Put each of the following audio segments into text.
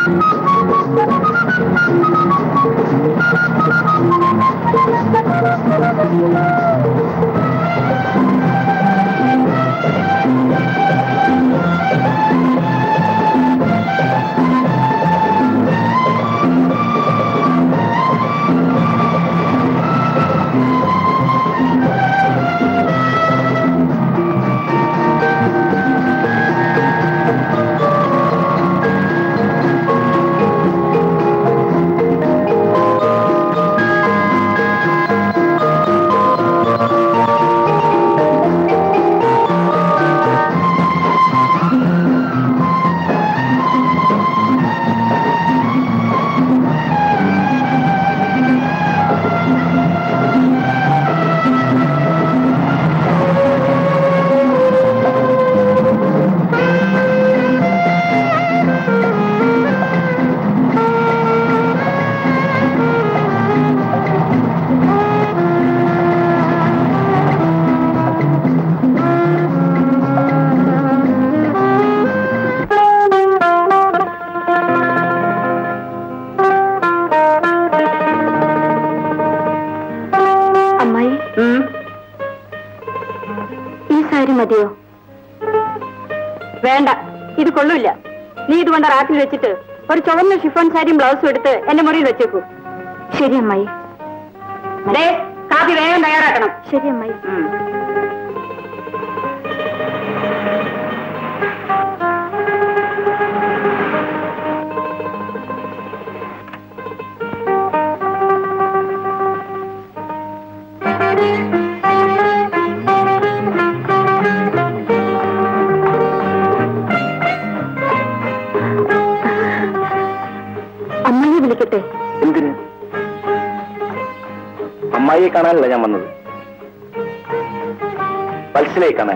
അമ്മായി ഈ സാരി മതിയോ വേണ്ട ഇത് കൊള്ളൂല നീ ഇത് കൊണ്ട് റാക്കിൽ വെച്ചിട്ട് ഒരു ചുവന്ന ഷിഫോൺ സാരിയും ബ്ലൗസും എടുത്ത് എന്റെ മുറിയിൽ വെച്ചേക്കൂ ശരി അമ്മായി ദേ കാപ്പി വേഗം തയ്യാറാക്കണം ശരി അമ്മായി അമ്മയെ വിളിക്കട്ടെ എന്തിന് അമ്മായിയെ കാണാനല്ല ഞാൻ വന്നത് വത്സലയെ കാണാൻ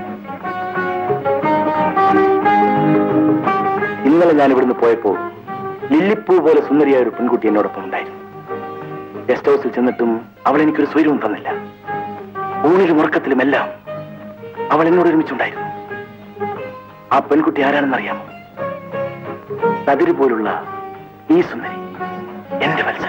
ഇന്നലെ ഞാൻ ഇവിടുന്ന് പോയപ്പോ ലില്ലിപ്പൂ പോലെ സുന്ദരിയായ ഒരു പെൺകുട്ടി എന്നോടൊപ്പം ഉണ്ടായിരുന്നു ഗസ്റ്റ് ഹൗസിൽ ചെന്നിട്ടും അവൾ എനിക്കൊരു സ്വൈരവും തന്നില്ല ഊണിലും ഉറക്കത്തിലുമെല്ലാം അവൾ എന്നോട് ഒരുമിച്ചുണ്ടായിരുന്നു ആ പെൺകുട്ടി ആരാണെന്നറിയാമോ കതിര് പോലുള്ള ഈ സുന്ദരി എന്റെ വത്സല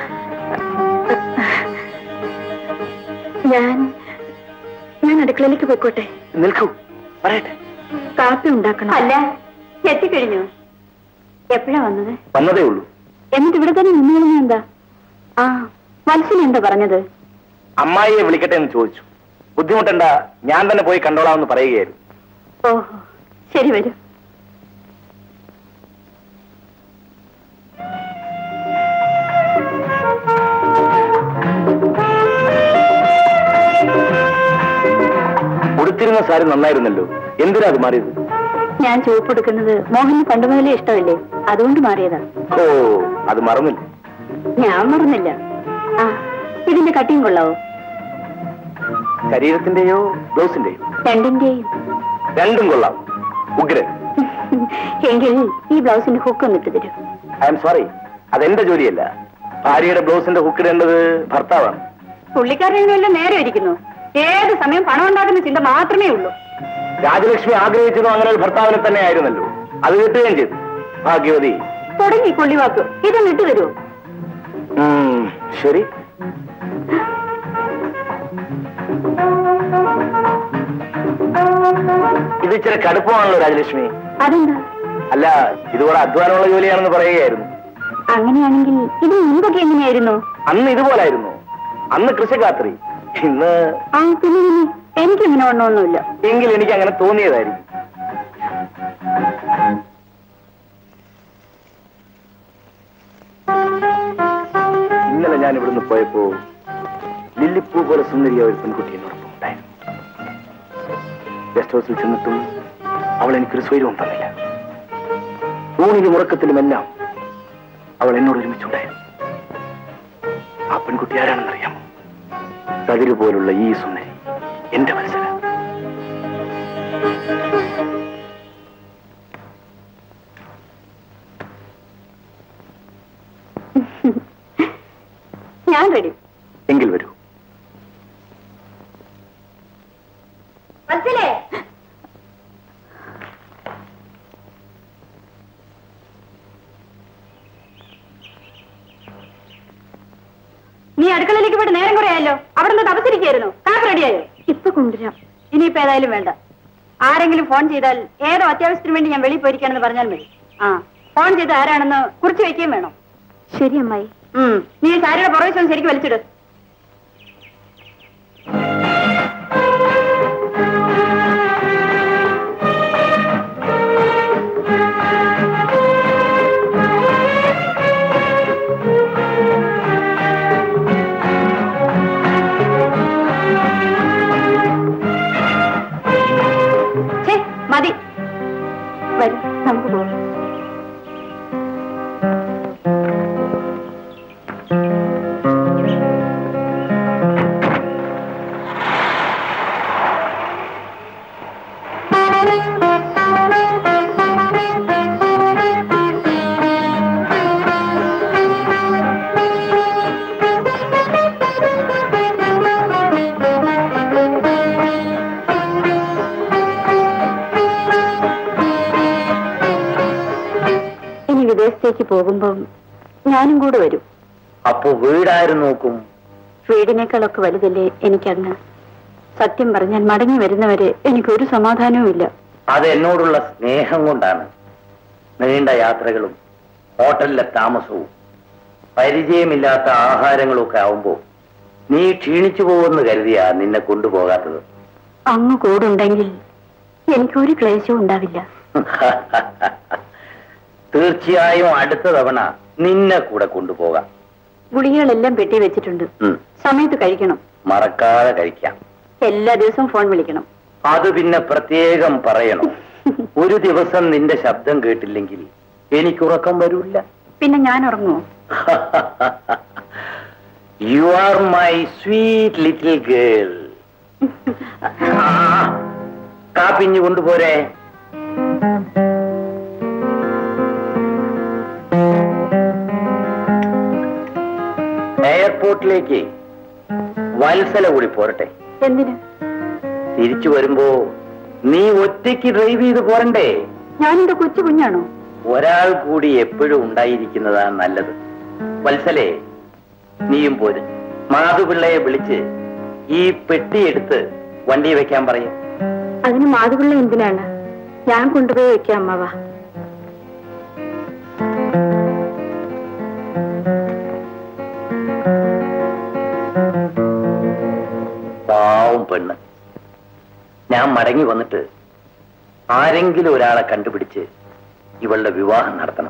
ഞാൻ ഞാൻ അടുക്കളയിലേക്ക് പോയിക്കോട്ടെ നിൽക്കൂ പറയട്ടെ കാപ്പി ഉണ്ടാക്കണം അല്ല എത്തിക്കഴിഞ്ഞു എപ്പോഴാ വന്നത് വന്നതേ ഉള്ളൂ എന്നിട്ട് ഇവിടെ തന്നെ നിന്നു എന്താ ആ മനസ്സിൽ എന്താ പറഞ്ഞത് അമ്മായിയെ വിളിക്കട്ടെ എന്ന് ചോദിച്ചു ബുദ്ധിമുട്ടണ്ട ഞാൻ തന്നെ പോയി കണ്ടോളാമെന്ന് പറയുകയായിരുന്നു ഓഹോ ശരി വരൂ ഉടുത്തിരുന്ന സാരി നന്നായിരുന്നല്ലോ എന്തിനാ അത് മാറിയത് ഞാൻ ചുവപ്പെടുക്കുന്നത് മോഹന് പണ്ട് മുതലേ ഇഷ്ടമല്ലേ അതുകൊണ്ട് മാറിയതാ ഓ അത് മറന്നില്ല ഞാൻ മറന്നില്ല ആ ഇതിന്റെ കട്ടിയും കൊള്ളാവോ ശരീരത്തിന്റെയോ ബ്ലൗസിന്റെയോ രണ്ടിന്റെയും രണ്ടും കൊള്ളാം ഉഗ്രൻ എങ്കിൽ ഈ ബ്ലൗസിന്റെ ഹുക്ക് ഒന്നിട്ട് തരൂ ഐ എം സോറി അതെന്റെ ജോലിയല്ല ഭാര്യയുടെ ബ്ലൗസിന്റെ ഹുക്കിടേണ്ടത് ഭർത്താവാണ് പുള്ളിക്കാരനെല്ലാം നേരെ ഇരിക്കുന്നു ഏത് സമയം പണം ഉണ്ടാക്കുന്ന ചിന്ത മാത്രമേ ഉള്ളൂ രാജലക്ഷ്മി ആഗ്രഹിച്ചതും അങ്ങനെ ഒരു ഭർത്താവിനെ തന്നെ ആയിരുന്നല്ലോ അത് കിട്ടുകയും ചെയ്തു ഭാഗ്യവതി തുടങ്ങി കൊള്ളിവാക്ക് ഇതൊന്ന് ഇട്ട് തരുമോ ഉം, ശരി ഇത് ഇച്ചിരി കടുപ്പമാണല്ലോ രാജലക്ഷ്മി അതെന്താ അല്ല ഇതുകൂടെ അധ്വാനമുള്ള ജോലിയാണെന്ന് പറയുകയായിരുന്നു അങ്ങനെയാണെങ്കിൽ ഇത് മുൻപൊക്കെ എങ്ങനെയായിരുന്നു അന്ന് ഇതുപോലായിരുന്നു അന്ന് കൃഷികാത്രി ഇന്ന് ആ പിന്നെ പിന്നെ എനിക്കിങ്ങനെ വണ്ണമൊന്നുമില്ല എങ്കിൽ എനിക്ക് അങ്ങനെ തോന്നിയതായിരിക്കും ഇന്നലെ ഞാൻ ഇവിടുന്ന് പോയപ്പോ ലില്ലിപ്പൂ പോലെ സുന്ദരിയായ ഒരു പെൺകുട്ടി എന്നോടൊപ്പം ഉണ്ടായിരുന്നു ഗസ്റ്റ് ഹൗസിൽ ചെന്നിട്ടും അവൾ എനിക്കൊരു സ്വൈരവും തന്നില്ല ഊണിലും ഉറക്കത്തിലുമെല്ലാം അവൾ എന്നോട് ഒരുമിച്ചുണ്ടായിരുന്നു ആ പെൺകുട്ടി ആരാണെന്നറിയാമോ കതിര് പോലുള്ള ഈ സുന്ദരി എന്റെ മനസ്സില ഞാൻ റെഡി എങ്കിൽ വരൂ മനസ്സിലേ ജോലിക്ക് പോയിട്ട് നേരം കുറെ ആയല്ലോ അവിടെ നിന്ന് തപസിരിക്കായിരുന്നു കാപ്പ് റെഡിയായോ ഇപ്പൊ കൊണ്ടുവരാം ഇനിയിപ്പോ ഏതായാലും വേണ്ട ആരെങ്കിലും ഫോൺ ചെയ്താൽ ഏതോ അത്യാവശ്യത്തിന് വേണ്ടി ഞാൻ വെളിയിൽ പോയിരിക്കാണെന്ന് പറഞ്ഞാൽ മതി ആ ഫോൺ ചെയ്ത് ആരാണെന്ന് കുറിച്ച് വെക്കുകയും വേണം ശരി അമ്മായി ഉം. നീ ഈ സാരിയുടെ പുറകെ ചെന്ന് ശരിക്കും വലിച്ചിട് ഛേ, മതി വരും നമുക്ക് പോകാം ഇനി വിദേശത്തേക്ക് പോകുമ്പം ഞാനും കൂടെ വരും അപ്പോ വീടാരും നോക്കും വീടിനേക്കാളൊക്കെ വലുതല്ലേ എനിക്കങ്ങ് സത്യം പറഞ്ഞാൽ മടങ്ങി വരുന്നവരെ എനിക്കൊരു സമാധാനവും ഇല്ല അത് എന്നോടുള്ള സ്നേഹം കൊണ്ടാണ് നീണ്ട യാത്രകളും ഹോട്ടലിലെ താമസവും പരിചയമില്ലാത്ത ആഹാരങ്ങളും ഒക്കെ ആവുമ്പോ നീ ക്ഷീണിച്ചു പോകുമെന്ന് കരുതിയാ നിന്നെ കൊണ്ടുപോകാത്തത് അങ്ങ് കൂടുണ്ടെങ്കിൽ എനിക്കൊരു ക്ലേശവും ഉണ്ടാവില്ല തീർച്ചയായും അടുത്ത തവണ നിന്നെ കൂടെ കൊണ്ടുപോകാം ഗുളികകളെല്ലാം പെട്ടി വെച്ചിട്ടുണ്ട് ഉം. സമയത്ത് കഴിക്കണം മറക്കാതെ കഴിക്കാം എല്ലാ ദിവസവും ഫോൺ വിളിക്കണം അത് പിന്നെ പ്രത്യേകം പറയണം ഒരു ദിവസം നിന്റെ ശബ്ദം കേട്ടില്ലെങ്കിൽ എനിക്കുറക്കം വരൂല്ല പിന്നെ ഞാൻ ഉറങ്ങുമോ you are my sweet little girl കാപ്പിഞ്ഞു കൊണ്ടുപോരെ എയർപോർട്ടിലേക്ക് വത്സല കൂടി പോരട്ടെ എന്തിന് തിരിച്ചു വരുമ്പോ നീ ഒറ്റയ്ക്ക് ഡ്രൈവ് ചെയ്ത് പോരണ്ടേ ഞാനെന്റെ കൊച്ചു കുഞ്ഞാണോ ഒരാൾ കൂടി എപ്പോഴും ഉണ്ടായിരിക്കുന്നതാണ് നല്ലത് വത്സലേ നീയും പോര് മാധുപിള്ളയെ വിളിച്ച് ഈ പെട്ടിയെടുത്ത് വണ്ടി വെക്കാൻ പറയും അതിന് മാതുപിള്ള എന്തിനാണ് ഞാൻ കൊണ്ടുപോയി വെക്കാം അമ്മാവ പാവം പെണ്ണ് ഞാൻ മടങ്ങി വന്നിട്ട് ആരെങ്കിലും ഒരാളെ കണ്ടുപിടിച്ച് ഇവളുടെ വിവാഹം നടത്തണം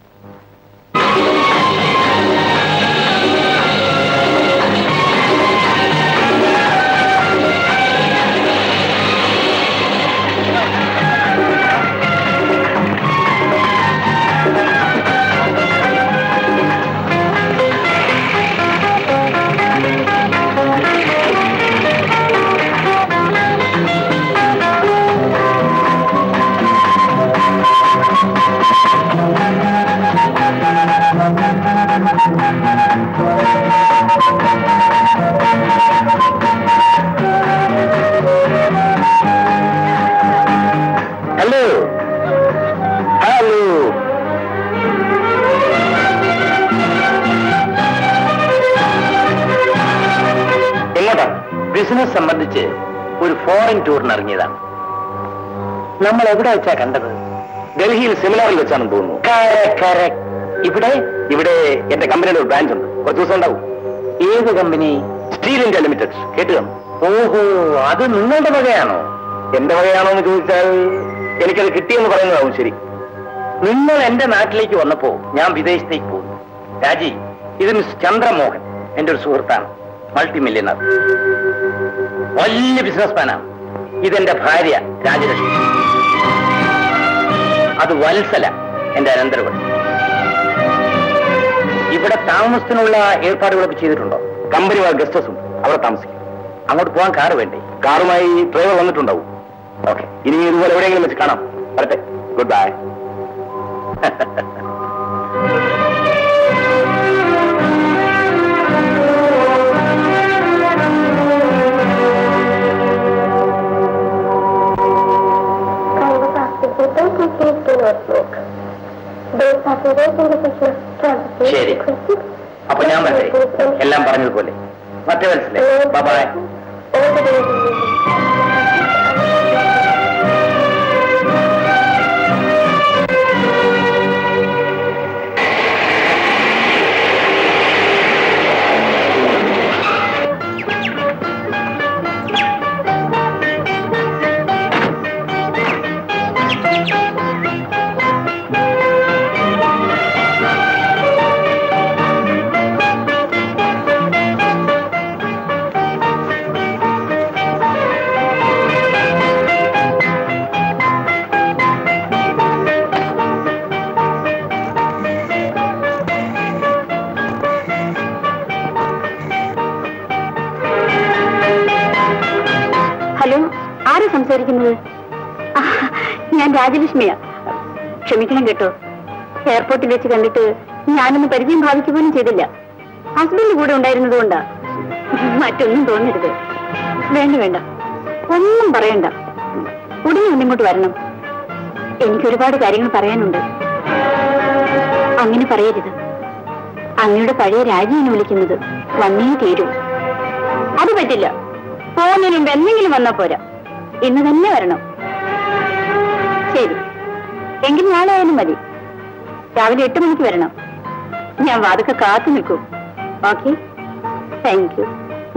ഹലോ ഹലോ എങ്ങോട്ടാ ബിസിനസ് സംബന്ധിച്ച് ഒരു ഫോറിൻ ടൂറിന് ഇറങ്ങിയതാണ് നമ്മൾ എവിടെ വെച്ചാ കണ്ടത് ഡൽഹിയിൽ സെമിനാറിൽ വെച്ചാണെന്ന് തോന്നുന്നു ഇവിടെ ഇവിടെ എന്റെ കമ്പനിയുടെ ഒരു ബ്രാഞ്ച് ഉണ്ട് കുറച്ച് ദിവസം ഉണ്ടാവും ഏത് കമ്പനി സ്റ്റീൽ ഇന്ത്യ ലിമിറ്റഡ് കേട്ട് കാണും ഓഹോ അത് നിങ്ങളുടെ വകയാണോ എന്റെ വകയാണോ എന്ന് ചോദിച്ചാൽ എനിക്കത് കിട്ടിയെന്ന് പറയുന്നതാവും ശരി നിങ്ങൾ എന്റെ നാട്ടിലേക്ക് വന്നപ്പോ ഞാൻ വിദേശത്തേക്ക് പോകുന്നു രാജി ഇത് മിസ് ചന്ദ്രമോഹൻ എന്റെ ഒരു സുഹൃത്താണ് മൾട്ടി മില്യണർ വലിയ ബിസിനസ്മാനാണ് ഇതെന്റെ ഭാര്യ രാജലക്ഷ്മി അത് വത്സല എന്റെ അനന്തരവൻ ഇവിടെ താമസത്തിനുള്ള ഏർപ്പാടുകളൊക്കെ ചെയ്തിട്ടുണ്ടോ കമ്പനി ഗസ്റ്റ് ഹൗസ് ഉണ്ട് അവിടെ താമസിക്കും അങ്ങോട്ട് പോകാൻ കാറ് വേണ്ടേ കാറുമായി ഡ്രൈവർ വന്നിട്ടുണ്ടാവും ഓക്കെ ഇനി ഇതുപോലെ എവിടെയെങ്കിലും വെച്ച് കാണാം വരട്ടെ ഗുഡ് ബൈ ശരി അപ്പൊ ഞാൻ വരട്ടെ എല്ലാം പറഞ്ഞതുപോലെ പറ്റ മനസ്സിലായി ബൈ ഹലോ ആരാ സംസാരിക്കുന്നത് ആ, ഞാൻ രാജലക്ഷ്മിയാ ക്ഷമിക്കണം കേട്ടോ എയർപോർട്ടിൽ വെച്ച് കണ്ടിട്ട് ഞാനൊന്ന് പരിചയം ഭാവിക്കുക പോലും ചെയ്തില്ല ഹസ്ബൻഡ് കൂടെ ഉണ്ടായിരുന്നത് കൊണ്ടാ മറ്റൊന്നും തോന്നരുത് വേണ്ട വേണ്ട ഒന്നും പറയണ്ട ഉടനെ ഒന്നിങ്ങോട്ട് വരണം എനിക്ക് ഒരുപാട് കാര്യങ്ങൾ പറയാനുണ്ട് അങ്ങനെ പറയരുത് അങ്ങയുടെ പഴയ രാജിയാണ് വിളിക്കുന്നത് വന്നേ തീരൂ അത് പറ്റില്ല പോകുന്നതിന് മുമ്പ് എന്തെങ്കിലും വന്നാ പോരാ ഇന്ന് തന്നെ വരണം ശരി എങ്കിൽ നാളെ ആയാലും മതി രാവിലെ എട്ട് മണിക്ക് വരണം ഞാൻ വാതൊക്കെ കാത്തു നിൽക്കും ഓക്കെ താങ്ക് യു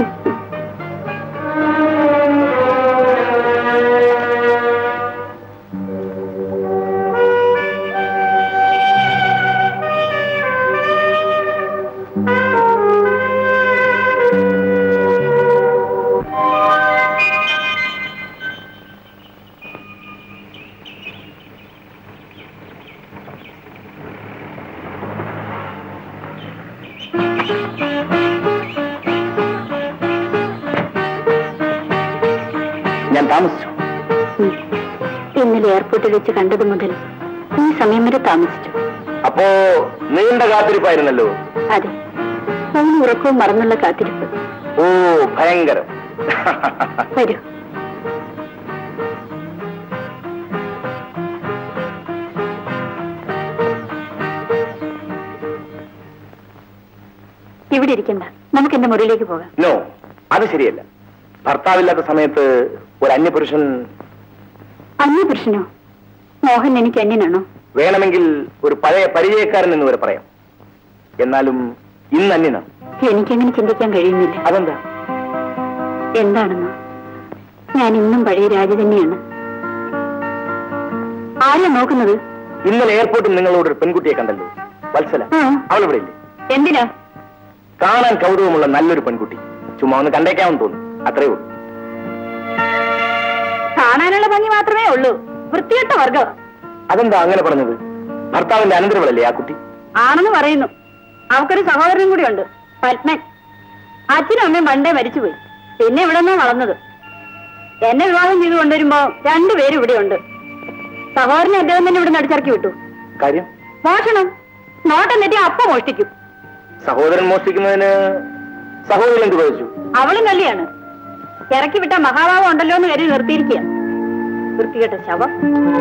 ഞാൻ താമസിച്ചു ഉം. ഇന്നലെ എയർപോർട്ടിൽ വെച്ച് കണ്ടത് മുതൽ ഈ സമയം വരെ താമസിച്ചു അപ്പോ നീണ്ട കാത്തിരിപ്പായിരുന്നല്ലോ അതെ അവന് ഉറക്കവും മറന്നുള്ള കാത്തിരിപ്പ് ഓ ഭയങ്കരം വരൂ ഇവിടെ ഇരിക്കണ്ട നമുക്ക് എന്റെ മുറിയിലേക്ക് പോകാം നോ അത് ശരിയല്ല ഭർത്താവില്ലാത്ത സമയത്ത് ഒരു അന്യപുരുഷൻ അന്യപുരുഷനോ മോഹൻ എനിക്ക് അന്യനാണോ വേണമെങ്കിൽ ഒരു പഴയ പരിചയക്കാരൻ എന്ന് വരെ പറയാം എന്നാലും ഇന്ന് അന്യനാണ് എനിക്കങ്ങനെ ചിന്തിക്കാൻ കഴിയുന്നില്ല അതെന്താ എന്താണെന്നോ ഞാൻ ഇന്നും പഴയ രാജ തന്നെയാണ് ആരാ നോക്കുന്നത് ഇന്നലെ എയർപോർട്ടിൽ നിങ്ങളോട് ഒരു പെൺകുട്ടിയെ കണ്ടല്ലോ വത്സല ആ. അവളിവിടെ ഇല്ലേ എന്തിനാ കാണാൻ കൗതുകമുള്ള നല്ലൊരു പെൺകുട്ടി ചുമ്മാ ഒന്ന് കണ്ടേക്കാമെന്ന് തോന്നുന്നു അത്രേ ഉള്ളൂ കാണാനുള്ള ഭംഗി മാത്രമേ ഉള്ളൂ വൃത്തികെട്ട വർഗം അതെന്താ അങ്ങനെ പറഞ്ഞത് ഭർത്താവിന്റെ അനന്തരവളല്ലേ ആ കുട്ടി ആണെന്ന് പറയുന്നു അവക്കൊരു സഹോദരനും കൂടിയുണ്ട് പത്മൻ അച്ഛനും അമ്മയും പണ്ടേ മരിച്ചുപോയി പിന്നെ ഇവിടെ നിന്നാ വളർന്നത് എന്നെ വിവാഹം ചെയ്ത് കൊണ്ടുവരുമ്പോ രണ്ടുപേരും ഇവിടെയുണ്ട് സഹോദരനെ അദ്ദേഹം തന്നെ ഇവിടെ നടിച്ചിറക്കി വിട്ടു കാര്യം മോഷണം നോട്ടം തെറ്റി അപ്പ മോഷ്ടിക്കും സഹോദരൻ മോഷ്ടിക്കുന്നതിന് സഹോദരൻ എന്ത് ചോദിച്ചു അവളും കല്ലിയാണ് ഇറക്കി വിട്ട മഹാഭാവം ഉണ്ടല്ലോ എന്ന് കരുതി നിർത്തിയിരിക്കുക വൃത്തികെട്ട ശവം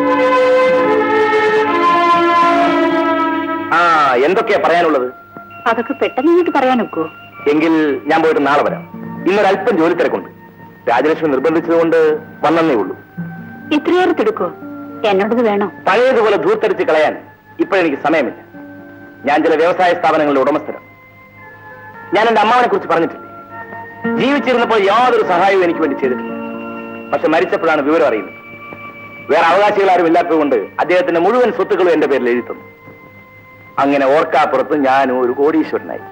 ആ എന്തൊക്കെയാ പറയാനുള്ളത് അതൊക്കെ പെട്ടെന്ന് നിങ്ങൾക്ക് പറയാൻ ഒക്കുവോ എങ്കിൽ ഞാൻ പോയിട്ട് നാളെ വരാം ഇന്നൊരല്പം ജോലി തിരക്കുണ്ട് രാജലക്ഷ്മി നിർബന്ധിച്ചതുകൊണ്ട് വന്നേ ഉള്ളൂ ഇത്രയേറെ തിടുക്കോ എന്നോടത് വേണോ പഴയതുപോലെ ധൂർത്തടിച്ച് കളയാൻ ഇപ്പോഴെനിക്ക് സമയമില്ല ഞാൻ ചില വ്യവസായ സ്ഥാപനങ്ങളുടെ ഉടമസ്ഥരാണ് ഞാൻ എന്റെ അമ്മാവനെ കുറിച്ച് പറഞ്ഞിട്ടില്ലേ ജീവിച്ചിരുന്നപ്പോൾ യാതൊരു സഹായവും എനിക്ക് വേണ്ടി ചെയ്തിട്ടില്ല പക്ഷെ മരിച്ചപ്പോഴാണ് വിവരം അറിയുന്നത് വേറെ അവകാശികൾ ആരും ഇല്ലാത്തതുകൊണ്ട് അദ്ദേഹത്തിന്റെ മുഴുവൻ സ്വത്തുക്കളും എന്റെ പേരിൽ എഴുതി തന്നു അങ്ങനെ ഓർക്കാപ്പുറത്ത് ഞാനും ഒരു കോടീശ്വരനായി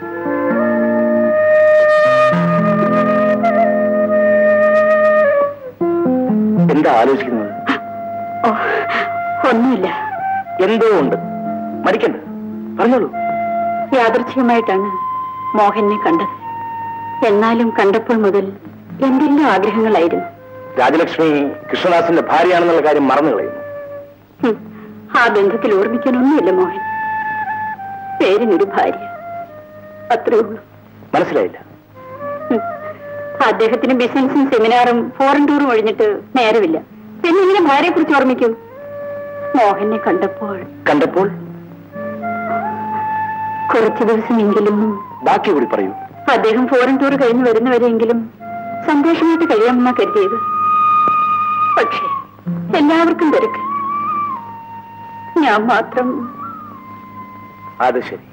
എന്താ ആലോചിക്കുന്നത് ഓ ഒന്നുമില്ല എന്തോ ഉണ്ട് മടിക്കണ്ട പറഞ്ഞോളൂ യാദൃച്ഛികമായിട്ടാണ് മോഹനെ കണ്ടത് എന്നാലും കണ്ടപ്പോൾ മുതൽ എന്തെല്ലാം ആഗ്രഹങ്ങളായിരുന്നു രാജലക്ഷ്മി കൃഷ്ണദാസിന്റെ ഭാര്യയാണെന്നുള്ള കാര്യം മറന്നു കളയുന്നു ഹും, ആ ബന്ധത്തിൽ ഓർമ്മിക്കാനൊന്നുമില്ല മോഹൻ പേരിനൊരു ഭാര്യ അത്രേ ഉള്ളൂ മനസ്സിലായില്ല ഹും, അദ്ദേഹത്തിന് ബിസിനസ്സും സെമിനാറും ഫോറിൻ ടൂറും ഒഴിഞ്ഞിട്ട് നേരമില്ല പിന്നെ ഇങ്ങനെ ഭാര്യയെ കുറിച്ച് ഓർമ്മിക്കും മോഹനെ കണ്ടപ്പോൾ കണ്ടപ്പോൾ കുറച്ചു ദിവസമെങ്കിലും ബാക്കി കൂടി പറയൂ അദ്ദേഹം ഫോറിൻ ടൂർ കഴിഞ്ഞ് വരുന്നവരെങ്കിലും സന്തോഷമായിട്ട് കഴിയാമെന്നാ കരുതിയത് പക്ഷേ എല്ലാവർക്കും തിരക്ക് ഞാൻ മാത്രം അത് ശരി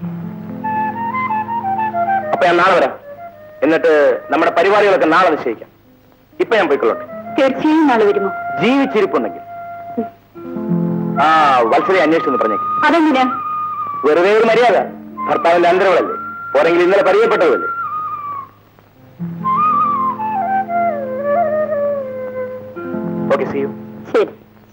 അപ്പൊ ഞാൻ നാളെ വരാം എന്നിട്ട് നമ്മുടെ പരിപാടികളൊക്കെ നാളെ നിശ്ചയിക്കാം ഇപ്പൊ ഞാൻ പോയിക്കൊള്ളട്ടെ തീർച്ചയായും നാളെ വരുമോ ജീവിച്ചിരിപ്പുണ്ടെങ്കിൽ ആ വത്സരെ അന്വേഷിച്ചെന്ന് പറഞ്ഞേക്ക് അതെങ്ങനെയാ വെറുതെ ഒരു മര്യാദ ഭർത്താവിന്റെ അന്തരവളല്ലേ പോരെങ്കിൽ ഇന്നലെ പരിചയപ്പെട്ടതല്ലേ ഓക്കെ സി യു ശരി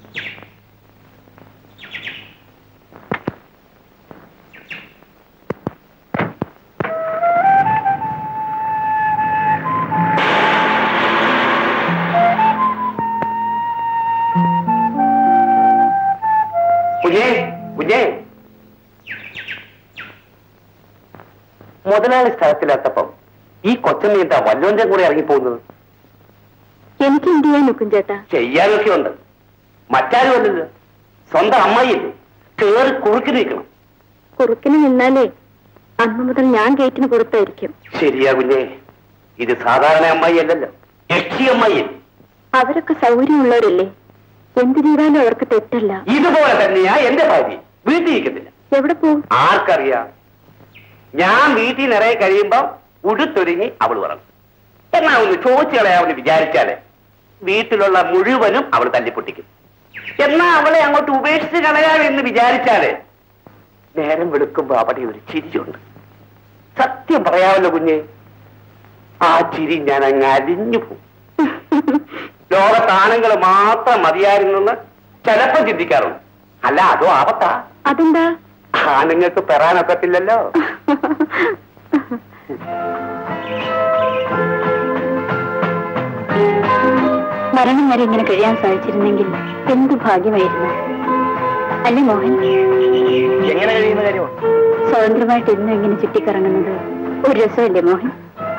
കുഞ്ഞേ കുഞ്ഞേ മുതലാളി സ്ഥലത്തിലെത്തപ്പം ഈ കൊച്ചമ്മീന്താ വല്ലോന്റെ കൂടെ ഇറങ്ങിപ്പോകുന്നത് എനിക്ക് എന്ത് ചെയ്യാൻ നോക്കും ചേട്ടാ ചെയ്യാനൊക്കെ ഉണ്ട് മറ്റാരും അല്ലല്ലോ സ്വന്തം അമ്മായിയല്ലേ കേറി കുറുക്കി നിൽക്കണം കുറുക്കിന് നിന്നാലേ അന്നു മുതൽ ഞാൻ ഗേറ്റിന് പുറത്തായിരിക്കും ശരിയാ കുഞ്ഞേ ഇത് സാധാരണ അമ്മായി അല്ലല്ലോ യക്ഷി അമ്മായി അവരൊക്കെ സൗകര്യമുള്ളവരല്ലേ എന്ത് ചെയ്താലും അവർക്ക് തെറ്റല്ല ഇതുപോലെ തന്നെയാ എന്റെ ഭാര്യ വീട്ടിൽ ഇരിക്കത്തില്ല എവിടെ പോവും ആർക്കറിയാം ഞാൻ വീട്ടിൽ നിറയെ കഴിയുമ്പോ ഉടുത്തൊരുങ്ങി അവൾ പറഞ്ഞു എന്നാ ഒന്ന് ചോദിച്ചു കളയാമെന്ന് വിചാരിച്ചാലേ വീട്ടിലുള്ള മുഴുവനും അവൾ തല്ലിപ്പൊട്ടിക്കും എന്നാ അവളെ അങ്ങോട്ട് ഉപേക്ഷിച്ച് കളയാമെന്ന് വിചാരിച്ചാലേ നേരം വെളുക്കുമ്പോ അവിടെ ഒരു ചിരിയുണ്ട് സത്യം പറയാമല്ലോ കുഞ്ഞെ ആ ചിരി ഞാൻ അങ്ങ് അലിഞ്ഞു പോകും ലോകത്താണുങ്ങൾ മാത്രം മതിയായിരുന്നെന്ന് ചിലപ്പം ചിന്തിക്കാറുണ്ട് അല്ല അതോ ആപത്താ അതെന്താ ആണുങ്ങൾക്ക് പെറാനൊക്കത്തില്ലല്ലോ മരണം വരെ ഇങ്ങനെ കഴിയാൻ സാധിച്ചിരുന്നെങ്കിൽ എന്ത് ഭാഗ്യമായിരുന്നു അല്ലേ മോഹൻ എങ്ങനെ കഴിയുന്ന കാര്യമാണ് സ്വതന്ത്രമായിട്ട് എന്നും ഇങ്ങനെ ചുറ്റിക്കറങ്ങുന്നത് ഒരു രസമല്ലേ മോഹൻ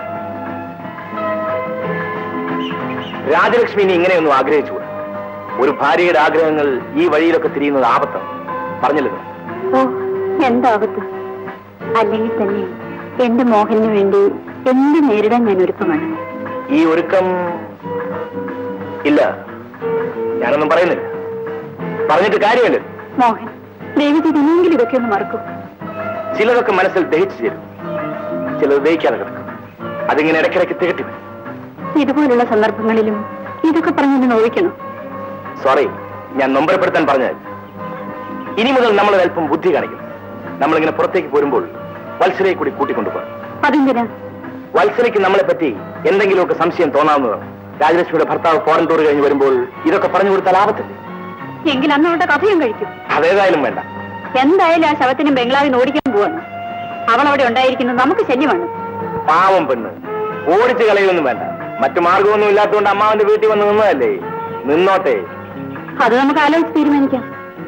രാജലക്ഷ്മി ഇനി ഇങ്ങനെയൊന്നും ആഗ്രഹിച്ചുകൂടാ ഒരു ഭാര്യയുടെ ആഗ്രഹങ്ങൾ ഈ വഴിയിലൊക്കെ തിരിയുന്നത് ആപത്താണ് പറഞ്ഞല്ലോ ഞാൻ. ഓ എന്താവത്ത് അല്ലെങ്കിൽ തന്നെ എന്റെ മോഹന് വേണ്ടി എന്ത് നേരിടാൻ ഞാൻ ഒരുക്കമാണ് ഈ ഒരുക്കം ഇല്ല ഞാനൊന്നും പറയുന്നില്ല പറഞ്ഞിട്ട് കാര്യമില്ല മോഹൻ ദൈവം ചെയ്തെങ്കിലും ഇതൊക്കെ ഒന്ന് മറക്കും ചിലതൊക്കെ മനസ്സിൽ ദഹിച്ചു ചേരും ചിലത് ദഹിക്കാതെ കിടക്കും അതിങ്ങനെ ഇടയ്ക്കിടയ്ക്ക് തികട്ടി വരും ഇതുപോലുള്ള സന്ദർഭങ്ങളിലും ഇതൊക്കെ പറഞ്ഞെന്നെ നോവിക്കണം സോറി ഞാൻ നൊമ്പരപ്പെടുത്താൻ പറഞ്ഞത് ഇനി മുതൽ നമ്മൾ അല്പം ബുദ്ധി കാണിക്കും നമ്മളിങ്ങനെ പുറത്തേക്ക് പോരുമ്പോൾ വത്സരയെ കൂടി കൂട്ടിക്കൊണ്ടുപോകാം അതെന്തിനാ വത്സരയ്ക്ക് നമ്മളെ പറ്റി എന്തെങ്കിലുമൊക്കെ സംശയം തോന്നാവുന്നതാണ് രാജലക്ഷ്മിയുടെ ഭർത്താവ് ഫോറൻ ടൂർ കഴിഞ്ഞ് വരുമ്പോൾ ഇതൊക്കെ പറഞ്ഞു കൊടുത്താൽ ആപത്തില്ല എങ്കിൽ അന്ന് അവളുടെ കഥയും കഴിക്കും അതേതായാലും വേണ്ട എന്തായാലും ആ ശവത്തിനും ബംഗ്ലാവിന് ഓടിക്കാൻ പോവാണ് അവൾ അവിടെ ഉണ്ടായിരിക്കുന്നത് നമുക്ക് ശല്യമാണ് പാവം പെണ്ണ് ഓടിച്ച് കളയൊന്നും വേണ്ട മറ്റു മാർഗമൊന്നും ഇല്ലാത്തതുകൊണ്ട് അമ്മാവന്റെ വീട്ടിൽ വന്ന് നിന്നതല്ലേ നിന്നോട്ടെ അത് നമുക്ക് ആലോചിച്ച് തീരുമാനിക്കാം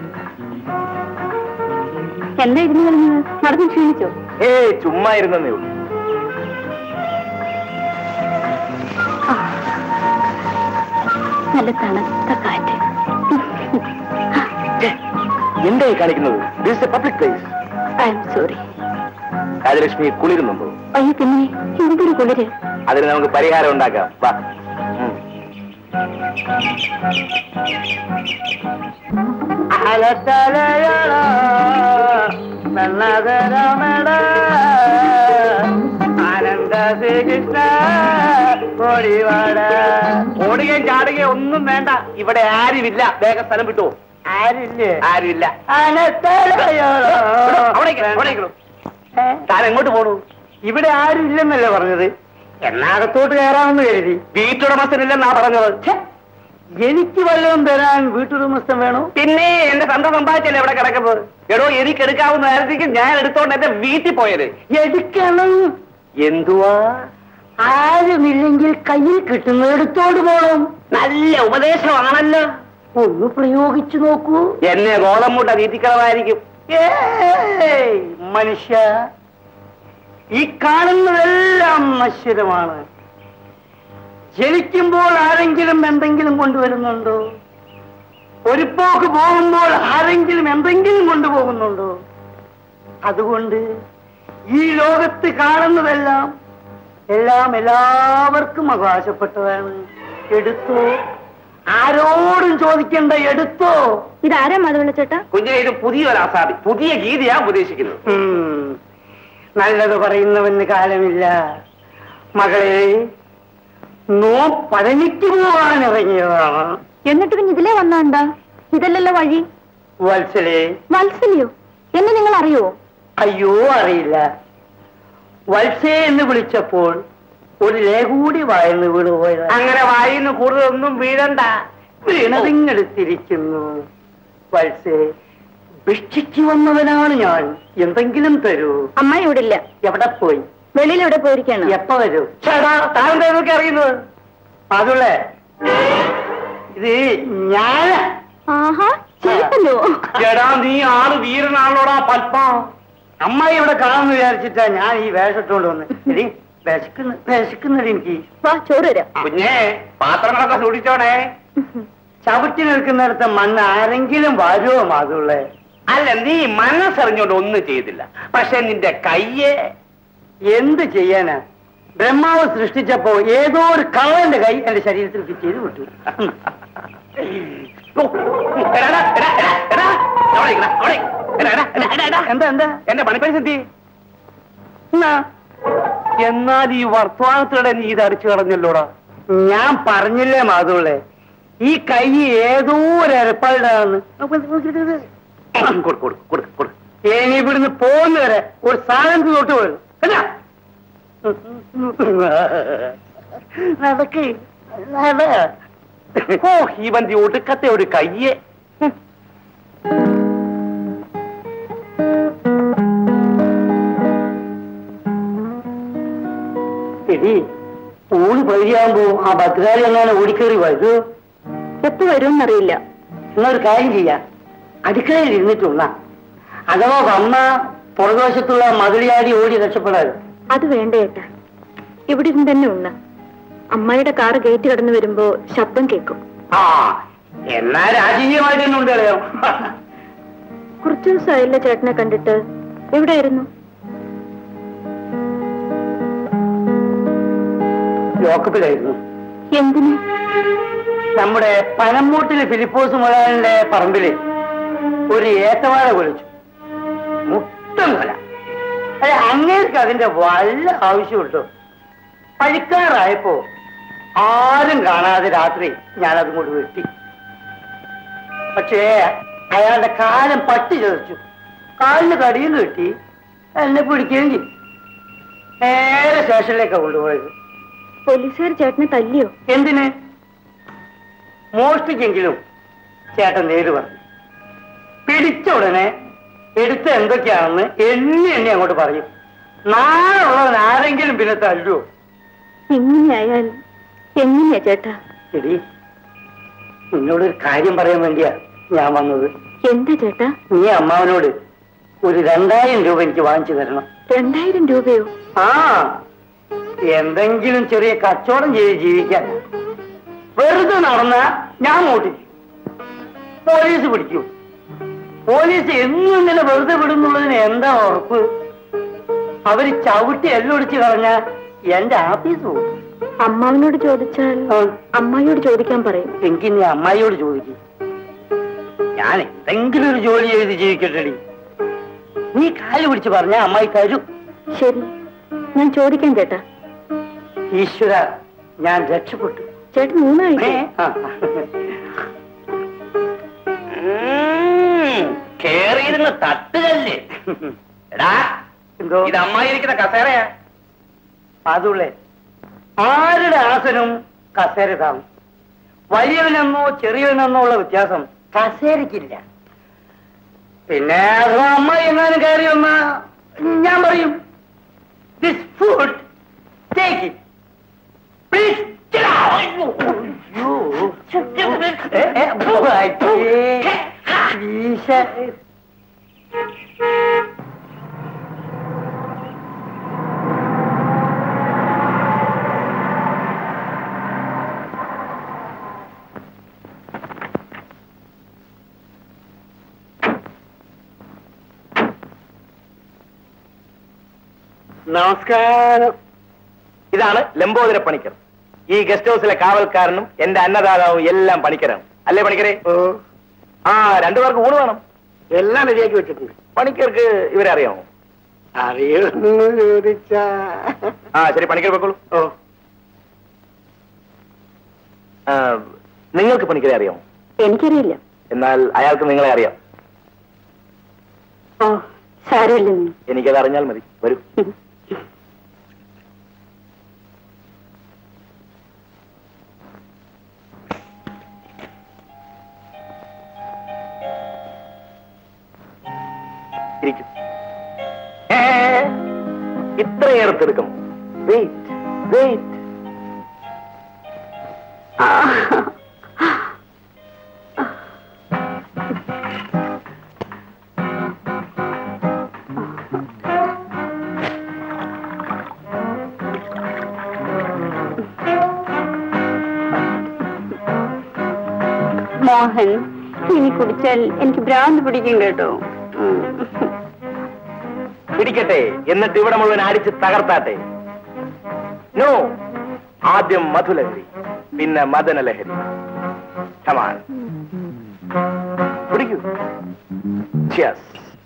എന്താ ഇരുന്ന് കളഞ്ഞത് നടന്നു ക്ഷീണിച്ചോ ഏ ചുമ്മാ ഇരുന്നേ ഉള്ളൂ ആ, നല്ല തണുത്ത കാറ്റ് എന്തായി കാണിക്കുന്നത് this a public place I'm sorry Rajalakshmi കുളിരുന്നുണ്ടോ അയ്യോ പിന്നെ എന്തൊരു കുളിര് അതിന് നമുക്ക് പരിഹാരം ഉണ്ടാക്കാം വാ ഉം. ഓടുകയും ചാടുകയും ഒന്നും വേണ്ട ഇവിടെ ആരുമില്ല വേഗം സ്ഥലം വിട്ടു ആരില്ലേ ആരുമില്ല അവിടേക്ക്, അവിടേക്ക് ഇടൂ. താൻ എങ്ങോട്ട് പോണു ഇവിടെ ആരും ഇല്ലെന്നല്ലേ പറഞ്ഞത് എന്നാകത്തോട്ട് കയറാമെന്ന് കരുതി വീട്ടുടമസ്ഥനില്ലെന്നാ പറഞ്ഞത് ഛെ, എനിക്ക് വല്ലതും തരാൻ വീട്ടുടമസ്ഥൻ വേണോ പിന്നെ എന്റെ സ്വന്തം സമ്പാദിച്ചല്ലേ ഇവിടെ കിടക്കുന്നത് എടോ എനിക്ക് എടുക്കാവുന്ന നേരത്തേക്ക് ഞാൻ എടുത്തോണ്ട് എന്റെ വീട്ടിൽ പോയത് എടുക്കണം എന്തുവാ ആരുമില്ലെങ്കിൽ കയ്യിൽ കിട്ടുന്നത് എടുത്തോണ്ട് പോണം നല്ല ഉപദേശമാണല്ലോ ഒന്ന് പ്രയോഗിച്ചു നോക്കൂ എന്നെ ഗോളം മൂട്ട നീതിക്കളമായിരിക്കും മനുഷ്യ ഈ കാണുന്നതെല്ലാം നശ്വരമാണ് ജനിക്കുമ്പോൾ ആരെങ്കിലും എന്തെങ്കിലും കൊണ്ടുവരുന്നുണ്ടോ ഒരു പോക്ക് പോകുമ്പോൾ ആരെങ്കിലും എന്തെങ്കിലും കൊണ്ടുപോകുന്നുണ്ടോ അതുകൊണ്ട് ഈ ലോകത്ത് കാണുന്നതെല്ലാം എല്ലാം എല്ലാവർക്കും അവകാശപ്പെട്ടതാണ് എടുത്തോ ആരോടും ചോദിക്കണ്ട എടുത്തോ ഇതാരാ മാധവള്ള ചേട്ടാ കുഞ്ഞെ ഇത് പുതിയൊരു ആസാദി പുതിയ ഗീതയാ ഉപദേശിക്കുന്നത് ഉം. നല്ലത് പറയുന്നവന് കാലമില്ല മകളെ നോ പഴനിക്ക് പോവാൻ ഇറങ്ങിയതാണ് എന്നിട്ട് പിന്നെ ഇതിലേ വന്നാ എന്താ ഇതല്ലല്ലോ വഴി വത്സലേ വത്സലിയോ എന്നെ നിങ്ങൾ അറിയോ അയ്യോ അറിയില്ല വത്സേ എന്ന് വിളിച്ചപ്പോൾ ഒരു ലേ കൂടി വായന്ന് വീണ് പോയത് അങ്ങനെ വായിന്ന് കൂടുതലൊന്നും വീഴണ്ട വീണതിങ്ങെടുത്തിരിക്കുന്നു വത്സേ ഭിക്ഷിച്ചു വന്നവനാണ് ഞാൻ എന്തെങ്കിലും തരൂ അമ്മായി ഇവിടെ ഇല്ല എവിടെ പോയി വെളിയിൽ എവിടെ പോയിരിക്കാണ് എപ്പ വരൂ ചേടാ താങ്കൾ എന്നൊക്കെ അറിയുന്നത് അതുള്ളേ ഇത് ഞാൻ ആഹാ ചേട്ടല്ലോ എടാ നീ ആള് വീരനാണല്ലോടാ പൽപ്പ അമ്മായി ഇവിടെ കാണുമെന്ന് വിചാരിച്ചിട്ടാ ഞാൻ ഈ വേഷത്തോണ്ട് വന്ന് എടി വിശക്കുന്ന വിശക്കുന്നില്ല എനിക്ക് വാ ചോറ് തരാം കുഞ്ഞെ പാത്രങ്ങളൊക്കെ സൂക്ഷിച്ചോണേ ചവിട്ടി നിൽക്കുന്നിടത്ത് മണ്ണ് ആരെങ്കിലും വരുമോ മാതുള്ളേ അല്ല നീ മനസ്സറിഞ്ഞോണ്ട് ഒന്നും ചെയ്തില്ല പക്ഷെ നിന്റെ കയ്യെ എന്ത് ചെയ്യാനാ ബ്രഹ്മാവ് സൃഷ്ടിച്ചപ്പോ ഏതോ ഒരു കള്ളന്റെ കൈ എന്റെ ശരീരത്തിൽ ഫിറ്റ് ചെയ്ത് വിട്ടു ഓ, എടാ, എടാ, എടാ, എടാ, എടാ, അവിടെ ഇരിക്കടാ, അവിടെ. എടാ, എടാ, എടാ, എടാ, എടാ. എന്താ എന്താ എന്റെ പണിപ്പൈസ എന്തി എന്നാ എന്നാൽ ഈ വർത്തമാനത്തിലൂടെ നീ ഇത് അടിച്ചു കളഞ്ഞല്ലോടാ ഞാൻ പറഞ്ഞില്ലേ മാതുള്ളേ ഈ കൈ ഏതോ ഒരു എരപ്പാടാന്ന് കൊടു കൊടു കൊടു കൊടു ഇനി ഇവിടുന്ന് പോകുന്നവരെ ഒരു സാധനത്തിൽ തൊട്ട് വരും കേട്ടാ നടക്ക് നട ഓ ഇവന്റെ ഒടുക്കത്തെ ഒരു കയ്യെ എടി ഊണ് പരിചയാകുമ്പോ ആ ഭദ്രാലി എങ്ങനെ ഓടിക്കേറി വരൂ എപ്പോ വരുമെന്നറിയില്ല എന്നൊരു കാര്യം ചെയ്യാം അടുക്കളയിൽ ഇരുന്നിട്ടുള്ള അഥവാ വന്ന പുറകുവശത്തുള്ള മതിലിയാടി ഓടി രക്ഷപ്പെടാറ് അത് വേണ്ട ഏട്ടാ ഇവിടെ ഇരുന്ന് തന്നെ ഉണ്ട് അമ്മായിയുടെ കാറ് ഗേറ്റ് കടന്നു വരുമ്പോ ശബ്ദം കേൾക്കും ആ എന്നാ രാജകീയമായിട്ട് തന്നെ ഉണ്ട് കളയാം കുറച്ചു ദിവസമായില്ല ചേട്ടനെ കണ്ടിട്ട് എവിടെയായിരുന്നു ലോക്കപ്പിലായിരുന്നു എന്തിന് നമ്മുടെ പനമ്പൂട്ടിലെ ഫിലിപ്പോസ് മുതലാളിന്റെ പറമ്പില് ഒരു ഏത്തവാഴ കൊലിച്ചു മുട്ടം കൊല അതെ അങ്ങേർക്ക് അതിന്റെ വല്ല ആവശ്യം കിട്ടും പഴിക്കാറായപ്പോ ആരും കാണാതെ രാത്രി ഞാനതും കൊണ്ട് വെട്ടി പക്ഷേ അയാളുടെ കാലം പട്ടി ചതച്ചു കാലിന് കടിയും കിട്ടി എന്നെ പിടിക്കുകയും ചെയ്തു നേരെ സ്റ്റേഷനിലേക്കാണ് കൊണ്ടുപോയത് പോലീസുകാർ ചേട്ടനെ തല്ലിയോ എന്തിന് മോഷ്ടിക്കെങ്കിലും ചേട്ടൻ നേര് പറഞ്ഞു പിടിച്ച ഉടനെ എടുത്ത എന്തൊക്കെയാണെന്ന് എണ്ണി എണ്ണി അങ്ങോട്ട് പറയും നാളെ ഉള്ളവൻ ആരെങ്കിലും പിന്നെ തല്ലുവോ എങ്ങനെയായാൽ എങ്ങനെയാ ചേട്ടാ എടി നിന്നോടൊരു കാര്യം പറയാൻ വേണ്ടിയാ ഞാൻ വന്നത് എന്താ ചേട്ടാ നീ അമ്മാവനോട് ഒരു രണ്ടായിരം രൂപ എനിക്ക് വാങ്ങിച്ചു തരണം രണ്ടായിരം രൂപയോ ആ എന്തെങ്കിലും ചെറിയ കച്ചവടം ചെയ്ത് ജീവിക്കാൻ വെറുതെ നടന്ന ഞാൻ മോട്ടിക്കും പോലീസ് പിടിക്കും പോലീസ് എന്നും ഇങ്ങനെ വെറുതെ വിടുന്നുള്ളതിന് എന്താ ഉറപ്പ് അവര് ചവിട്ടി എല്ലൊടിച്ച് കളഞ്ഞ എന്റെ ആഫീസ് പോകും അമ്മാവനോട് ചോദിച്ചാൽ ആ, അമ്മായിയോട് ചോദിക്കാൻ പറയും എങ്കിൽ നീ അമ്മായിയോട് ചോദിക്കും ഞാൻ എന്തെങ്കിലും ഒരു ജോലി ചെയ്ത് ജീവിക്കട്ടെടി നീ കാല് പിടിച്ച് പറഞ്ഞ അമ്മായി തരും ശരി ഞാൻ ചോദിക്കാം ചേട്ടാ ഈശ്വര ഞാൻ രക്ഷപ്പെട്ടു ചേട്ടൻ മൂന്നാഴ്ച ഏ? ആ. കേറിയിരുന്ന് തട്ടുകല്ലേ എടാ എന്തോ ഇത് അമ്മായിരിക്കുന്ന കസേരയാ അതുള്ളേ ആരുടെ ആസനം കസേര താങ്ങും വലിയവനെന്നോ ചെറിയവനെന്നോ ഉള്ള വ്യത്യാസം കസേരയ്ക്കില്ല പിന്നെ അഥവാ അമ്മായി എങ്ങാനും കയറി വന്ന ഞാൻ പറയും this food take it please നമസ്കാരം ഇതാണ് ലംബോദര പണിക്കർ ഈ ഗസ്റ്റ് ഹൗസിലെ കാവൽക്കാരനും എന്റെ അന്നദാതാവും എല്ലാം പണിക്കരാണ് അല്ലേ പണിക്കരെ ഓ ആ രണ്ടുപേർക്ക് ഊണ് വേണം എല്ലാം റെഡിയാക്കി വെച്ചിട്ടുണ്ട് പണിക്കർക്ക് ഇവരെ അറിയാമോ അറിയുന്നു ചോദിച്ചാ ആ ശരി പണിക്കർ വെക്കോളൂ ഓ ആ, നിങ്ങൾക്ക് പണിക്കരെ അറിയാമോ എനിക്കറിയില്ല എന്നാൽ അയാൾക്ക് നിങ്ങളെ അറിയാം ഓ സാരമില്ലെന്ന് എനിക്കത് അറിഞ്ഞാൽ മതി വരൂ ഇരിക്കും ഇത്രയേറെ തിടുക്കം വെയിറ്റ് വെയിറ്റ് മോഹൻ ഇനി കുടിച്ചാൽ എനിക്ക് ഭ്രാന്ത് പിടിക്കും കേട്ടോ ഉം. പിടിക്കട്ടെ എന്നിട്ട് ഇവിടെ മുഴുവൻ അടിച്ച് തകർത്താട്ടെ നോ ആദ്യം മധുലഹരി പിന്നെ മദനലഹരി കമാൻ പിടിക്കൂ Cheers.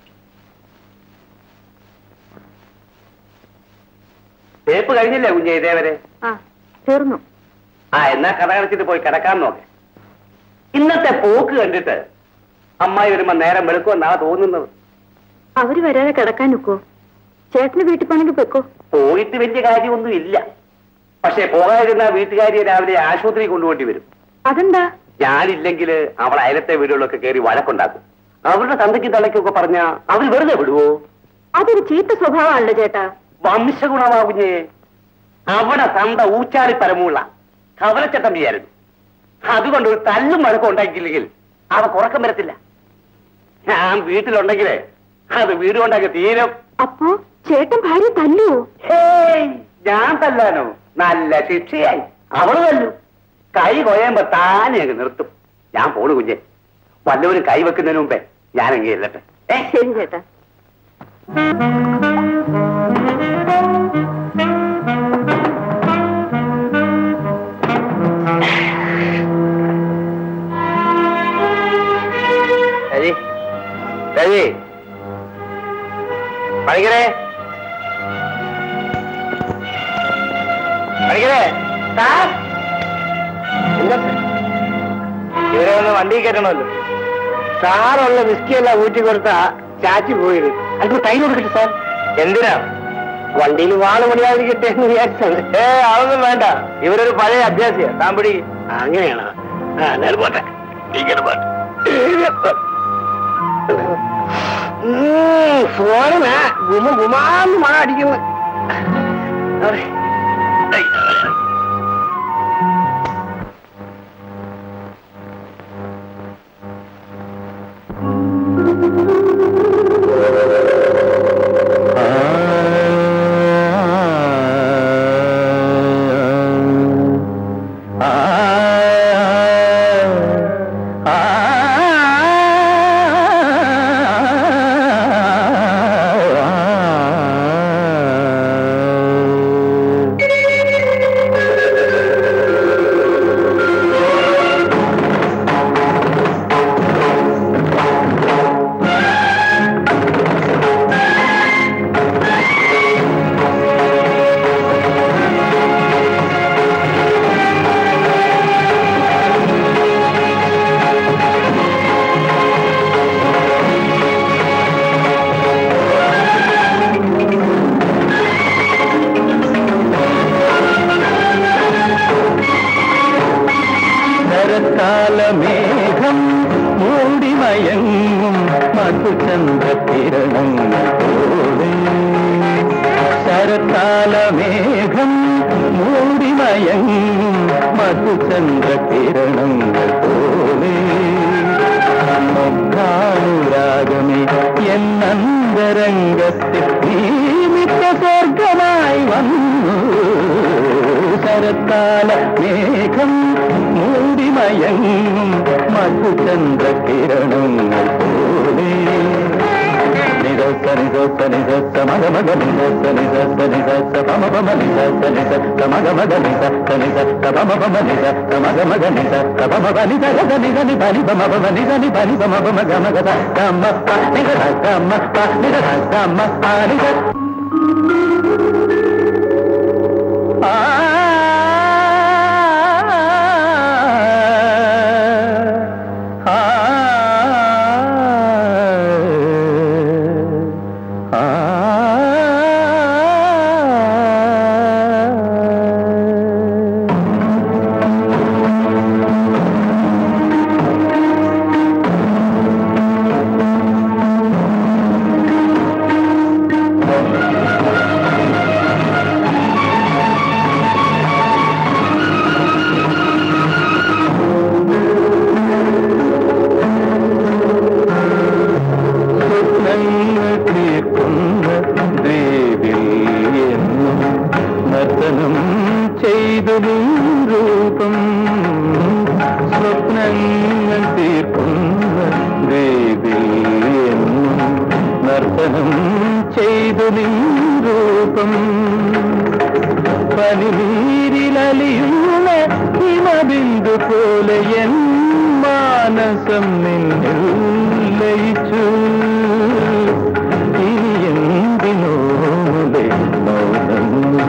തേപ്പ് കഴിഞ്ഞില്ലേ കുഞ്ഞെ ഇതേവരെ ആ തീർന്നു ആ എന്നാ കഥ കടച്ചിട്ട് പോയി കിടക്കാൻ നോക്ക് ഇന്നത്തെ പോക്ക് കണ്ടിട്ട് അമ്മായി വരുമ്പോ നേരം വെളുക്കുമെന്നാ തോന്നുന്നത് അവര് വരാതെ കിടക്കാൻ നിൽക്കോ ചേട്ടന് വീട്ടിൽ പോണെങ്കിൽ വെക്കോ പോയിട്ട് വലിയ കാര്യമൊന്നും ഇല്ല പക്ഷെ പോകാതിരുന്ന വീട്ടുകാരിയെ രാവിലെ ആശുപത്രി കൊണ്ടുപോണ്ടി വരും അതെന്താ ഞാനില്ലെങ്കിൽ അവൾ അയലത്തെ വീടുകളിലൊക്കെ കയറി വഴക്കുണ്ടാക്കും അവരുടെ തന്തയ്ക്ക് തലയ്ക്കൊക്കെ പറഞ്ഞ അവർ വെറുതെ വിടുവോ അതൊരു ചീത്ത സ്വഭാവമാണല്ലോ ചേട്ടാ വംശഗുണമാകുഞ്ഞേ അവിടെ തന്ത ഊച്ചാളി പരമുള്ള കവലച്ചട്ടമ്പിയായിരുന്നു അതുകൊണ്ട് ഒരു തല്ലും മഴക്കം ഉണ്ടാക്കിയില്ലെങ്കിൽ അവക്ക് ഉറക്കം വരത്തില്ല ഞാൻ വീട്ടിലുണ്ടെങ്കിലേ അത് വീട് കൊണ്ടാക്കി തീരും അപ്പോ ചേട്ടൻ ഭാര്യ തല്ലുവോ ഹേയ്, ഞാൻ തല്ലാനോ നല്ല ശിക്ഷയായി അവള് തല്ലു കൈ കൊയ്യുമ്പോ താനെ അങ്ങ് നിർത്തും ഞാൻ പോണു കുഞ്ഞെ വല്ലവരും കൈ വെക്കുന്നതിന് മുമ്പേ ഞാനങ്ങ് ചെല്ലട്ടെ ഏ ശരി ചേട്ടാ രജി രജി പണിക്കരെ പണിക്കരെ സാർ എന്താ സാർ? ഇവരെ ഒന്ന് വണ്ടി കയറ്റണമല്ലോ സാറുള്ള വിസ്കിയെല്ലാം ഊറ്റി കൊടുത്താ ചാച്ചി പോയത് അല്പം ടൈം കൊടുക്കട്ടെ സാർ എന്തിനാ വണ്ടിയിൽ വാള് പണിയാതിരിക്കട്ടെ എന്ന് വിചാരിച്ചത് ഏ അതൊന്നും വേണ്ട ഇവരൊരു പഴയ അഭ്യാസിയാ താൻ പിടി അങ്ങനെയാണോ ആ എന്നാലും പോട്ടെ ഇങ്ങനെ പോട്ടെ ഫോണിന ഗുമ ഗുമാന്ന് മഴ അടിക്കുന്നു അവിടെ. ഐ, അവിടെ. ശരത്കാലമേഘം മൂടിമയങ്ങും മധുചന്ദ്രകിരണങ്ങൾ പോലെ ശരത്കാലമേഘം മൂടിമയങ്ങും മധുചന്ദ്രകിരണങ്ങൾ പോലെ മുഗ്ധാനുരാഗമേ എന്നന്തരംഗത്തിൽ നീമിത്ത സ്വർഗമായി വന്നു ശരത്കാല മേഘം മൂടിമയങ്ങും മധുചന്ദ്രകിരണങ്ങൾ പോലെ നിര సని సని మగ మగ ని సని సని పమ పమ ని సని మగ మగ ని సని పమ పమ ని మగ మగ ని పమ పమ ని సని సని పని పమ పమ ని సని పని పమ పమ గమ గ గమ ప ని గ గమ ప ని గ గమ ప ని గ ఆ ఆ സ്വപ്നങ്ങൾ തീർക്കുന്ന ദേവിൽ എന്നും നർത്തനം ചെയ്തു നീ രൂപം സ്വപ്നങ്ങൾ തീർക്കുന്ന ദേവിൽ എന്നും നർത്തനം ചെയ്തു നീ രൂപം പനിനീരിലലിയുന്ന ഹിമബിന്ദു പോലെ എൻ മാനസം നിന്നിൽ ലയിച്ചു ഇനി എന്തിനോ മുതൽ മൗനം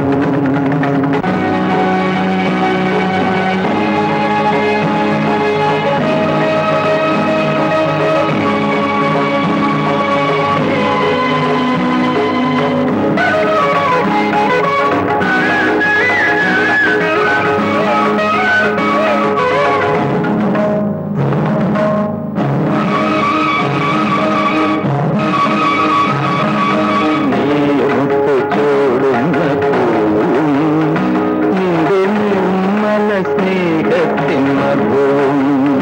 നീയൊത്ത് ചൂടുന്ന പൂവും നിന്റെ നിർമ്മല സ്നേഹത്തിൻ മധുവും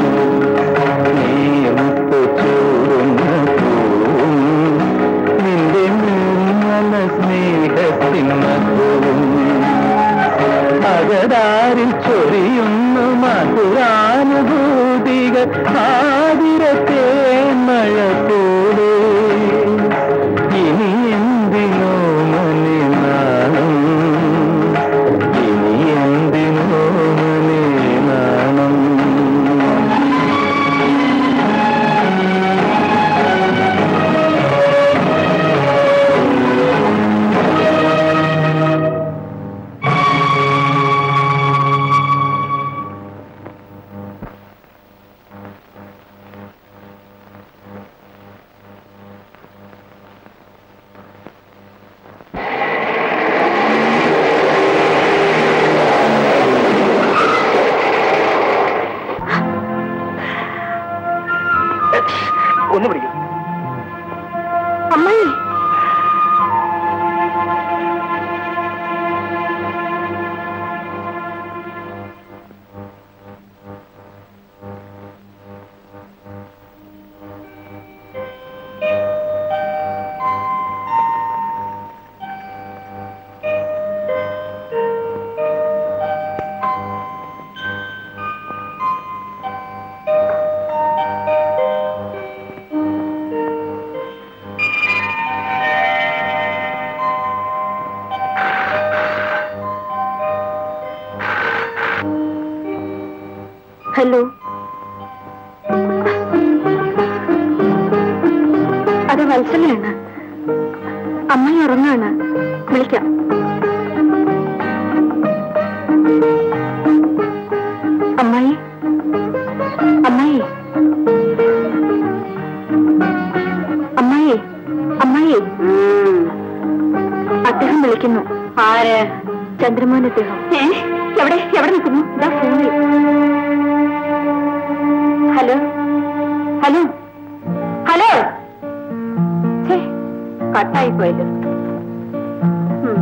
നീയൊത്ത് ചൂടുന്ന പൂവും നിന്റെ നിർമ്മല സ്നേഹത്തിൻ മധുവും അകതാരിൽ ചൊരിയുന്നു മധുരാനുഭൂതികൾ ആതിരത്തെ മഴ പോലെ ഇനി എന്തിനോ മനെ നാണം ഇനി എന്തിനോ മനെ നാണം ഒന്ന് പിടിക്കും അമ്മായി ഹലോ അത് വത്സലയാണ് അമ്മായി ഉറങ്ങാണ് വിളിക്കാം അമ്മായി അമ്മായി അമ്മായി അമ്മായി അദ്ദേഹം വിളിക്കുന്നു ആര് ചന്ദ്രമോഹൻ അദ്ദേഹം ഏ എവിടെ എവിടെ നിൽക്കുന്നു ഇതാ ഫോണിൽ ഹലോ ഹലോ ഹലോ ഛേ, കട്ടായി പോയത് ഉം.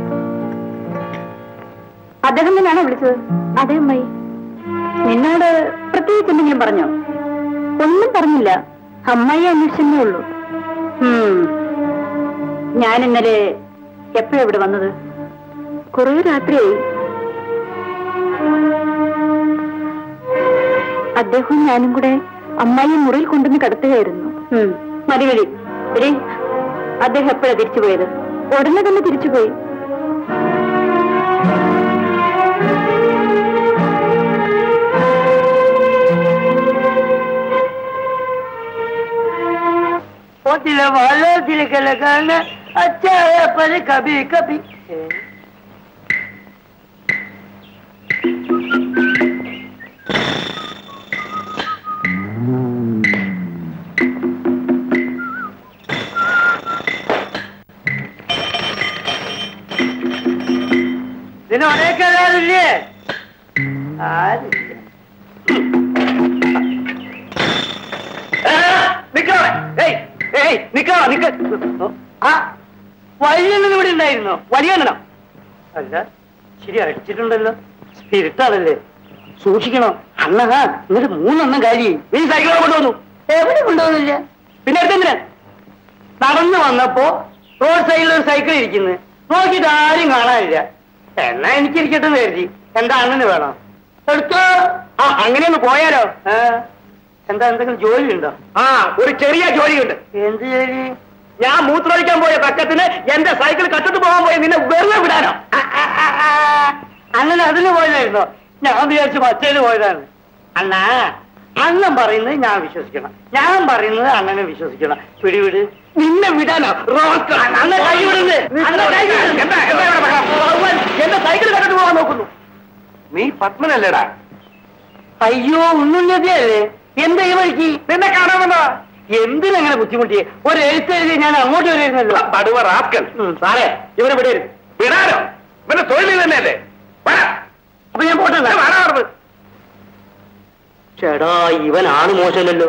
അദ്ദേഹം തന്നെയാണോ വിളിച്ചത് അതെ അമ്മായി നിന്നോട് പ്രത്യേകിച്ച് എന്തെങ്കിലും പറഞ്ഞോ ഒന്നും പറഞ്ഞില്ല അമ്മായി അന്വേഷിച്ചേ ഉള്ളൂ ഉം. ഞാൻ ഇന്നലെ എപ്പോഴാ ഇവിടെ വന്നത് കുറെ രാത്രിയായി അദ്ദേഹവും ഞാനും കൂടെ അമ്മായി മുറിയിൽ കൊണ്ടുവന്ന് കിടത്തുകയായിരുന്നു ഉം. മതി മതി എടി അദ്ദേഹം എപ്പോഴാ തിരിച്ചുപോയത് ഉടനെ തന്നെ തിരിച്ചുപോയി वो दिल वाले दिल के लगाना अच्छा है पर कभी कभी ഇതിന് ഒരേ കരാറില്ലേ ആരില്ല നിക്കണേ ഏയ് ഏയ് നിക്കണോ നിക്ക ആ വലിയണ്ണൻ ഇവിടെ ഉണ്ടായിരുന്നോ വലിയണ്ണനോ അല്ല ശരി അടിച്ചിട്ടുണ്ടല്ലോ സ്പിരിറ്റാണല്ലേ സൂക്ഷിക്കണോ അണ്ണ എന്നിട്ട് മൂന്നെണ്ണം കാരി നീ സൈക്കിളെ കൊണ്ടുവന്നു എവിടെ കൊണ്ടുവന്നില്ല പിന്നെ എന്തിനാ നടന്നു വന്നപ്പോ റോഡ് സൈഡിൽ ഒരു സൈക്കിൾ ഇരിക്കുന്നു നോക്കിയിട്ട് ആരും കാണാനില്ല എന്നാ എനിക്കിരിക്കട്ടെ എന്ന് കരുതി എന്താ അണ്ണന് വേണം എടുത്തോ ആ അങ്ങനെ ഒന്ന് പോയാലോ ആ, എന്താ എന്തെങ്കിലും ജോലി ഉണ്ടോ ആ ഒരു ചെറിയ ജോലിയുണ്ട് എന്ത് ജോലി ഞാൻ മൂത്രമൊഴിക്കാൻ പോയ പക്കത്തിന് എന്റെ സൈക്കിൾ കട്ടിട്ട് പോകാൻ പോയി നിന്നെ വെറുതെ വിടാനോ ആ, ആ, ആ, ആ. അങ്ങനെ അതിന് പോയതായിരുന്നോ ഞാൻ വിചാരിച്ചു മറ്റേത് പോയതാണ് അണ്ണാ അണ്ണൻ പറയുന്നത് ഞാൻ വിശ്വസിക്കണം ഞാൻ പറയുന്നത് അണ്ണനെ വിശ്വസിക്കണം പിടിവിട് നിന്നെ വിടാനോ റോസ്കൽ. അണ്ണൻ കൈ വിടുന്നത്. അണ്ണൻ കൈ വിടുന്നത്. എന്താ എന്താ ഇവിടെ ബഹളം? ഭഗവാൻ, എന്റെ സൈക്കിൾ കണ്ടിട്ട് പോകാൻ നോക്കുന്നു നീ പത്മനല്ലേടാ അയ്യോ ഉണ്ണുന്നതല്ലേ എന്താ ഈ വഴിക്ക് നിന്നെ കാണാമെന്നാ എന്തിനങ്ങനെ ബുദ്ധിമുട്ടിയേ ഒരു എഴുത്തെഴുതി ഞാൻ അങ്ങോട്ട് വരുന്നല്ലോ പടുവ റാസ്കൽ ഉം. സാറേ ഇവനെ വിടരുത് വിടാനോ ഇവന്റെ തൊഴിൽ തന്നെയല്ലേ വരാ. അപ്പൊ ഞാൻ പോട്ടെ ഏ, വരാ അവിടുന്ന്. ചേടാ ഇവനാണ് മോശമല്ലല്ലോ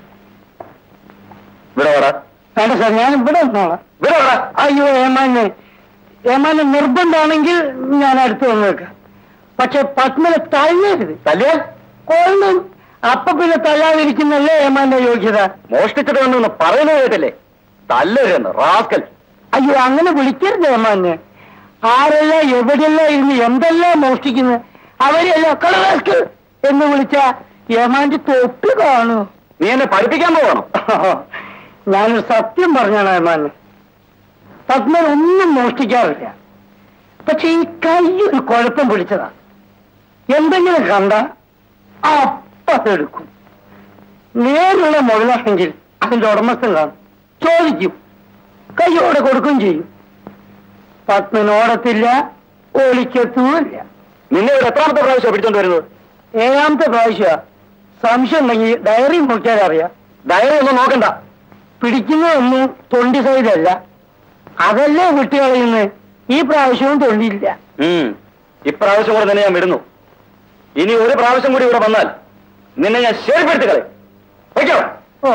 ഇവിടെ വാടാ. വേണ്ട സാർ ഞാൻ ഇവിടെ വന്നോളാം ഇവിടെ വാടാ. അയ്യോ ഏമാനെ ഏമാനെ നിർബന്ധമാണെങ്കിൽ ഞാൻ അടുത്ത് വന്നേക്കാം പക്ഷെ പത്മനെ തള്ളരുത് തല്ലിയാൽ കൊള്ളും അപ്പൊ പിന്നെ തള്ളാതിരിക്കുന്നല്ലേ ഏമാന്റെ യോഗ്യത മോഷ്ടിച്ചിട്ട് വന്നു പറയുന്നത് കേട്ടില്ലേ തല്ലരുന്ന് റാസ്കൽ അയ്യോ അങ്ങനെ വിളിക്കരുത് ഏമാനെ ആരെല്ലാം എവിടെയെല്ലാം ഇരുന്ന് എന്തെല്ലാം മോഷ്ടിക്കുന്നു അവരെല്ലാം കളവാസ്കൽ എന്ന് വിളിച്ച ഏമാന്റെ തൊട്ട് കാണൂ നീ എന്നെ പഠിപ്പിക്കാൻ പോകണം ഞാനൊരു സത്യം പറഞ്ഞാണ് ഏമാന് പത്മൻ ഒന്നും മോഷ്ടിക്കാറില്ല പക്ഷെ ഈ കൈ ഒരു കുഴപ്പം പിടിച്ചതാ എന്തെങ്കിലും കണ്ട അപ്പത്തെടുക്കും നേരിലുള്ള മുതലാണെങ്കിൽ അതിന്റെ ഉടമസ്ഥൻ കാണും ചോദിക്കും കൈയോടെ കൊടുക്കുകയും ചെയ്യും പത്മനോടത്തില്ല ഒളിക്കത്തുമില്ല നിന്നെ ഒരു എത്രാമത്തെ പ്രാവശ്യം പിടിച്ചോണ്ട് വരുന്നത് ഏഴാമത്തെ പ്രാവശ്യ സംശയം ഉണ്ടെങ്കിൽ ഡയറി നോക്കിയാൽ അറിയാം ഡയറി ഒന്നും നോക്കണ്ട പിടിക്കുന്നതൊന്നും തൊണ്ടി സൈഡല്ല അതല്ലേ വിട്ടുകളയുന്നത് ഈ പ്രാവശ്യവും തൊണ്ടിയില്ല ഉം. ഇപ്രാവശ്യം കൂടെ തന്നെ ഞാൻ വിടുന്നു ഇനി ഒരു പ്രാവശ്യം കൂടി ഇവിടെ വന്നാൽ നിന്നെ ഞാൻ ശരിപ്പെടുത്തി കളയും വയ്ക്കോ ഓ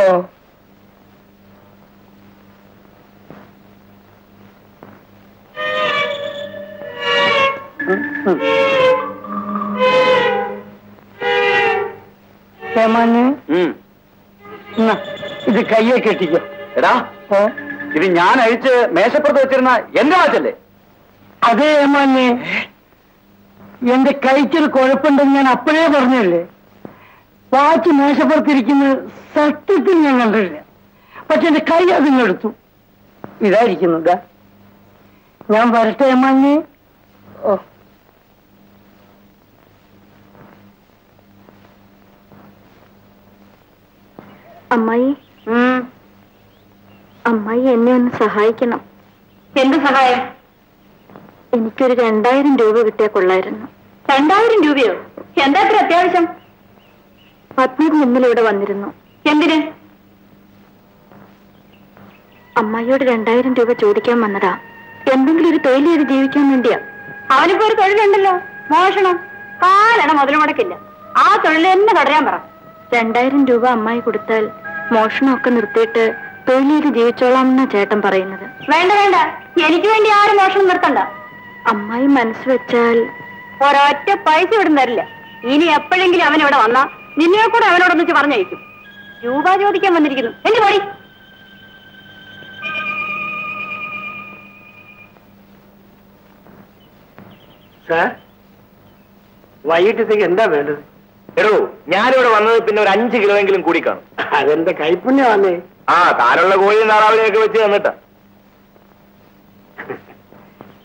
ഏമാനെ എന്നാ, ഇത് കയ്യെ കെട്ടിക്കോ എടാ ഓ ഇത് ഞാൻ അഴിച്ച് മേശപ്പുറത്ത് വെച്ചിരുന്ന എന്റെ വാച്ചല്ലേ അതേ ഏമാനെ എന്റെ കൈക്കൊരു കുഴപ്പമുണ്ടെന്ന് ഞാൻ അപ്പോഴേ പറഞ്ഞല്ലേ വാച്ച് മേശപ്പുറത്തിരിക്കുന്നത് സത്യത്തിൽ ഞാൻ കണ്ടില്ല പക്ഷെ എന്റെ കൈ അതിനെടുത്തു ഇതായിരിക്കുന്നു ദാ. ഞാൻ വരട്ടെ ഏമാനെ ഓ അമ്മായി അമ്മായി എന്നെ ഒന്ന് സഹായിക്കണം എന്ത് സഹായം എനിക്കൊരു രണ്ടായിരം രൂപ കിട്ടിയാൽ കൊള്ളായിരുന്നു രണ്ടായിരം രൂപയോ എന്താ ഇത്ര അത്യാവശ്യം പത്മജി ഇന്നലെ ഇവിടെ വന്നിരുന്നു എന്തിന് അമ്മായിയോട് രണ്ടായിരം രൂപ ചോദിക്കാൻ വന്നതാ എന്തെങ്കിലും ഒരു തൊഴിൽ ചെയ്ത് ജീവിക്കാൻ വേണ്ടിയാ അവനിപ്പോ ഒരു തൊഴിലുണ്ടല്ലോ മോഷണം കാലണ മുതൽ മുടക്കില്ല ആ തൊഴിൽ തന്നെ തുടരാൻ പറ രണ്ടായിരം രൂപ അമ്മായി കൊടുത്താൽ മോഷണമൊക്കെ നിർത്തിയിട്ട് തൊഴിൽ ചെയ്ത് ജീവിച്ചോളാം എന്നാ ചേട്ടൻ പറയുന്നത് വേണ്ട വേണ്ട എനിക്ക് വേണ്ടി ആരും മോഷണം നിർത്തണ്ട അമ്മായി മനസ്സ് വെച്ചാൽ ഒരൊറ്റ പൈസ ഇവിടെ തരില്ല ഇനി എപ്പോഴെങ്കിലും അവൻ ഇവിടെ വന്നാ നിന്നെ കൂടെ അവനോടൊന്നിച്ച് പറഞ്ഞയക്കും രൂപ ചോദിക്കാൻ വന്നിരിക്കുന്നു എന്റെ പോടി സാർ വൈകിട്ടത്തേക്ക് എന്താ വേണ്ടത് എടോ ഞാനിവിടെ വന്നത് പിന്നെ ഒരു അഞ്ച് കിലോയെങ്കിലും കൂടി കാണും അതെന്റെ കൈപ്പുണ്യമാണേ ആ താനുള്ള കോഴിയും താറാവിനെയൊക്കെ വെച്ച് തന്നിട്ടാ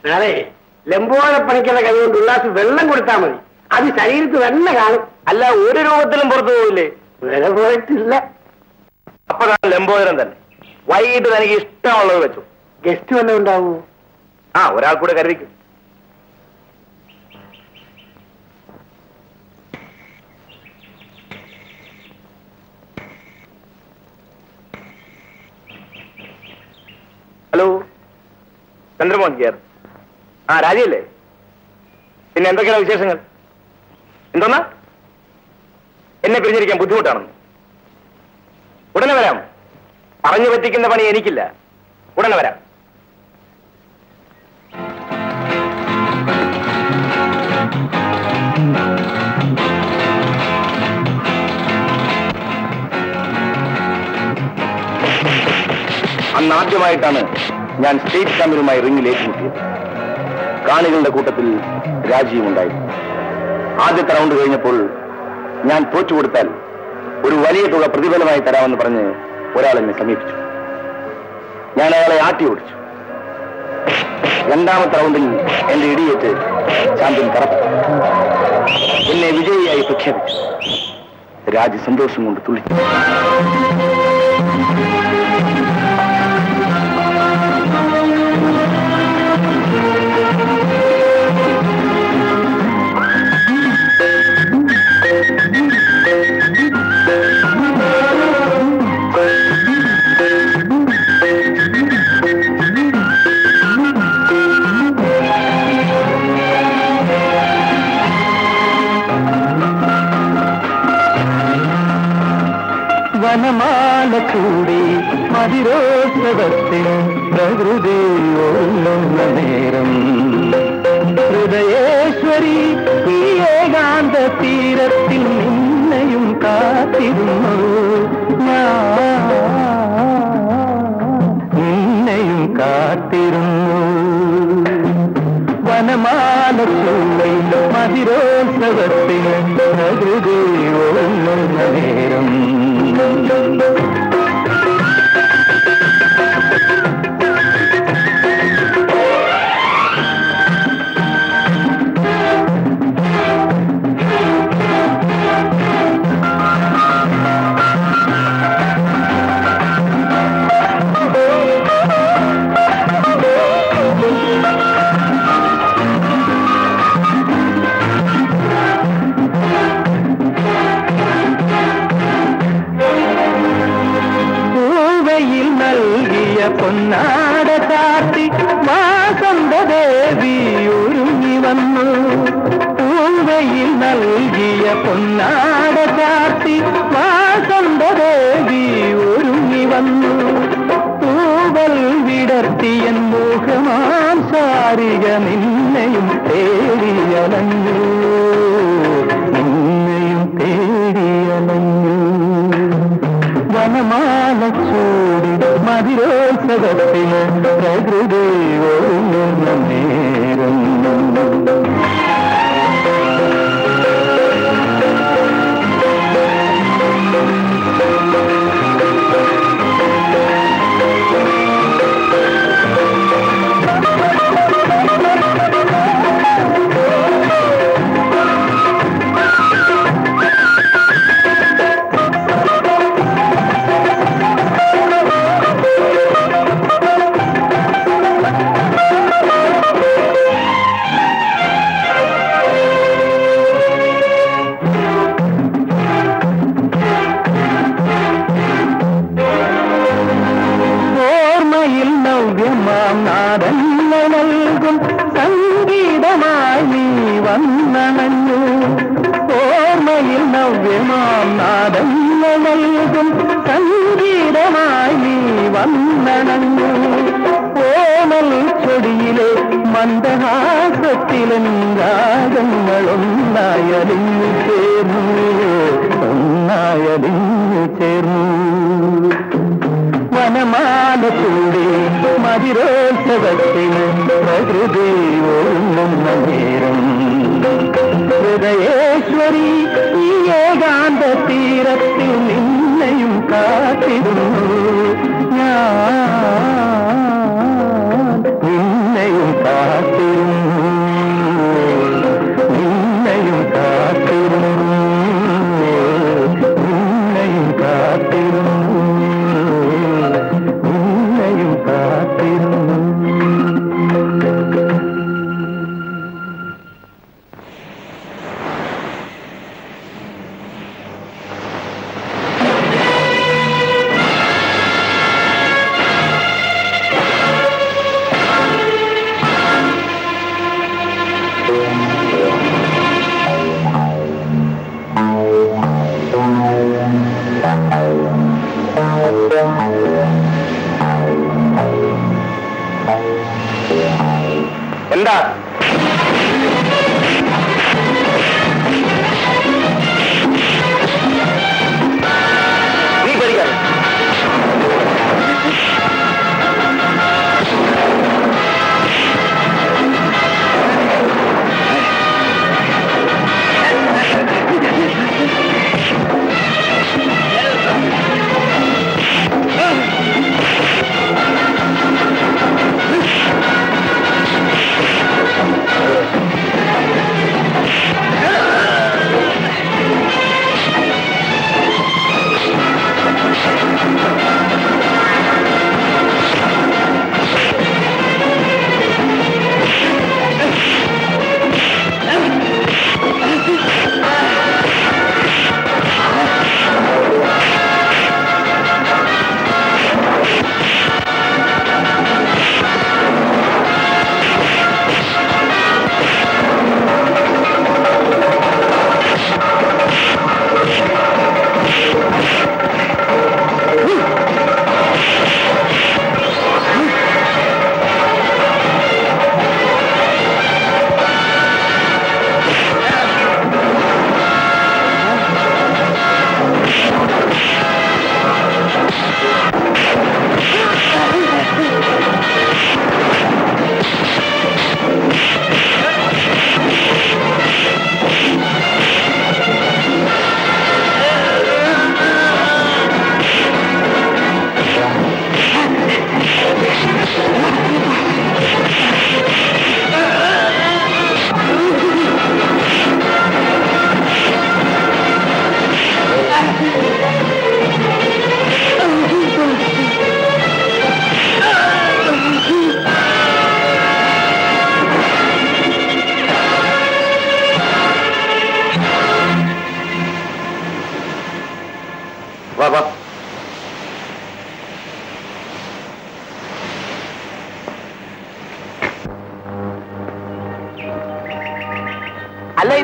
നാളെ ലംബോദരപ്പണിക്കുള്ള കൈ കൊണ്ട് ഉല്ലാസ് വെള്ളം കൊടുത്താൽ മതി അത് ശരീരത്ത് തന്നെ കാണും അല്ല ഒരു രൂപത്തിലും പുറത്തു പോവില്ലേ വില പോയിട്ടില്ല അപ്പൊ ഞാൻ ലംബോദരം തന്നെ വൈകിട്ട് തനിക്ക് ഇഷ്ടമുള്ളത് വെച്ചു ഗസ്റ്റ് വല്ലതും ഉണ്ടാവൂ ആ ഒരാൾ കൂടെ കരുതിക്കും ഹലോ ചന്ദ്രമോഹൻ ജിയർ ആ രാജിയല്ലേ പിന്നെ എന്തൊക്കെയാണ് വിശേഷങ്ങൾ എന്തോന്നാ എന്നെ പിരിഞ്ഞിരിക്കാൻ ബുദ്ധിമുട്ടാണെന്ന് ഉടനെ വരാം പറഞ്ഞു പറ്റിക്കുന്ന പണി എനിക്കില്ല ഉടനെ വരാം അന്ന് ആദ്യമായിട്ടാണ് ഞാൻ സ്റ്റേറ്റ് ചാമ്പ്യനുമായി റിംഗിൽ ഏറ്റുമുട്ടിയത് കാണികളുടെ കൂട്ടത്തിൽ രാജിയും ഉണ്ടായിരുന്നു ആദ്യത്തെ റൗണ്ട് കഴിഞ്ഞപ്പോൾ ഞാൻ തോറ്റു കൊടുത്താൽ ഒരു വലിയ തുക പ്രതിഫലമായി തരാമെന്ന് പറഞ്ഞ് ഒരാൾ എന്നെ സമീപിച്ചു ഞാൻ അയാളെ ആട്ടി ഓടിച്ചു രണ്ടാമത്തെ റൗണ്ടിൽ എന്റെ ഇടിയേറ്റ് ചാമ്പ്യൻ കറപ്പു എന്നെ വിജയിയായി പ്രഖ്യാപിച്ചു രാജി സന്തോഷം കൊണ്ട് തുള്ളി വനമാല കൂടി മതിരോത്സവത്തിന് പ്രകൃതി ഓർമ്മ നേരം ഹൃദയേശ്വരി ഈ ഏകാന്ത തീരത്തിൽ നിന്നെയും കാത്തിരുന്നു ഞാൻ നിന്നെയും കാത്തിരുന്നു വനമാല ചൂളി മതിരോത്സവത്തിന് പ്രകൃതി ഓർമ്മ നേരം പൂവയിൽ നൽകിയ പൊന്നാട ചാത്തി വാസന്ത ദേവി ഒരുങ്ങി വന്നു പൂവയിൽ നൽകിയ പൊന്നാട ചാത്തി വാസന്ത ദേവി ഒരുങ്ങി വന്നു പൂവൽ വിടർത്തിയൻ മോഹമാം സാരിക നിന്നെയും തേടിയലഞ്ഞു നിന്നെയും തേടിയലഞ്ഞു വനമാല ചൂടി മതിരോത്സവത്തിന് പ്രകൃതി ഒരുങ്ങുന്ന നേരം ഓർമ്മയിൽ നവ്യമാം നാടങ്ങൾ നൽകും സംഗീതമായി നീ വന്നണഞ്ഞു ഓർമ്മയിൽ നവ്യമാം നാടങ്ങൾ നൽകും സംഗീതമായി നീ വന്നണഞ്ഞു ഓമൽ ചൊടിയിലെ മന്ദഹാസത്തിലും രാഗങ്ങളൊന്നായലിഞ്ഞു ചേർന്നു ഒന്നായലിഞ്ഞു ചേർന്നു വനമാല കൂടി മതിരോത്സവത്തിന് പ്രകൃതി ഓർമ്മുന്ന നേരം ഹൃദയേശ്വരി ഈ ഏകാന്ത തീരത്തിൽ നിന്നെയും കാത്തിരുന്നു ഞാൻ നിന്നെയും കാത്തിരുന്നു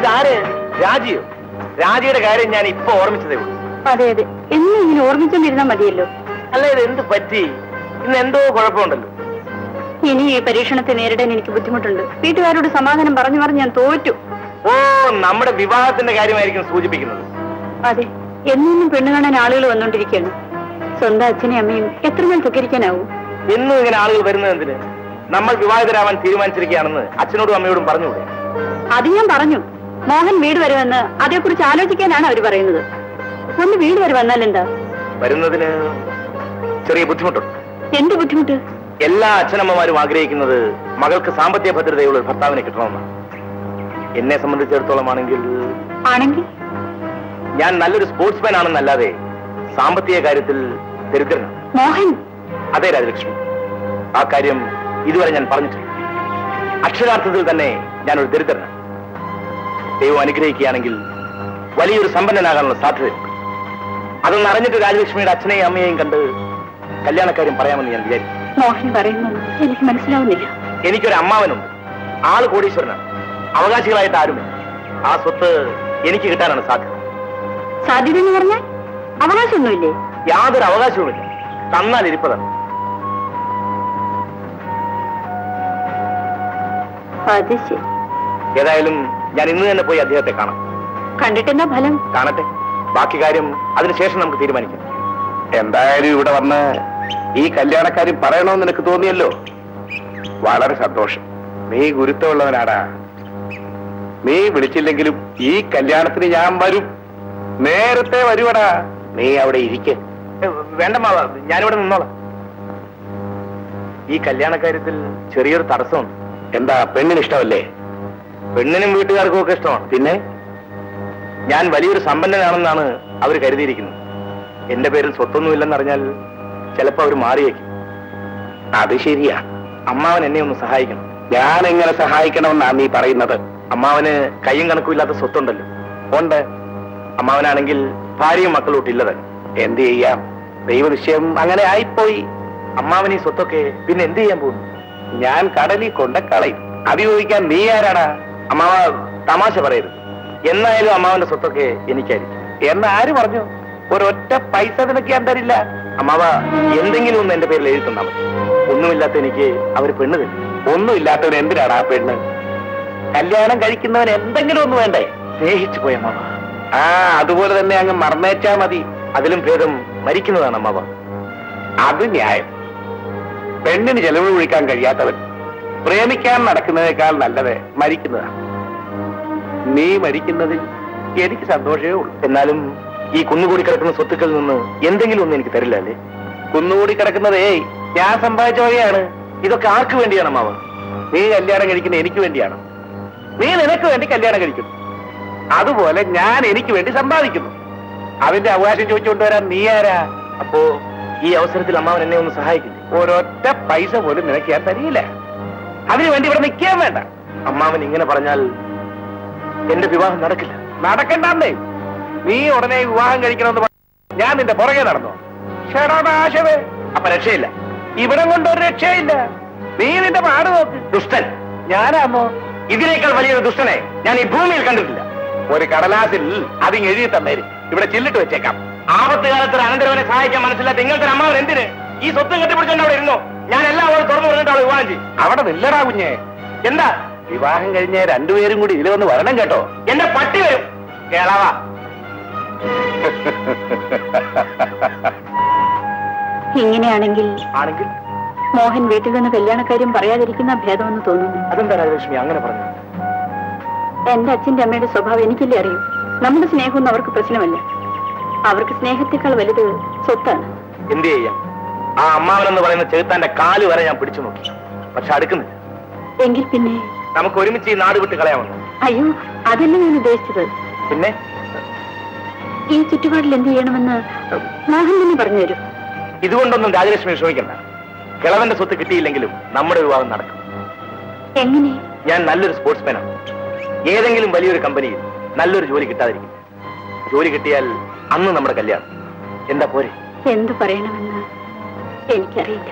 ഇതാര് രാജിയോ രാജിയുടെ കാര്യം ഞാൻ ഇപ്പൊ ഓർമ്മിച്ചതേ ഉള്ളൂ അതെ അതെ എന്നും ഇങ്ങനെ ഓർമ്മിച്ചോണ്ടിരുന്നാ മതിയല്ലോ അല്ല ഇത് എന്ത് പറ്റി ഇന്ന് എന്തോ കുഴപ്പമുണ്ടല്ലോ ഇനി ഈ പരീക്ഷണത്തെ നേരിടാൻ എനിക്ക് ബുദ്ധിമുട്ടുണ്ട് വീട്ടുകാരോട് സമാധാനം പറഞ്ഞു പറഞ്ഞ് ഞാൻ തോറ്റു ഓ നമ്മുടെ വിവാഹത്തിന്റെ കാര്യമായിരിക്കും സൂചിപ്പിക്കുന്നത് അതെ എന്നും പെണ്ണു കാണാൻ ആളുകൾ വന്നോണ്ടിരിക്കുകയാണ് സ്വന്തം അച്ഛനെയും അമ്മയും എത്രമേൽ ധിക്കരിക്കാനാവും എന്നും ഇങ്ങനെ ആളുകൾ വരുന്നത് എന്തിന് നമ്മൾ വിവാഹിതരാവാൻ തീരുമാനിച്ചിരിക്കുകയാണെന്ന് അച്ഛനോടും അമ്മയോടും പറഞ്ഞുകൂടെ അത് ഞാൻ പറഞ്ഞു മോഹൻ വീട് വരുമെന്ന് അതേക്കുറിച്ച് ആലോചിക്കാനാണ് അവർ പറയുന്നത് ഒന്ന് വീട് വരെ വന്നാൽ എന്താ വരുന്നതിന് ചെറിയ ബുദ്ധിമുട്ടുണ്ട് എന്ത് ബുദ്ധിമുട്ട് എല്ലാ അച്ഛനമ്മമാരും ആഗ്രഹിക്കുന്നത് മകൾക്ക് സാമ്പത്തിക ഭദ്രതയുള്ള ഒരു ഭർത്താവിനെ കിട്ടണമെന്നാണ് എന്നെ സംബന്ധിച്ചിടത്തോളം ആണെങ്കിൽ ആണെങ്കിൽ ഞാൻ നല്ലൊരു സ്പോർട്സ്മാൻ ആണെന്നല്ലാതെ സാമ്പത്തിക കാര്യത്തിൽ ദരിദ്രനാണ് മോഹൻ അതെ രാജലക്ഷ്മി ആ കാര്യം ഇതുവരെ ഞാൻ പറഞ്ഞിട്ടില്ല അക്ഷരാർത്ഥത്തിൽ തന്നെ ഞാനൊരു ദരിദ്രനാണ് ദൈവം അനുഗ്രഹിക്കുകയാണെങ്കിൽ വലിയൊരു സമ്പന്നനാകാനുള്ള സാധ്യതയുണ്ട് അതൊന്ന് അറിഞ്ഞിട്ട് രാജലക്ഷ്മിയുടെ അച്ഛനെയും അമ്മയെയും കണ്ട് കല്യാണക്കാര്യം പറയാമെന്ന് ഞാൻ വിചാരിച്ചു മോഹൻ പറയുന്നത് എനിക്ക് മനസ്സിലാവുന്നില്ല എനിക്കൊരു അമ്മാവനുണ്ട് ആള് കോടീശ്വരനാണ് അവകാശികളായിട്ട് ആരുമില്ല ആ സ്വത്ത് എനിക്ക് കിട്ടാനാണ് സാധ്യത സാധ്യത എന്ന് പറഞ്ഞാൽ അവകാശമൊന്നുമില്ലേ യാതൊരു അവകാശവുമില്ല തന്നാൽ ഇരിപ്പതാണ് അത് ശരി ഏതായാലും ഞാൻ ഇന്ന് തന്നെ പോയി അദ്ദേഹത്തെ കാണാം കണ്ടിട്ടെന്താ ഫലം കാണട്ടെ ബാക്കി കാര്യം അതിനുശേഷം നമുക്ക് തീരുമാനിക്കാം എന്തായാലും ഇവിടെ വന്ന് ഈ കല്യാണക്കാര്യം പറയണമെന്ന് നിനക്ക് തോന്നിയല്ലോ വളരെ സന്തോഷം നീ ഗുരുത്വമുള്ളവനാടാ നീ വിളിച്ചില്ലെങ്കിലും ഈ കല്യാണത്തിന് ഞാൻ വരും നേരത്തെ വരുവടാ നീ അവിടെ ഇരിക്കെ വേണ്ട മാവ ഞാനിവിടെ നിന്നോളാം ഈ കല്യാണക്കാര്യത്തിൽ ചെറിയൊരു തടസ്സമുണ്ട് എന്താ പെണ്ണിന് ഇഷ്ടമല്ലേ പെണ്ണിനും വീട്ടുകാർക്കും ഒക്കെ ഇഷ്ടമാണ് പിന്നെ ഞാൻ വലിയൊരു സമ്പന്നനാണെന്നാണ് അവർ കരുതിയിരിക്കുന്നത് എന്റെ പേരിൽ സ്വത്തൊന്നുമില്ലെന്നറിഞ്ഞാൽ ചിലപ്പോ അവർ മാറിയേക്കും അത് ശരിയാ അമ്മാവൻ എന്നെ ഒന്ന് സഹായിക്കണം ഞാൻ എങ്ങനെ സഹായിക്കണമെന്നാ നീ പറയുന്നത് അമ്മാവന് കയ്യും കണക്കുമില്ലാത്ത സ്വത്തുണ്ടല്ലോ ഉണ്ട് അമ്മാവനാണെങ്കിൽ ഭാര്യയും മക്കളും ഇല്ലത് എന്ത് ചെയ്യാം ദൈവനിശ്ചയം അങ്ങനെ ആയിപ്പോയി അമ്മാവൻ ഈ സ്വത്തൊക്കെ പിന്നെ എന്ത് ചെയ്യാൻ പോകുന്നു ഞാൻ കടലിൽ കൊണ്ട കളയും അഭിയോഗിക്കാൻ നീ ആരാടാ അമ്മാവ തമാശ പറയരുത് എന്നായാലും അമ്മാവന്റെ സ്വത്തൊക്കെ എനിക്കായിരിക്കും എന്ന് ആര് പറഞ്ഞു ഒരൊറ്റ പൈസ നിനക്ക് ഞാൻ തരില്ല അമ്മാവ എന്തെങ്കിലും ഒന്ന് എന്റെ പേരിൽ എഴുതി തന്നാ മതി ഒന്നുമില്ലാത്ത എനിക്ക് അവര് പെണ്ണ് തരും ഒന്നുമില്ലാത്തവൻ എന്തിനാടാ ആ പെണ്ണ് കല്യാണം കഴിക്കുന്നവൻ എന്തെങ്കിലും ഒന്ന് വേണ്ടേ സ്നേഹിച്ചു പോയ അമ്മാവ ആ അതുപോലെ തന്നെ അങ്ങ് മറന്നേച്ചാ മതി അതിലും ഭേദം മരിക്കുന്നതാണ് അമ്മാവ അത് ന്യായം പെണ്ണിന് ചെലവ് ഒഴിക്കാൻ കഴിയാത്തവൻ പ്രേമിക്കാൻ നടക്കുന്നതിനേക്കാൾ നല്ലത് മരിക്കുന്നതാണ് നീ മരിക്കുന്നതിൽ എനിക്ക് സന്തോഷമേ ഉള്ളൂ എന്നാലും ഈ കുന്നുകൂടി കിടക്കുന്ന സ്വത്തുക്കളിൽ നിന്ന് എന്തെങ്കിലും ഒന്നും എനിക്ക് തരില്ല അല്ലേ കുന്നുകൂടി കിടക്കുന്നതേ ഞാൻ സമ്പാദിച്ച വകയാണ് ഇതൊക്കെ ആർക്ക് വേണ്ടിയാണ് മാവ നീ കല്യാണം കഴിക്കുന്ന എനിക്ക് വേണ്ടിയാണ് നീ നിനക്ക് വേണ്ടി കല്യാണം കഴിക്കുന്നു അതുപോലെ ഞാൻ എനിക്ക് വേണ്ടി സമ്പാദിക്കുന്നു അതിന്റെ അവകാശം ചോദിച്ചുകൊണ്ട് വരാൻ നീ ആരാ അപ്പോ ഈ അവസരത്തിൽ അമ്മാവൻ എന്നെ ഒന്ന് സഹായിക്കില്ല ഒരൊറ്റ പൈസ പോലും നിനക്ക് ഞാൻ തരിയില്ല അതിനു വേണ്ടി ഇവിടെ നിൽക്കാൻ വേണ്ട അമ്മാവൻ ഇങ്ങനെ പറഞ്ഞാൽ എന്റെ വിവാഹം നടക്കില്ല നടക്കണ്ടേ നീ ഉടനെ വിവാഹം കഴിക്കണമെന്ന് പറഞ്ഞ് ഞാൻ നിന്റെ പുറകെ നടന്നു ഷടാനാശവേ അപ്പൊ രക്ഷയില്ല ഇവിടം കൊണ്ട് ഒരു രക്ഷയില്ല നീ നിന്റെ പാട് നോക്ക് ദുഷ്ടൻ ഞാനാമോ ഇതിനേക്കാൾ വലിയൊരു ദുഷ്ടനെ ഞാൻ ഈ ഭൂമിയിൽ കണ്ടിട്ടില്ല ഒരു കടലാസിൽ അതിങ് എഴുതി തന്നേര് ഇവിടെ ചില്ലിട്ട് വെച്ചേക്കാം ആപത്ത് കാലത്ത് ഒരു അനന്തരവനെ സഹായിക്കാൻ മനസ്സിലാത്ത ഇങ്ങനത്തെ ഒരു അമ്മാവൻ എന്തിന് ഈ സ്വത്തും കെട്ടിപ്പിടിച്ചോണ്ട് അവിടെ ഇരുന്നോ ഞാൻ എല്ലാം അവൾ തുറന്നു പറഞ്ഞിട്ട് അവൾ വിവാഹം ചെയ്യും അവിടെ നില്ലടാ കുഞ്ഞെ എന്താ വിവാഹം കഴിഞ്ഞ രണ്ടുപേരും കൂടി ഇതിൽ വന്ന് വരണം കേട്ടോ എന്റെ പട്ടി വരും കേളവാ ഇങ്ങനെയാണെങ്കിൽ ആണെങ്കിൽ മോഹൻ വീട്ടിൽ നിന്ന് കല്യാണക്കാര്യം പറയാതിരിക്കുന്ന ഭേദമെന്ന് തോന്നുന്നു അതെന്താ രാജലക്ഷ്മി അങ്ങനെ പറഞ്ഞു എന്റെ അച്ഛന്റെ അമ്മയുടെ സ്വഭാവം എനിക്കല്ലേ അറിയൂ നമ്മുടെ സ്നേഹമൊന്നും അവർക്ക് പ്രശ്നമല്ല അവർക്ക് സ്നേഹത്തെക്കാൾ വലുത് സ്വത്താണ് എന്ത് ചെയ്യാം ആ അമ്മാവൻ എന്ന് പറയുന്ന ചെറുത്താന്റെ കാല് വരെ ഞാൻ പിടിച്ചു നോക്കി പക്ഷെ അടുക്കുന്നില്ല എങ്കിൽ പിന്നെ നമുക്ക് ഒരുമിച്ച് ഈ നാട് വിട്ട് കളയാമെന്ന് അയ്യോ അതല്ല ഞാൻ ഉദ്ദേശിച്ചത് പിന്നെ ഈ ചുറ്റുപാടിൽ എന്ത് ചെയ്യണമെന്ന് മോഹൻ തന്നെ പറഞ്ഞു തരൂ ഇതുകൊണ്ടൊന്നും രാജലക്ഷ്മി വിഷമിക്കണ്ട കിളവന്റെ സ്വത്ത് കിട്ടിയില്ലെങ്കിലും നമ്മുടെ വിവാഹം നടക്കും എങ്ങനെ ഞാൻ നല്ലൊരു സ്പോർട്സ്മാനാണ് ഏതെങ്കിലും വലിയൊരു കമ്പനിയിൽ നല്ലൊരു ജോലി കിട്ടാതിരിക്കും ജോലി കിട്ടിയാൽ അന്ന് നമ്മുടെ കല്യാണം എന്താ പോരെ എന്തു പറയണമെന്ന് എനിക്കറിയില്ല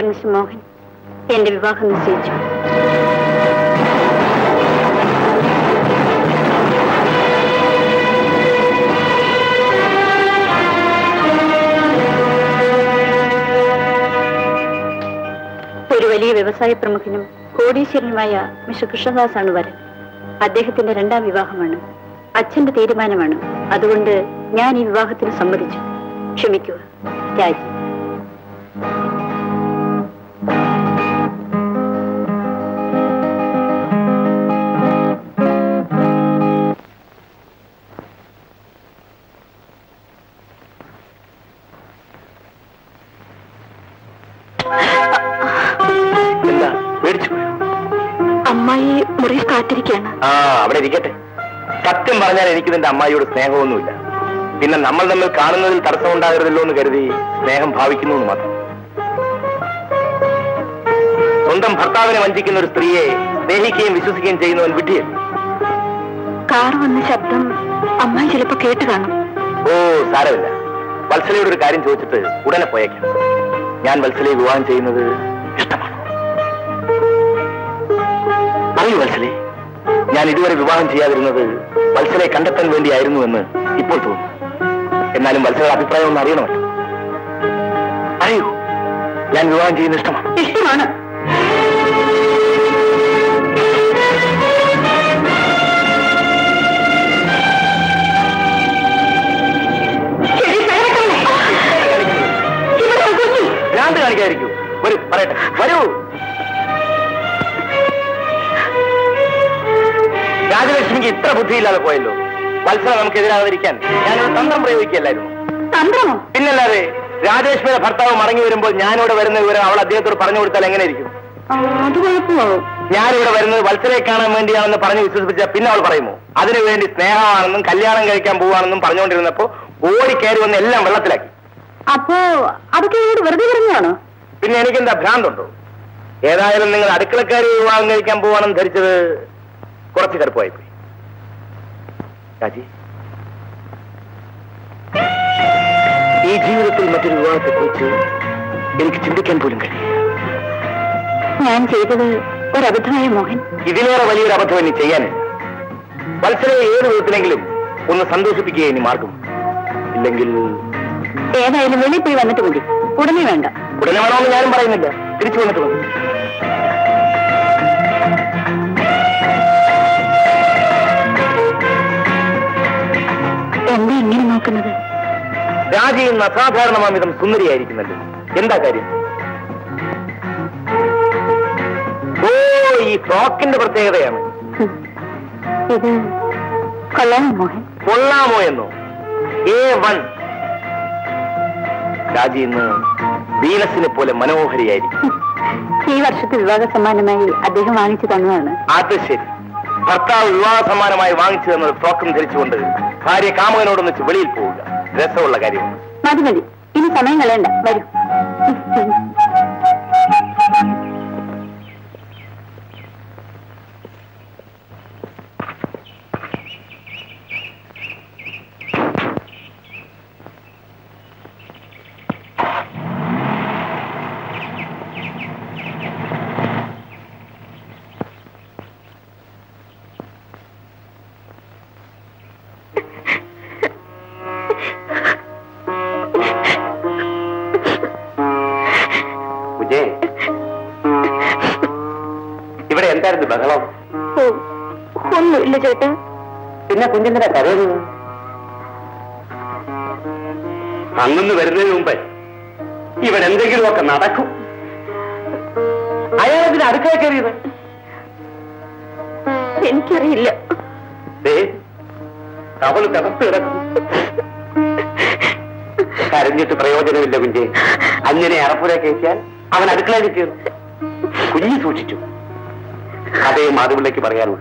മിസ്റ്റർ മോഹൻ എന്റെ വിവാഹം നിശ്ചയിച്ചു ഒരു വലിയ വ്യവസായ പ്രമുഖനും കോടീശ്വരനുമായ മിസ്റ്റർ കൃഷ്ണദാസാണ് വരൻ അദ്ദേഹത്തിന്റെ രണ്ടാം വിവാഹമാണ് അച്ഛന്റെ തീരുമാനമാണ് അതുകൊണ്ട് ഞാൻ ഈ വിവാഹത്തിന് സമ്മതിച്ചു ക്ഷമിക്കുക രാജി എന്താ പേടിച്ചു പോയോ? അമ്മായി മുറിയിൽ കാത്തിരിക്കുകയാണ് ആ അവിടെ ഇരിക്കട്ടെ സത്യം പറഞ്ഞാൽ എനിക്ക് നിന്റെ അമ്മായിയോട് സ്നേഹമൊന്നുമില്ല പിന്നെ നമ്മൾ തമ്മിൽ കാണുന്നതിൽ തടസ്സമുണ്ടാകരുതല്ലോ എന്ന് കരുതി സ്നേഹം ഭാവിക്കുന്നു എന്ന് മാത്രം സ്വന്തം ഭർത്താവിനെ വഞ്ചിക്കുന്ന ഒരു സ്ത്രീയെ സ്നേഹിക്കുകയും വിശ്വസിക്കുകയും ചെയ്യുന്നവൻ വിഡ്ഢിയല്ല കാർ വന്ന ശബ്ദം അമ്മായി ചിലപ്പോ കേട്ട് കാണും ഓ സാരമില്ല വത്സലയോട് ഒരു കാര്യം ചോദിച്ചിട്ട് ഉടനെ പോയേക്കാം ഞാൻ വത്സലയെ വിവാഹം ചെയ്യുന്നത് ഇഷ്ടമാണ് അറിയൂ വത്സലെ ഞാൻ ഇതുവരെ വിവാഹം ചെയ്യാതിരുന്നത് വത്സലയെ കണ്ടെത്താൻ വേണ്ടിയായിരുന്നു എന്ന് ഇപ്പോൾ തോന്നുന്നു എന്നാലും വത്സലയുടെ അഭിപ്രായം ഒന്ന് അറിയണമല്ലോ അറിയൂ ഞാൻ വിവാഹം ചെയ്യുന്നത് ഇഷ്ടമാണ് ഇഷ്ടമാണ് ഭ്രാന്ത് കാണിക്കാതിരിക്കൂ വരൂ പറയട്ടെ വരൂ രാജലക്ഷ്മിക്ക് ഇത്ര ബുദ്ധിയില്ലാതെ പോയല്ലോ വത്സല നമുക്കെതിരാകാതിരിക്കാൻ ഞാനൊരു തന്ത്രം പ്രയോഗിക്കുകയല്ലായിരുന്നു തന്ത്രമോ പിന്നല്ലാതെ രാജേശ്വര ഭർത്താവ് മടങ്ങി വരുമ്പോൾ ഞാനിവിടെ വരുന്ന വിവരം അവൾ അദ്ദേഹത്തോട് പറഞ്ഞു കൊടുത്താൽ എങ്ങനെ ഇരിക്കും ആ, അത് കുഴപ്പമാവും ഞാനിവിടെ വരുന്നത് വത്സലയെ കാണാൻ വേണ്ടിയാണെന്ന് പറഞ്ഞ് വിശ്വസിപ്പിച്ച പിന്നെ അവൾ പറയുമോ അതിനുവേണ്ടി സ്നേഹമാണെന്നും കല്യാണം കഴിക്കാൻ പോവാണെന്നും പറഞ്ഞുകൊണ്ടിരുന്നപ്പോ ഓടി കയറി വന്ന് എല്ലാം വെള്ളത്തിലാക്കി അപ്പോ അതൊക്കെ ഇവരോട് വെറുതെ പറഞ്ഞാണോ പിന്നെ എനിക്കെന്താ ഭ്രാന്തുണ്ടോ ഏതായാലും നിങ്ങൾ അടുക്കളക്കാരി വിവാഹം കഴിക്കാൻ പോവാണെന്ന് ധരിച്ചത് കുറച്ച് കടുപ്പമായി പോയി രാജി ഈ ജീവിതത്തിൽ മറ്റൊരു വിവാഹത്തെ കുറിച്ച് എനിക്ക് ചിന്തിക്കാൻ പോലും കഴിയില്ല ഞാൻ ചെയ്തത് ഒരബദ്ധമായ മോഹൻ ഇതിലേറെ വലിയൊരു അബദ്ധം ഇനി ചെയ്യാനില്ല വത്സലയെ ഏത് വിധത്തിലെങ്കിലും ഒന്ന് സന്തോഷിപ്പിക്കുക ഇനി മാർഗം ഇല്ലെങ്കിൽ ഏതായാലും വെളിയിൽ പോയി വന്നിട്ട് മതി ഉടനെ വേണ്ട ഉടനെ വേണമെന്ന് ഞാനും പറയുന്നില്ല തിരിച്ചു വന്നിട്ട് മതി എന്താ ഇങ്ങനെ നോക്കുന്നത് രാജി ഇന്ന് അസാധാരണമാമിതം സുന്ദരിയായിരിക്കുന്നല്ലോ എന്താ കാര്യം ഓ ഈ ഫ്രോക്കിന്റെ പ്രത്യേകതയാണ് ഹും. ഇത് കൊള്ളാമോ മോഹൻ കൊള്ളാമോ എന്നോ എ വൺ രാജി ഇന്ന് വീനസിനെ പോലെ മനോഹരിയായിരിക്കും ഹും. ഈ വർഷത്തെ വിവാഹ സമ്മാനമായി അദ്ദേഹം വാങ്ങിച്ചു തന്നതാണ് അത് ശരി ഭർത്താവ് വിവാഹ സമ്മാനമായി വാങ്ങിച്ചു തന്നത് ഫ്രോക്കും ധരിച്ചുകൊണ്ട് ഭാര്യ കാമകനോടൊന്നിച്ച് വെളിയിൽ പോവുക രസമുള്ള കാര്യമാണ് മതി മതി ഇനി സമയം കളയണ്ട വരൂ കുഞ്ഞേ ഇവിടെ എന്തായിരുന്നു ബഹളം ഓ ഒന്നുമില്ല ചേട്ടാ പിന്നെ കുഞ്ഞിന്റെ കരയുന്നത് അങ്ങന്ന് വരുന്നതിന് മുമ്പേ ഇവിടെ എന്തെങ്കിലുമൊക്കെ നടക്കും അയാളതിന് അടുക്കള കയറിയത് എനിക്കറിയില്ല ദേ, അവള് തകർത്ത് കിടക്കും കരഞ്ഞിട്ട് പ്രയോജനമില്ല കുഞ്ഞെ അങ്ങനെ അറപ്പുര കയറ്റിയാൽ അവൻ അടുക്കളയിൽ കയറും കുഞ്ഞി സൂക്ഷിച്ചു അതേ മാധുവിലേക്ക് പറയാനുള്ളൂ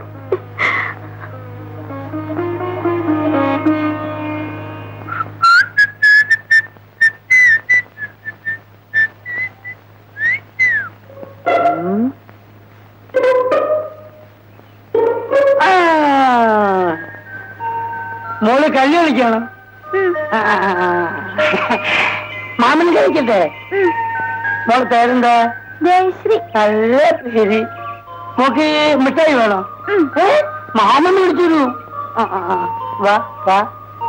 മോള് കല്ല് കളിക്കണം മാമൻ കഴിക്കട്ടെ മോളെ പേരെന്താ ജയശ്രീ നല്ല പേര് നോക്കി മിഠായി വേണോ ഏ മാമൻ വിളിച്ചു ആ ആ, ആ. വാ വാ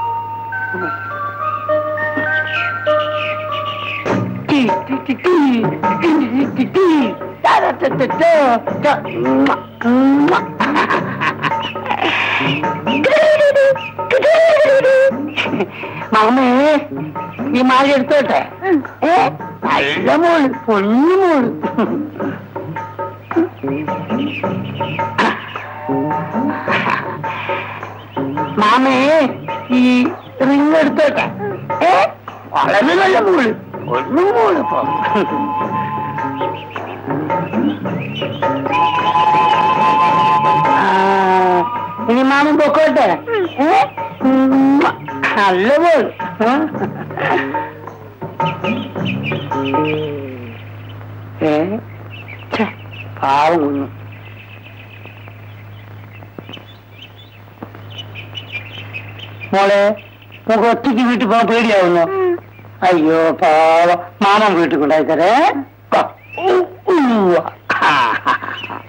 ടി, ടി, ടി, ടി, ടി, ടി, ടി, ടി. ടാ, ടാ, ടാ, ടാ, ടാ, ടാ. ഉമ്മ, ഉമ്മ. മാമേ ഈ മാല എടുത്തോട്ടെ ഏ നല്ല മോള് പൊന്നു മോള് മാമേ ഈ റിങ് എടുത്തോട്ടെ ഏ വളരെ നല്ല മോള് പൊന്നു മോള് ഇപ്പൊ ആ, ഇനി മാമൻ പൊക്കോട്ടെ ഏ ഉമ്മ. നല്ല മോള് ഏ ഛെ, പാവം കുഞ്ഞു മോളെ നമുക്ക് ഒറ്റയ്ക്ക് വീട്ടിൽ പോകാൻ പേടിയാവുന്നു അയ്യോ പാവ മാമൻ വീട്ടിൽ കൊണ്ടായി തരേ വാ. ഊ, ഊവ്വ. ആ, ആ, ആ.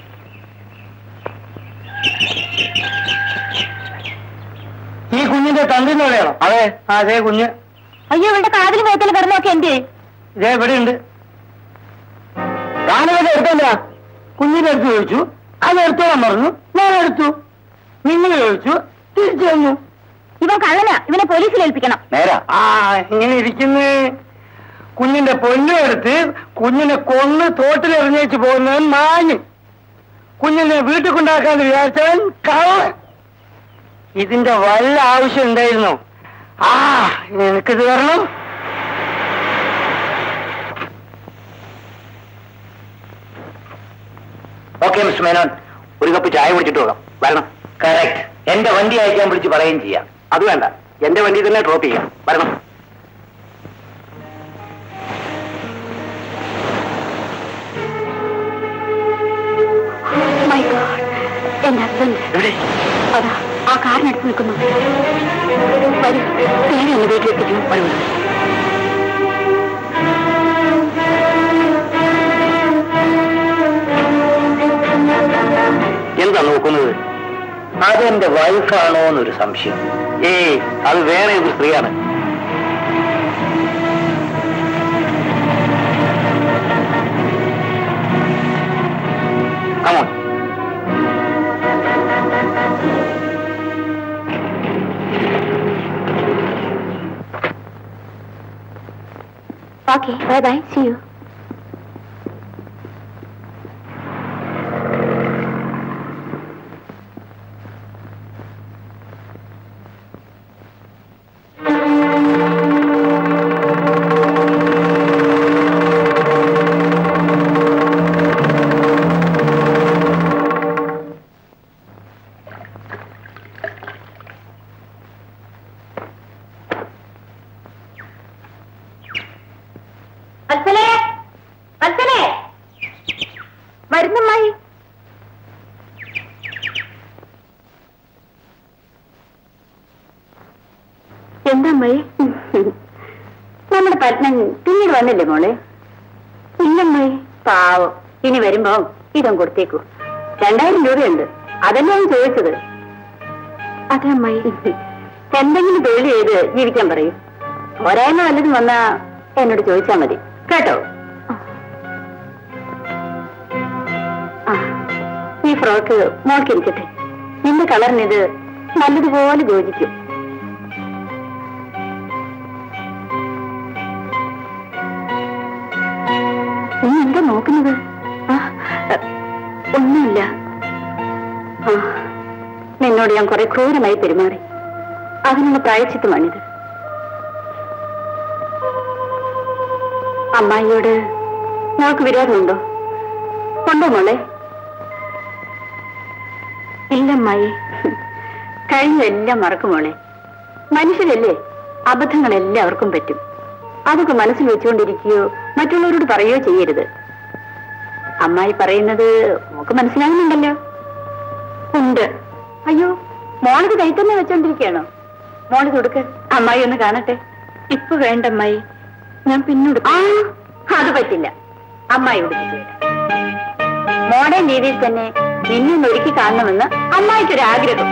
ഈ കുഞ്ഞിന്റെ തന്തിന്ന് പറയണം അതെ അതെ കുഞ്ഞ് അയ്യോ ഇവിടെ കാതിലും മുഖത്തിൽ കിടന്നൊക്കെ എന്തേ ഇതേ ഇവിടെ ഉണ്ട് ഞാനത് എടുത്തല്ല കുഞ്ഞിന്റെ അടുത്ത് ചോദിച്ചു അത് എടുത്തോളാൻ പറഞ്ഞു ഞാൻ എടുത്തു നിങ്ങൾ ചോദിച്ചു തിരിച്ചു തന്നു ഇവൻ കള്ളനാ ഇവനെ പോലീസിൽ ഏൽപ്പിക്കണം നേരാ ആ ഇങ്ങനെ ഇരിക്കുന്ന കുഞ്ഞിന്റെ പൊന്നും എടുത്ത് കുഞ്ഞിനെ കൊന്ന് തോട്ടിലെറിഞ്ഞേച്ച് പോകുന്നവൻ മാഞ്ഞു കുഞ്ഞിനെ വീട്ടിൽ കൊണ്ടാക്കാന്ന് വിചാരിച്ചവൻ കള്ളൻ ഇതിന്റെ വല്ല ആവശ്യം ഉണ്ടായിരുന്നു ആ എനിക്കിത് തരണം ഓക്കെ മിസ്റ്റർ മേനോൻ ഒരു കപ്പ് ചായ കുടിച്ചിട്ട് പോകാം വരണം കറക്റ്റ് എന്റെ വണ്ടി അയക്കാൻ വിളിച്ച് പറയുകയും ചെയ്യാം അത് വേണ്ട എന്റെ വണ്ടി തന്നെ ഡ്രോപ്പ് ചെയ്യാം വരണം My God. എന്റെ ഹസ്ബൻഡ് എവിടെ അതാ ആ കാറിനടുത്ത് നിൽക്കുന്നു വരൂ നേരെ ഒന്ന് വീട്ടിലെത്തിക്കണം വരൂ എന്താ നോക്കുന്നത് അതെന്റെ വൈഫാണോ എന്നൊരു സംശയം ഏയ് അത് വേറെ ഒരു സ്ത്രീയാണ് Come on. Okay bye bye see you വത്സലേ വത്സലേ വരുന്നമ്മായി എന്താ അമ്മായി നമ്മുടെ പത്മൻ പിന്നീട് വന്നില്ലേ മോളെ ഇല്ലമ്മായി പാവം ഇനി വരുമ്പോ ഇതം കൊടുത്തേക്കൂ രണ്ടായിരം രൂപയുണ്ട് അതല്ലേ ഞാൻ ചോദിച്ചത് അതെ അമ്മായി എന്തെങ്കിലും തൊഴിൽ ചെയ്ത് ജീവിക്കാൻ പറയൂ പോരായ്മ വല്ലതും വന്നാ എന്നോട് ചോദിച്ചാ മതി കേട്ടോ ആ ഈ ഫ്രോക്ക് മോൾക്കിരിക്കട്ടെ നിന്റെ കളറിന് ഇത് നല്ലതുപോലെ യോജിക്കും നീ എന്താ നോക്കുന്നത് ആ, എ, ഒന്നുമില്ല ആ നിന്നോട് ഞാൻ കുറെ ക്രൂരമായി പെരുമാറി അതിനുള്ള പ്രായച്ചിത്തമാണിത് അമ്മായിയോട് മോൾക്ക് വിരോധമുണ്ടോ ഉണ്ടോ മോളെ ഇല്ല അമ്മായി കഴിഞ്ഞതെല്ലാം മറക്കും മോളെ മനുഷ്യരല്ലേ അബദ്ധങ്ങൾ എല്ലാവർക്കും പറ്റും അതൊക്കെ മനസ്സിൽ വെച്ചുകൊണ്ടിരിക്കുകയോ മറ്റുള്ളവരോട് പറയുകയോ ചെയ്യരുത് അമ്മായി പറയുന്നത് മോക്ക് മനസ്സിലാകുന്നുണ്ടല്ലോ ഉണ്ട് അയ്യോ മോളിത് കൈ തന്നെ വെച്ചോണ്ടിരിക്കുകയാണോ മോളിത് കൊടുക്ക് അമ്മായി ഒന്ന് കാണട്ടെ ഇപ്പൊ വേണ്ട അമ്മായി ഞാൻ പിന്നോട് ആ അത് പറ്റില്ല അമ്മായി ഉടുപ്പിച്ചു മോഡേൺ രീതിയിൽ തന്നെ നിന്നെ ഒന്ന് ഒരുക്കി കാണണമെന്ന് അമ്മായിക്കൊരു ആഗ്രഹം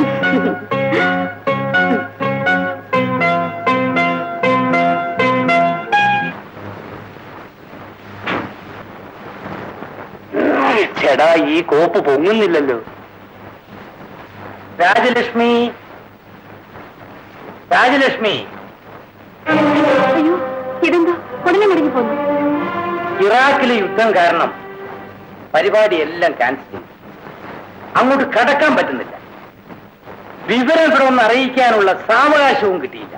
ചേടാ ഈ കോപ്പ് പൊങ്ങുന്നില്ലല്ലോ രാജലക്ഷ്മി രാജലക്ഷ്മി അയ്യോ ഇതെന്താ ഉടനെ മുടങ്ങി പോന്നു ഇറാഖിലെ യുദ്ധം കാരണം പരിപാടി എല്ലാം ക്യാൻസൽ ചെയ്തു അങ്ങോട്ട് കടക്കാൻ പറ്റുന്നില്ല വിവരം ഇവിടെ ഒന്ന് അറിയിക്കാനുള്ള സാവകാശവും കിട്ടിയില്ല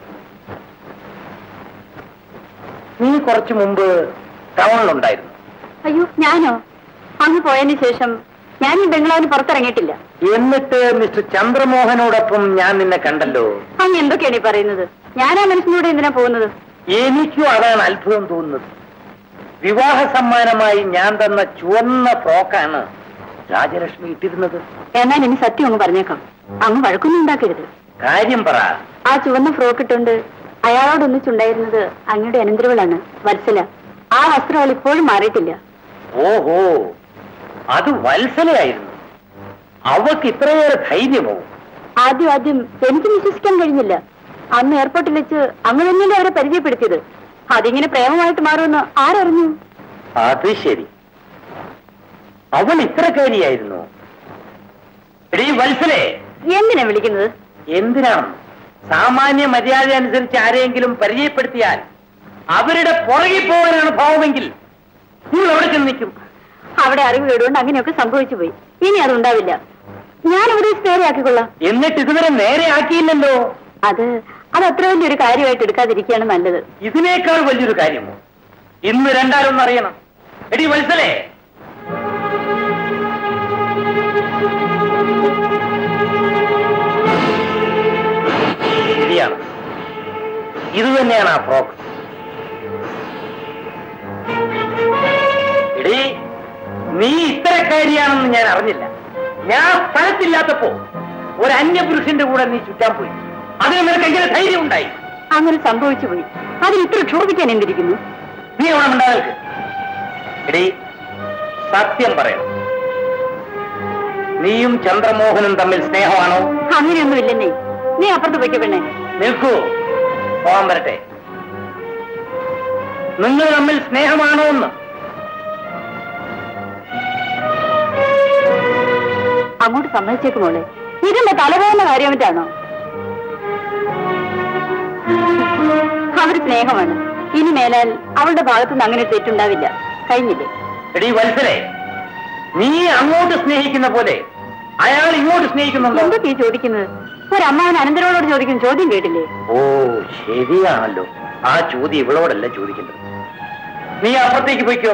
നീ കുറച്ചു മുമ്പ് ടൗണിലുണ്ടായിരുന്നു അയ്യോ ഞാനോ അങ്ങ് പോയതിനു ശേഷം ഞാൻ ഈ ബംഗ്ലാവിന് പുറത്തിറങ്ങിയിട്ടില്ല എന്നിട്ട് മിസ്റ്റർ ചന്ദ്രമോഹനോടൊപ്പം ഞാൻ നിന്നെ കണ്ടല്ലോ അങ്ങ് എന്തൊക്കെയാണ് ഈ പറയുന്നത് ഞാൻ ആ മനുഷ്യനോട് എന്തിനാ പോകുന്നത് എനിക്കും അതാണ് അത്ഭുതം തോന്നുന്നത് വിവാഹ സമ്മാനമായി ഞാൻ തന്ന ചുവന്ന ഫ്രോക്കാണ് രാജലക്ഷ്മി ഇട്ടിരുന്നത് എന്നാൽ ഇനി സത്യം അങ്ങ് പറഞ്ഞേക്കാം അങ്ങ് വഴക്കൊന്നും ഉണ്ടാക്കരുത് കാര്യം പറ ആ ചുവന്ന ഫ്രോക്ക് ഇട്ടുകൊണ്ട് അയാളോട് ഒന്നിച്ചുണ്ടായിരുന്നത് അങ്ങയുടെ അനന്തരവളാണ് വത്സല ആ വസ്ത്രം അവൾ ഇപ്പോഴും മാറിയിട്ടില്ല ഓഹോ അത് വത്സലയായിരുന്നു അവക്ക് ഇത്രയേറെ ധൈര്യമോ ആദ്യം ആദ്യം എനിക്ക് വിശ്വസിക്കാൻ കഴിഞ്ഞില്ല അന്ന് എയർപോർട്ടിൽ വെച്ച് അങ്ങ് തന്നെയല്ലേ അവരെ പരിചയപ്പെടുത്തിയത് അതിങ്ങനെ പ്രേമമായിട്ട് മാറുമെന്ന് ആരറിഞ്ഞു അത് ശരി അവൾ ഇത്രക്കാരിയായിരുന്നു എടീ വത്സലേ എന്തിനാ വിളിക്കുന്നത് എന്തിനാണ് സാമാന്യ മര്യാദ അനുസരിച്ച് ആരെയെങ്കിലും പരിചയപ്പെടുത്തിയാൽ അവരുടെ പുറകെ പോകാനാണ് ഭാവമെങ്കിൽ നിങ്ങൾ അവിടെ ചെന്ന് നിൽക്കും അവിടെ അറിവ് കേടുകൊണ്ട് അങ്ങനെയൊക്കെ സംഭവിച്ചു പോയി ഇനി അതുണ്ടാവില്ല ഞാൻ ഇവിടെ നേരെയാക്കിക്കൊള്ളാം എന്നിട്ട് ഇതുവരെ നേരെ ആക്കിയില്ലല്ലോ അത് അത് അത്ര വലിയൊരു കാര്യമായിട്ട് എടുക്കാതിരിക്കുകയാണ് നല്ലത് ഇതിനേക്കാൾ വലിയൊരു കാര്യമോ ഇന്ന് രണ്ടാലൊന്നും അറിയണം എടി വത്സലേ ശരിയാണ് ഇത് തന്നെയാണ് ആ ഫ്രോക്ക് എടീ നീ ഇത്തരക്കാരിയാണെന്ന് ഞാൻ അറിഞ്ഞില്ല ഞാൻ സ്ഥലത്തില്ലാത്തപ്പോ ഒരു അന്യപുരുഷന്റെ കൂടെ നീ ചുറ്റാൻ പോയി അതിന് നിനക്ക് എങ്ങനെ ധൈര്യം ഉണ്ടായി അങ്ങനെ സംഭവിച്ചു പോയി അതിന് ഇത്ര ക്ഷോഭിക്കാൻ എന്തിരിക്കുന്നു നീ അവിടെ ഉണ്ടാകൾക്ക് എടീ സത്യം പറയണം നീയും ചന്ദ്രമോഹനും തമ്മിൽ സ്നേഹമാണോ അങ്ങനെയൊന്നും ഇല്ലെന്നേ നീ അപ്പുറത്ത് പോയിക്കോ പെണ്ണേ നിൽക്കൂ പോകാൻ വരട്ടെ നിങ്ങൾ തമ്മിൽ സ്നേഹമാണോ എന്ന് അങ്ങോട്ട് സമ്മതിച്ചേക്ക് മോളെ ഇതിന്റെ തലവേദന കാര്യം മറ്റാണോ അവര് സ്നേഹമാണ് ഇനി മേലാൽ അവളുടെ ഭാഗത്തുനിന്ന് അങ്ങനെ ഒരു തെറ്റുണ്ടാവില്ല കഴിഞ്ഞില്ലേ എടീ വത്സലേ നീ അങ്ങോട്ട് സ്നേഹിക്കുന്ന പോലെ അയാൾ ഇങ്ങോട്ട് സ്നേഹിക്കുന്നുണ്ടോ എന്തൊക്കെ ഈ ചോദിക്കുന്നത് ഒരമ്മാവൻ അനന്തരോട് ചോദിക്കുന്ന ചോദ്യം കേട്ടില്ലേ ഓ ശരിയാണല്ലോ ആ ചോദ്യം ഇവളോടല്ല ചോദിക്കേണ്ടത് നീ അപ്പുറത്തേക്ക് പോയിക്കോ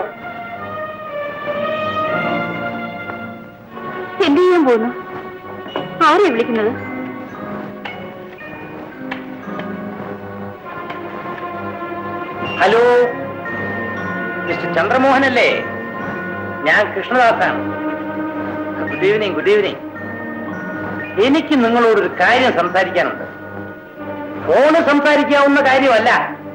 എന്ത് ചെയ്യാൻ പോകുന്നു ആരെയാ വിളിക്കുന്നത് ഹലോ മിസ്റ്റർ ചന്ദ്രമോഹനല്ലേ ഞാൻ കൃഷ്ണദാസാണ് ഗുഡ് ഈവനിങ് ഗുഡ് ഈവനിങ് എനിക്ക് നിങ്ങളോടൊരു കാര്യം സംസാരിക്കാനുണ്ട് ഫോണ് സംസാരിക്കാവുന്ന കാര്യമല്ല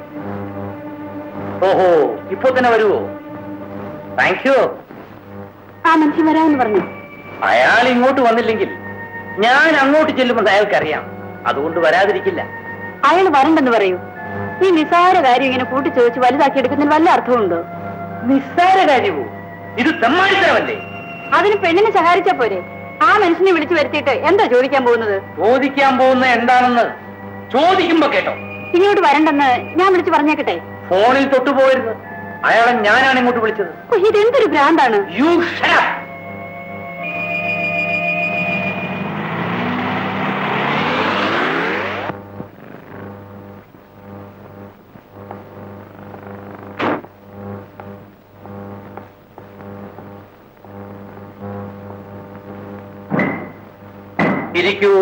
ഓഹോ ഇപ്പൊ തന്നെ വരുവോ താങ്ക് യു ആ മനുഷ്യൻ വരാമെന്ന് പറഞ്ഞു അയാൾ ഇങ്ങോട്ട് വന്നില്ലെങ്കിൽ ഞാൻ അങ്ങോട്ട് ചെല്ലുമെന്ന് അയാൾക്കറിയാം അതുകൊണ്ട് വരാതിരിക്കില്ല അയാൾ വരണ്ടെന്ന് പറയൂ ഈ നിസ്സാര കാര്യം ഇങ്ങനെ കൂട്ടി ചോദിച്ച് വലുതാക്കി എടുക്കുന്നതിന് വല്ല അർത്ഥമുണ്ടോ നിസ്സാര കാര്യമോ ഇത് തെമ്മാടിത്തരമല്ലേ അതിന് പെണ്ണിനെ സഹായിച്ചാ പോരെ ആ മനുഷ്യനെ വിളിച്ചു വരുത്തിയിട്ട് എന്താ ചോദിക്കാൻ പോകുന്നത് ചോദിക്കാൻ പോകുന്ന എന്താണെന്ന് ചോദിക്കുമ്പോ കേട്ടോ ഇങ്ങോട്ട് വരണ്ടെന്ന് ഞാൻ വിളിച്ചു പറഞ്ഞേക്കട്ടെ ഫോണിൽ തൊട്ടുപോകരുത് അയാളെ ഞാനാണ് ഇങ്ങോട്ട് വിളിച്ചത് ഓ, ഇതെന്തൊരു ഭ്രാന്താണ് യു ഷട്ട് ഇരിക്കൂ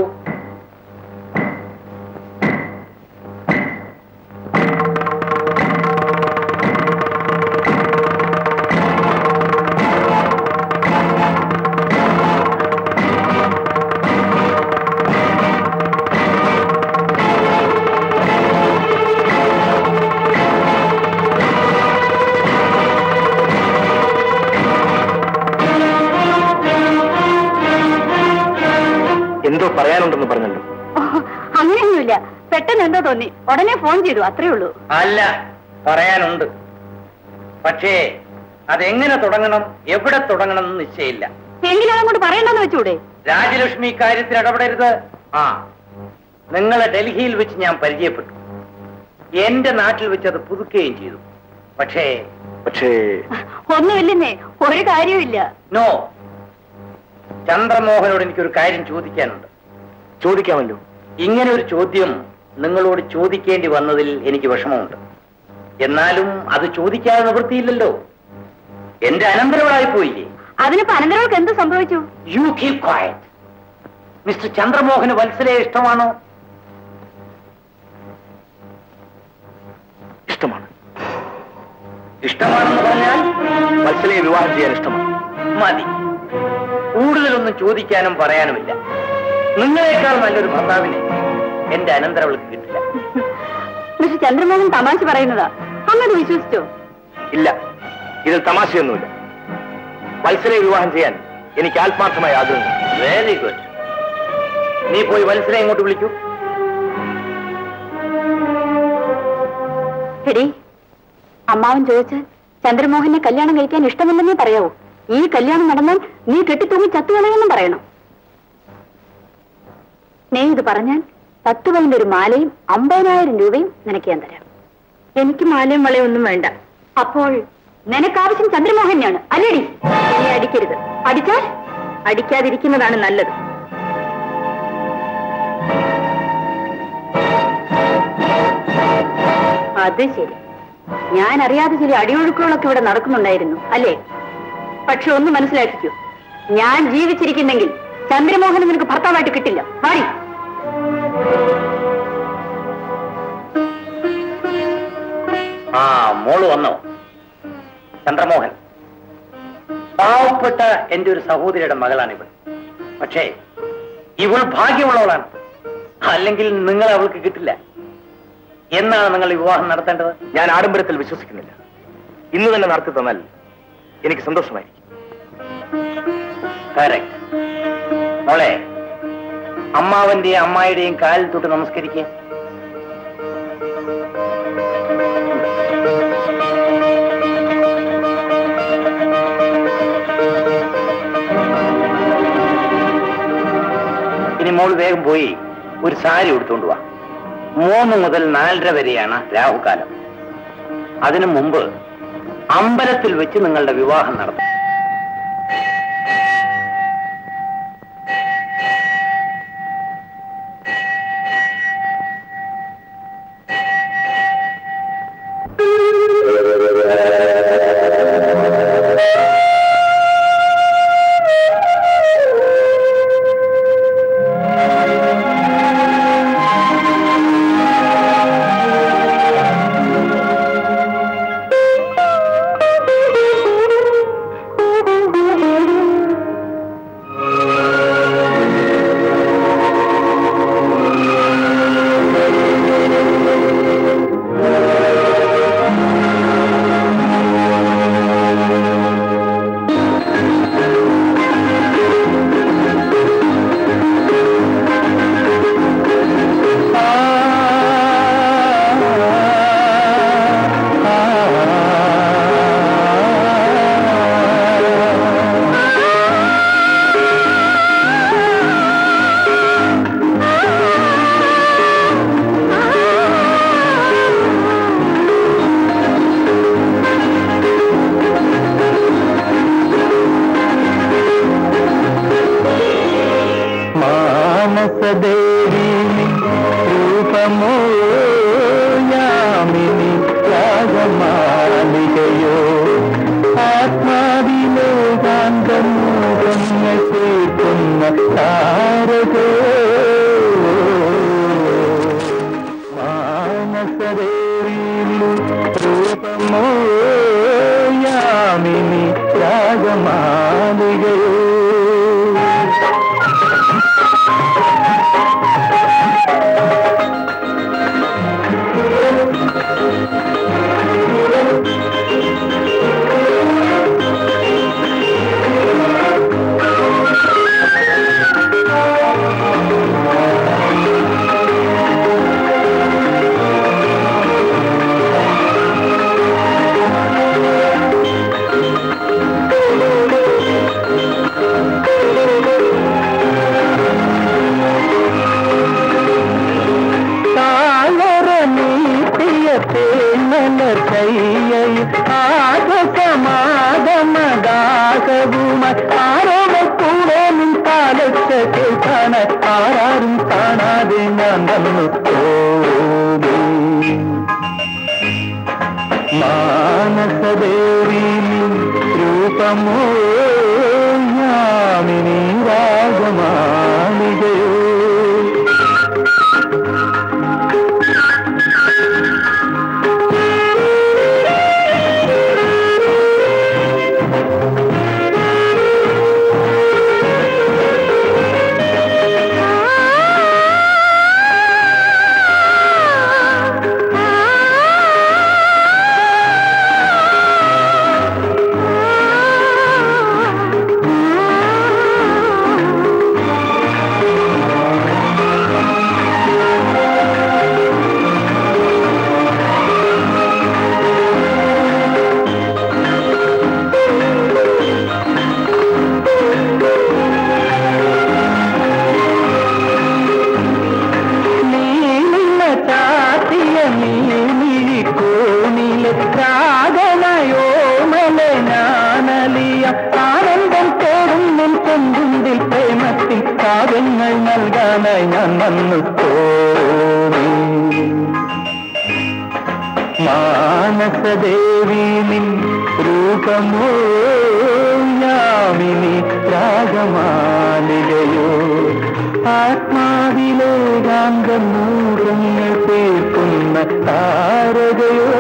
എന്തോ പറയാനുണ്ടെന്ന് പറഞ്ഞല്ലോ ഓ, അങ്ങനെയൊന്നുമില്ല പെട്ടെന്ന് എന്തോ തോന്നി ഉടനെ ഫോൺ ചെയ്തു അത്രേ ഉള്ളൂ അല്ല പറയാനുണ്ട് പക്ഷേ അതെങ്ങനെ തുടങ്ങണം എവിടെ തുടങ്ങണം എന്ന് നിശ്ചയില്ല എങ്കിലും അതങ്ങോട്ട് പറയണ്ടെന്ന് വെച്ചൂടെ രാജലക്ഷ്മി കാര്യത്തിൽ ഇടപെടരുത് ആ നിങ്ങളെ ഡൽഹിയിൽ വെച്ച് ഞാൻ പരിചയപ്പെട്ടു എന്റെ നാട്ടിൽ വെച്ച് അത് പുതുക്കുകയും ചെയ്തു പക്ഷേ പക്ഷേ ഒന്നുമില്ലെന്നേ ഒരു കാര്യമില്ല നോ ചന്ദ്രമോഹനോട് എനിക്കൊരു കാര്യം ചോദിക്കാനുണ്ട് ചോദിക്കാമല്ലോ ഇങ്ങനെ ഒരു ചോദ്യം നിങ്ങളോട് ചോദിക്കേണ്ടി വന്നതിൽ എനിക്ക് വിഷമമുണ്ട് എന്നാലും അത് ചോദിക്കാതെ നിവൃത്തിയില്ലല്ലോ എന്റെ അനന്തരവളായി പോയില്ലേ അതിനിപ്പോ അനന്തരവൾക്ക് എന്ത് സംഭവിച്ചു യു കീപ് ക്വയറ്റ് മിസ്റ്റർ ചന്ദ്രമോഹന് വത്സലയെ ഇഷ്ടമാണോ ഇഷ്ടമാണ് ഇഷ്ടമാണെന്ന് പറഞ്ഞാൽ വത്സലയെ വിവാഹം ചെയ്യാൻ ഇഷ്ടമാണ് മതി കൂടുതലൊന്നും ചോദിക്കാനും പറയാനുമില്ല നിങ്ങളെക്കാൾ നല്ലൊരു ഭർത്താവിനെ എന്റെ അനന്തരവൾക്ക് കിട്ടില്ല മിസ്റ്റർ ചന്ദ്രമോഹൻ തമാശ പറയുന്നതാ അങ്ങനെ വിശ്വസിച്ചോ ഇല്ല ഇതിൽ തമാശയൊന്നുമില്ല വത്സലയെ വിവാഹം ചെയ്യാൻ എനിക്ക് ആത്മാർത്ഥമായ ആഗ്രഹം വെരി ഗുഡ് നീ പോയി വത്സലെ ഇങ്ങോട്ട് വിളിക്കൂ എടി അമ്മാവൻ ചോദിച്ചാൽ ചന്ദ്രമോഹനെ കല്യാണം കഴിക്കാൻ ഇഷ്ടമില്ലെന്നേ പറയാവൂ ഈ കല്യാണം നടന്നാൽ നീ കെട്ടിത്തൂങ്ങി ചത്തുകളയെന്നും പറയണം നീ ഇത് പറഞ്ഞാൽ പത്ത് പതിന്റെ ഒരു മാലയും അമ്പതിനായിരം രൂപയും നിനക്ക് ഞാൻ തരാം എനിക്ക് മാലയും വളയും ഒന്നും വേണ്ട അപ്പോൾ നിനക്കാവശ്യം ചന്ദ്രമോഹനെയാണ് അല്ലേടി നീ അടിക്കരുത് അടിച്ചാൽ അടിക്കാതിരിക്കുന്നതാണ് നല്ലത് അത് ശരി ഞാൻ അറിയാതെ ചില അടിയൊഴുക്കുകളൊക്കെ ഇവിടെ നടക്കുന്നുണ്ടായിരുന്നു അല്ലേ പക്ഷെ ഒന്ന് മനസ്സിലാക്കിക്കൂ ഞാൻ ജീവിച്ചിരിക്കുന്നെങ്കിൽ ചന്ദ്രമോഹൻ നിനക്ക് ഭർത്താവായിട്ട് കിട്ടില്ല മാറി ആ മോള് വന്നോ ചന്ദ്രമോഹൻ പാവപ്പെട്ട എന്റെ ഒരു സഹോദരിയുടെ മകളാണ് ഇവൾ പക്ഷേ ഇവൾ ഭാഗ്യമുള്ളവളാണ് അല്ലെങ്കിൽ നിങ്ങൾ അവൾക്ക് കിട്ടില്ല എന്നാണ് നിങ്ങൾ ഈ വിവാഹം നടത്തേണ്ടത് ഞാൻ ആഡംബരത്തിൽ വിശ്വസിക്കുന്നില്ല ഇന്ന് തന്നെ നടത്തി തന്നാൽ എനിക്ക് സന്തോഷമായിരിക്കും കറക്റ്റ് മോളെ അമ്മാവന്റെയും അമ്മായിയുടെയും കാലിൽ തൊട്ട് നമസ്കരിക്കുക ഇനി മോള് വേഗം പോയി ഒരു സാരി എടുത്തുകൊണ്ട് വാ മൂന്ന് മുതൽ നാലര വരെയാണ് രാഹുകാലം അതിനു മുമ്പ് അമ്പലത്തിൽ വെച്ച് നിങ്ങളുടെ വിവാഹം നടത്തും മാനസദേവി രൂപമോ യാമിനി രാഗമാലികയോ ആത്മാവിലോ കാന്തമോഹങ്ങൾ കേൾക്കുന്ന താരകോ മാനസദേവി രൂപമോ യാമിനി രാഗമാലികയോ ഒച്ച കേൾക്കാനായി ആരാരും കാണാതെ ഞാൻ വന്നു പോകേ മാനസദേവി രൂപമോ യാമിനി രാഗമാലികയോ നീല ചാത്തിയ നീമിഴി കോണിലെ രാഗനയോമല ഞാനലിയ ആനന്ദം തോറും നിൻ കൊണ്ടുണ്ടിൽ പ്രേമത്തിൽ കാവ്യങ്ങൾ നൽകാനായി ഞാൻ വന്നു പോയി മാനസദേവി നിൻ രൂപമോ യാമിനി രാഗമാലികയോ ആത്മാവിലെ ഗാന്ധമൂറങ്ങൾ തീർക്കുന്ന താരകയോ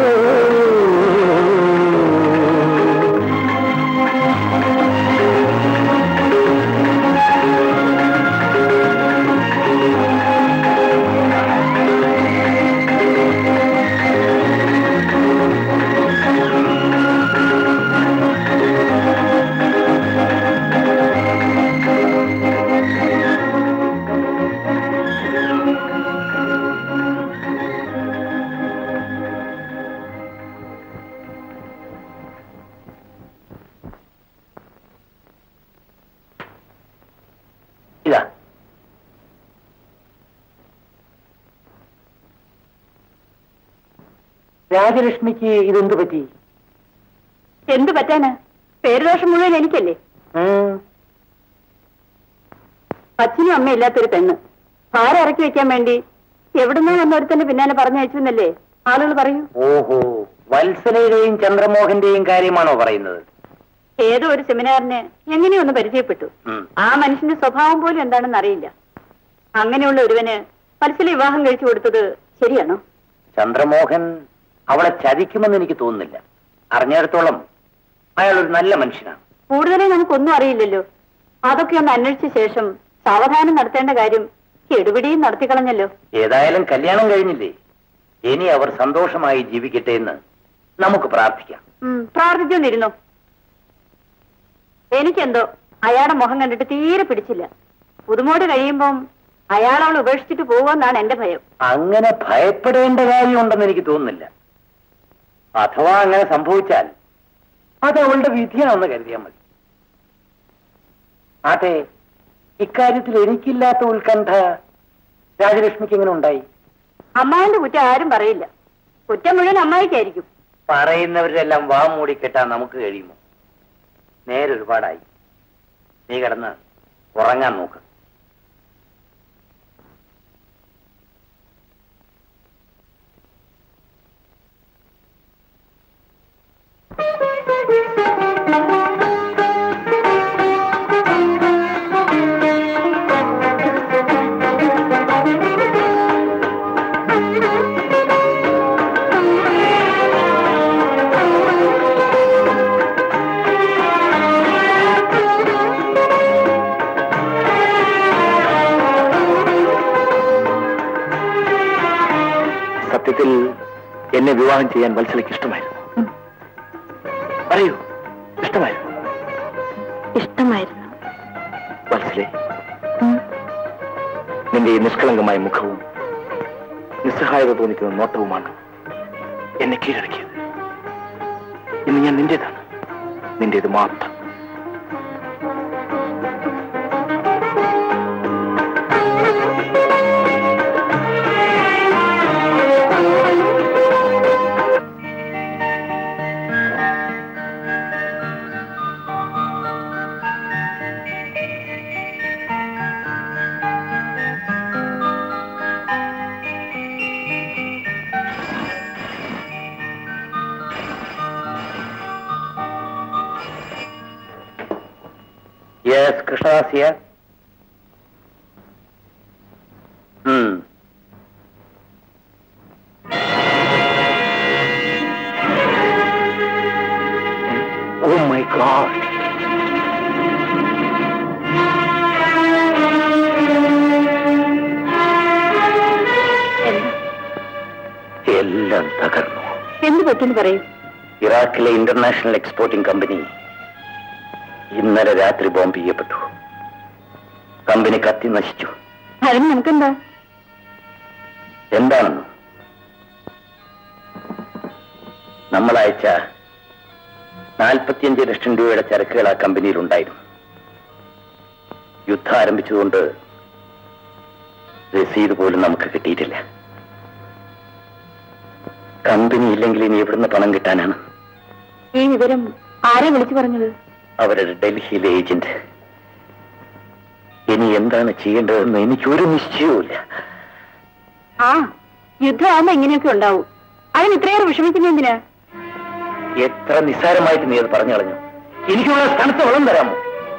ഇതാ രാജലക്ഷ്മിക്ക് ഇതെന്ത് പറ്റി എന്ത് പറ്റാന് പേരുദോഷം മുഴുവൻ എനിക്കല്ലേ അച്ഛനും അമ്മയും ഇല്ലാത്തൊരു പെണ്ണ് ഭാരം ഇറക്കി വെക്കാൻ വേണ്ടി എവിടുന്നോ വന്നൊരുത്തന്റെ പിന്നാലെ പറഞ്ഞയച്ചു എന്നല്ലേ ആളുകൾ പറയൂ ഓഹോ വത്സലയുടെയും ചന്ദ്രമോഹന്റെയും കാര്യമാണോ പറയുന്നത് ഏതോ ഒരു സെമിനാറിന് എങ്ങനെയോ ഒന്ന് പരിചയപ്പെട്ടു ഉം. ആ മനുഷ്യന്റെ സ്വഭാവം പോലും എന്താണെന്ന് അറിയില്ല അങ്ങനെയുള്ള ഒരുവന് മത്സല വിവാഹം കഴിച്ചു കൊടുത്തത് ശരിയാണോ ചന്ദ്രമോഹൻ അവളെ ചതിക്കുമെന്ന് എനിക്ക് തോന്നുന്നില്ല അറിഞ്ഞിടത്തോളം അയാൾ ഒരു നല്ല മനുഷ്യനാണ് കൂടുതലേ നമുക്കൊന്നും അറിയില്ലല്ലോ അതൊക്കെ ഒന്ന് അന്വേഷിച്ച ശേഷം സാവധാനം നടത്തേണ്ട കാര്യം എടുപിടിയും നടത്തിക്കളഞ്ഞല്ലോ ഏതായാലും കല്യാണം കഴിഞ്ഞില്ലേ ഇനി അവർ സന്തോഷമായി ജീവിക്കട്ടെ എന്ന് നമുക്ക് പ്രാർത്ഥിക്കാം ഉം, പ്രാർത്ഥിച്ചോണ്ടിരുന്നോ എനിക്കെന്തോ അയാളുടെ മുഖം കണ്ടിട്ട് തീരെ പിടിച്ചില്ല പുതുമോട് കഴിയുമ്പം അയാൾ അവൾ ഉപേക്ഷിച്ചിട്ട് പോകുമെന്നാണ് എന്റെ ഭയം അങ്ങനെ ഭയപ്പെടേണ്ട കാര്യമുണ്ടെന്ന് എനിക്ക് തോന്നുന്നില്ല അഥവാ അങ്ങനെ സംഭവിച്ചാൽ അത് അവളുടെ വിധിയാണെന്ന് കരുതിയാൽ മതി ആട്ടെ ഇക്കാര്യത്തിൽ എനിക്കില്ലാത്ത ഉത്കണ്ഠ രാജലക്ഷ്മിക്ക് എങ്ങനെ ഉണ്ടായി അമ്മാവിന്റെ കുറ്റം ആരും പറയില്ല കുറ്റം മുഴുവൻ അമ്മായിക്കായിരിക്കും പറയുന്നവരെല്ലാം വാ മൂടിക്കെട്ടാൻ നമുക്ക് കഴിയുമോ നേരൊരുപാടായി നീ കിടന്ന് ഉറങ്ങാൻ നോക്ക് സത്യത്തിൽ എന്നെ വിവാഹം ചെയ്യാൻ വത്സലയ്ക്ക് ഇഷ്ടമായിരുന്നു പറയൂ ഇഷ്ടമായിരുന്നു ഇഷ്ടമായിരുന്നു വത്സലെ നിന്റെ ഈ നിഷ്കളങ്കമായ മുഖവും നിസ്സഹായത തോന്നിക്കുന്ന നോട്ടവുമാണ് എന്നെ കീഴടക്കിയത് ഇന്ന് ഞാൻ നിന്റേതാണ് നിന്റേത് മാത്രം കൃഷ്ണദാസിയ ഓ മൈ ഗോഡ് എല്ലാം തകർന്നു എന്ത് പറ്റുന്നു പറയൂ ഇറാഖിലെ ഇന്റർനാഷണൽ എക്സ്പോർട്ടിംഗ് കമ്പനി ഇന്നലെ രാത്രി ബോംബ് ചെയ്യപ്പെട്ടു കമ്പനി കത്തി നശിച്ചു അതിന് നമുക്കെന്താ എന്താണെന്ന് നമ്മൾ അയച്ച നാൽപ്പത്തിയഞ്ച് ലക്ഷം രൂപയുടെ ചരക്കുകൾ ആ കമ്പനിയിൽ ഉണ്ടായിരുന്നു യുദ്ധം ആരംഭിച്ചതുകൊണ്ട് രസീത് പോലും നമുക്ക് കിട്ടിയിട്ടില്ല കമ്പനി ഇല്ലെങ്കിൽ ഇനി എവിടുന്ന് പണം കിട്ടാനാണ് ഈ വിവരം ആരാ വിളിച്ചു പറഞ്ഞത് അവരുടെ ഡൽഹിയിലെ ഏജന്റ് ഇനി എന്താണ് ചെയ്യേണ്ടതെന്ന് എനിക്കൊരു നിശ്ചയവുമില്ല ആ യുദ്ധമാകുമ്പോ ഇങ്ങനെയൊക്കെ ഉണ്ടാവും അതിന് ഇത്രയേറെ വിഷമിക്കുന്ന എന്തിനാ എത്ര നിസ്സാരമായിട്ട് നീ അത് പറഞ്ഞു കളഞ്ഞു എനിക്കുള്ള സ്ഥലത്ത് വെള്ളം തരാമോ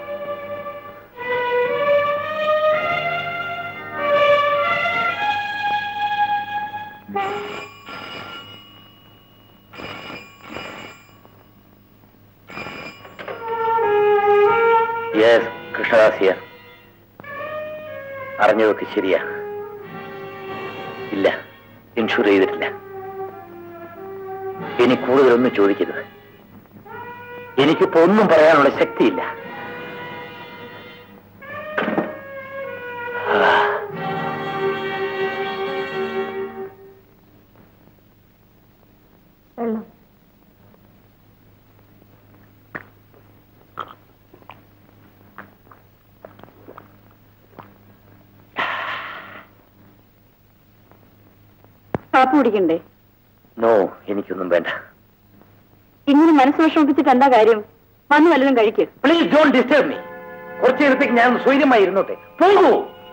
യെസ് കൃഷ്ണദാസിയ അറിഞ്ഞതൊക്കെ ശരിയാ ഇല്ല ഇൻഷുർ ചെയ്തിട്ടില്ല ഇനി കൂടുതലൊന്നും ചോദിക്കരുത് എനിക്കിപ്പോ ഒന്നും പറയാനുള്ള ശക്തിയില്ല വെള്ളം കാപ്പി കുടിക്കണ്ടേ നോ എനിക്കൊന്നും വേണ്ട ഇങ്ങനെ മനസ്സ് വിഷമിപ്പിച്ചിട്ട് എന്താ കാര്യം വന്ന് വല്ലതും കഴിക്ക് പ്ലീസ് ഡോണ്ട് ഡിസ്റ്റർബ് മീ കുറച്ചു നേരത്തേക്ക് ഞാൻ സ്വൈര്യമായി ഇരുന്നോട്ടെ പോകൂ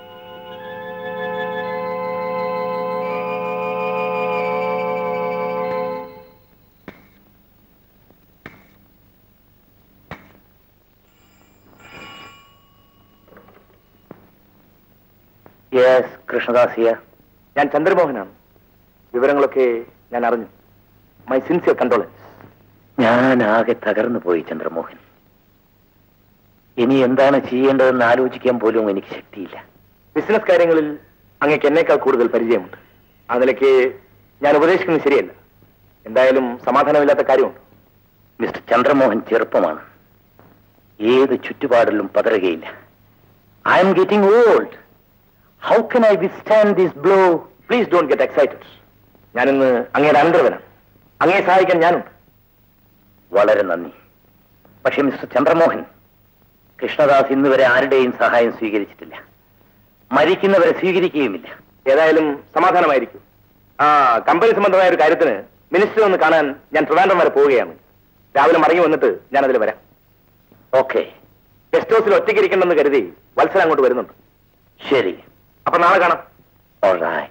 യെസ് കൃഷ്ണദാസിയ ഞാൻ ചന്ദ്രമോഹനാണ് വിവരങ്ങളൊക്കെ ഞാൻ അറിഞ്ഞു മൈ സിൻസിയർ കണ്ടോളൻസ് ഞാൻ ആകെ തകർന്നു പോയി ചന്ദ്രമോഹൻ ഇനി എന്താണ് ചെയ്യേണ്ടതെന്ന് ആലോചിക്കാൻ പോലും എനിക്ക് ശക്തിയില്ല ബിസിനസ് കാര്യങ്ങളിൽ അങ്ങേക്ക് എന്നേക്കാൾ കൂടുതൽ പരിചയമുണ്ട് ആ നിലയ്ക്ക് ഞാൻ ഉപദേശിക്കുന്നത് ശരിയല്ല എന്തായാലും സമാധാനമില്ലാത്ത കാര്യമുണ്ട് മിസ്റ്റർ ചന്ദ്രമോഹൻ ചെറുപ്പമാണ് ഏത് ചുറ്റുപാടിലും പതറുകയില്ല I'm getting old how can I withstand this blow please don't get excited ഞാനിന്ന് അങ്ങയുടെ അനന്തരവനാണ് അങ്ങയെ സഹായിക്കാൻ ഞാനുണ്ട് വളരെ നന്ദി പക്ഷേ മിസ്റ്റർ ചന്ദ്രമോഹൻ കൃഷ്ണദാസ് ഇന്ന് വരെ ആരുടെയും സഹായം സ്വീകരിച്ചിട്ടില്ല മരിക്കുന്നവരെ സ്വീകരിക്കുകയുമില്ല ഏതായാലും സമാധാനമായിരിക്കും ആ കമ്പനി സംബന്ധമായ ഒരു കാര്യത്തിന് മിനിസ്റ്റർ ഒന്ന് കാണാൻ ഞാൻ ട്രിവാൻഡ്രം വരെ പോവുകയാണ് രാവിലെ മടങ്ങി വന്നിട്ട് ഞാൻ അതിൽ വരാം ഓക്കെ ഗസ്റ്റ് ഹൗസിൽ ഒറ്റയ്ക്ക് ഇരിക്കണമെന്ന് കരുതി വത്സല അങ്ങോട്ട് വരുന്നുണ്ട് ശരി അപ്പൊ നാളെ കാണാം ഓൾറൈറ്റ്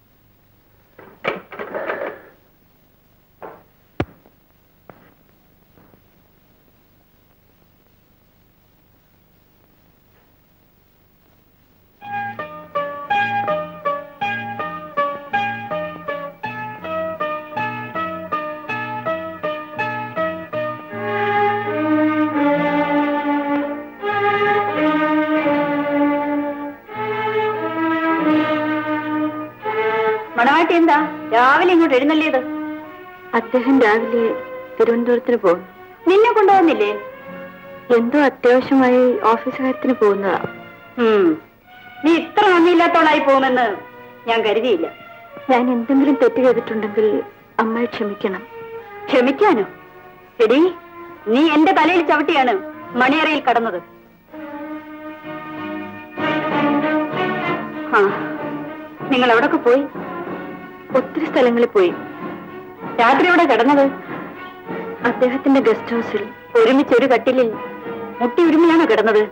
മണവാട്ടി എന്താ രാവിലെ ഇങ്ങോട്ട് എഴുന്നള്ളിയത് അദ്ദേഹം രാവിലെ തിരുവനന്തപുരത്തിന് പോകുന്നു നിന്നെ കൊണ്ടുപോകുന്നില്ലേ എന്തോ അത്യാവശ്യമായി ഓഫീസ് കാര്യത്തിന് പോകുന്നതാ ഉം. നീ ഇത്ര നന്ദിയില്ലാത്തോളായി പോകുമെന്ന് ഞാൻ കരുതിയില്ല ഞാൻ എന്തെങ്കിലും തെറ്റ് ചെയ്തിട്ടുണ്ടെങ്കിൽ അമ്മയെ ക്ഷമിക്കണം ക്ഷമിക്കാനോ എടി നീ എന്റെ തലയിൽ ചവിട്ടിയാണ് മണിയറയിൽ കടന്നത് ആ നിങ്ങൾ എവിടൊക്കെ പോയി ഒത്തിരി സ്ഥലങ്ങളിൽ പോയി രാത്രി എവിടെ കിടന്നത് അദ്ദേഹത്തിന്റെ ഗസ്റ്റ് ഹൗസിൽ ഒരുമിച്ച് ഒരു കട്ടിലിൽ മുട്ടി ഉരുമിയാണോ കിടന്നത്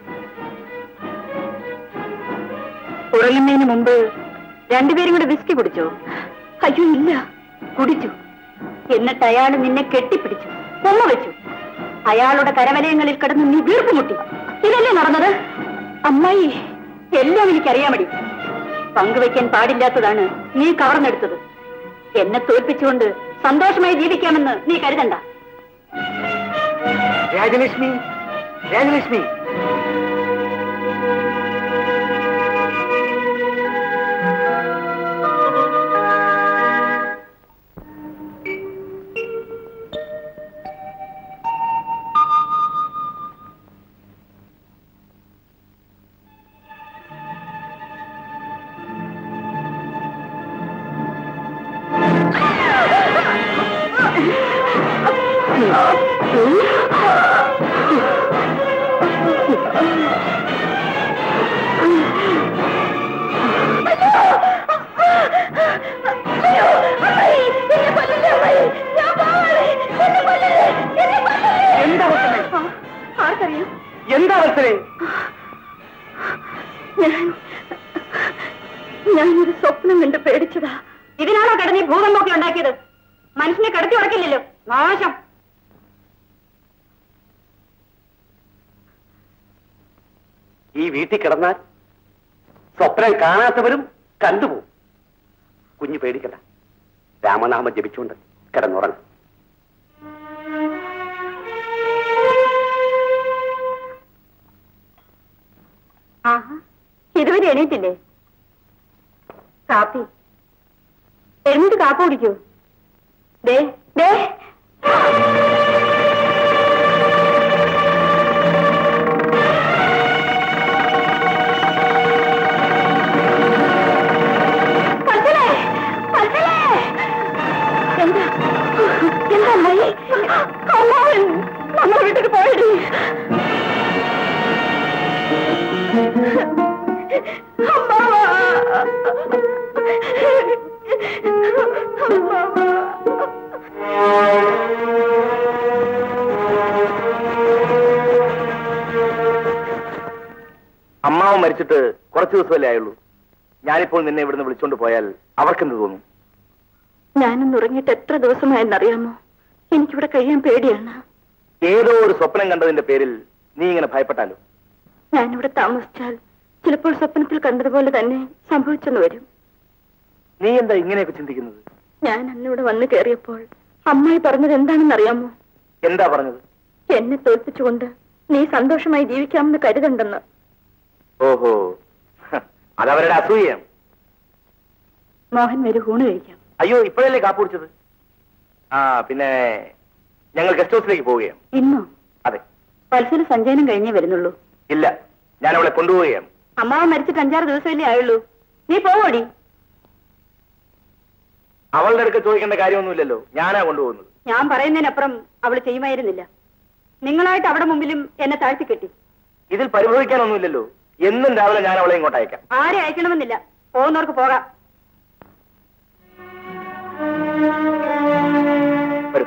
ഉറങ്ങുന്നതിന് മുമ്പ് രണ്ടുപേരും കൂടെ വിസ്കി കുടിച്ചോ അയ്യോ ഇല്ല കുടിച്ചു എന്നിട്ട് അയാൾ നിന്നെ കെട്ടിപ്പിടിച്ചു ഉമ്മ വെച്ചു അയാളുടെ കരവലയങ്ങളിൽ കിടന്ന് നീ വീർപ്പുമുട്ടി ഇതല്ലേ നടന്നത് അമ്മായി എല്ലാം എനിക്കറിയാമടി പങ്കുവയ്ക്കാൻ പാടില്ലാത്തതാണ് നീ കവർന്നെടുത്തത് എന്നെ തോൽപ്പിച്ചുകൊണ്ട് സന്തോഷമായി ജീവിക്കാമെന്ന് നീ കരുതണ്ട രാജലക്ഷ്മി രാജലക്ഷ്മി എന്താ വത്സലേ ആർക്കറിയാം എന്താ വത്സലേ ഞാൻ ഞാനൊരു സ്വപ്നം കണ്ട് പേടിച്ചതാ ഇതിനാണോ കിടന്നീ ഭൂകമ്പൊക്കെ ഉണ്ടാക്കിയത് മനുഷ്യനെ കിടത്തി ഉറക്കില്ലല്ലോ നാശം ഈ വീട്ടിൽ കിടന്നാൽ സ്വപ്നം കാണാത്തവരും കണ്ടുപോകും കുഞ്ഞു പേടിക്കണ്ട രാമനാമം ജപിച്ചുകൊണ്ട് കിടന്നുറങ്ങും ആഹാ ഇതുവരെ എണീറ്റില്ലേ കാപ്പി എഴുന്നേറ്റ് കാപ്പി കുടിക്കൂ ദേ ദേ വത്സലേ, വത്സലേ. എന്താ എന്താ അമ്മായി? അമ്മാവൻ നമ്മുടെ വീട്ടിൽ പോയടി അമ്മാവ് മരിച്ചിട്ട് കുറച്ചു ദിവസമല്ലേ ആയുള്ളൂ ഞാനിപ്പോൾ നിന്നെ ഇവിടുന്ന് വിളിച്ചോണ്ട് പോയാൽ അവർക്കെന്ത് തോന്നും ഞാനൊന്ന് ഉറങ്ങിയിട്ട് എത്ര ദിവസമായെന്നറിയാമോ എനിക്കിവിടെ കഴിയാൻ പേടിയാണ് ഏതോ ഒരു സ്വപ്നം കണ്ടതിന്റെ പേരിൽ നീ ഇങ്ങനെ ഭയപ്പെട്ടാലോ ഞാനിവിടെ താമസിച്ചാൽ ചിലപ്പോൾ സ്വപ്നത്തിൽ കണ്ടതുപോലെ തന്നെ സംഭവിച്ചെന്ന് വരും നീ എന്താ ഇങ്ങനെയൊക്കെ ചിന്തിക്കുന്നത് ഞാൻ അന്നിവിടെ വന്നു കയറിയപ്പോൾ അമ്മായി പറഞ്ഞത് എന്താണെന്നറിയാമോ എന്താ പറഞ്ഞത് എന്നെ തോൽപ്പിച്ചുകൊണ്ട് നീ സന്തോഷമായി ജീവിക്കാമെന്ന് കരുതണ്ടെന്ന് ഓഹോ ഹ, അതവരുടെ അസൂയാണ് മോഹൻ വരും ഊണ് കഴിക്കാം അയ്യോ ഇപ്പോഴല്ലേ കാപ്പ് കുടിച്ചത് ആ പിന്നെ ഞങ്ങൾ ഗസ്റ്റ് ഹൗസിലേക്ക് പോവുകയാണ് ഇന്നോ അതെ വത്സല സഞ്ചയനം കഴിഞ്ഞേ വരുന്നുള്ളൂ ഇല്ല ഞാൻ അവളെ കൊണ്ടുപോവുകയാണ് അമ്മാവൻ മരിച്ചിട്ട് അഞ്ചാറ് ദിവസമല്ലേ ആയുള്ളൂ നീ പോവോടി അവളുടെ അടുക്ക ചോദിക്കേണ്ട കാര്യമൊന്നുമില്ലല്ലോ ഞാനാ കൊണ്ടുപോകുന്നത് ഞാൻ പറയുന്നതിനപ്പുറം അവൾ ചെയ്യുമായിരുന്നില്ല നിങ്ങളായിട്ട് അവിടെ മുമ്പിലും എന്നെ താഴ്ത്തിക്കെട്ടി ഇതിൽ പരിഭവിക്കാനൊന്നുമില്ലല്ലോ എന്നും രാവിലെ ഞാൻ അവളെ ഇങ്ങോട്ട് അയക്കാം ആരെ അയക്കണമെന്നില്ല പോകുന്നവർക്ക് പോകാം വരൂ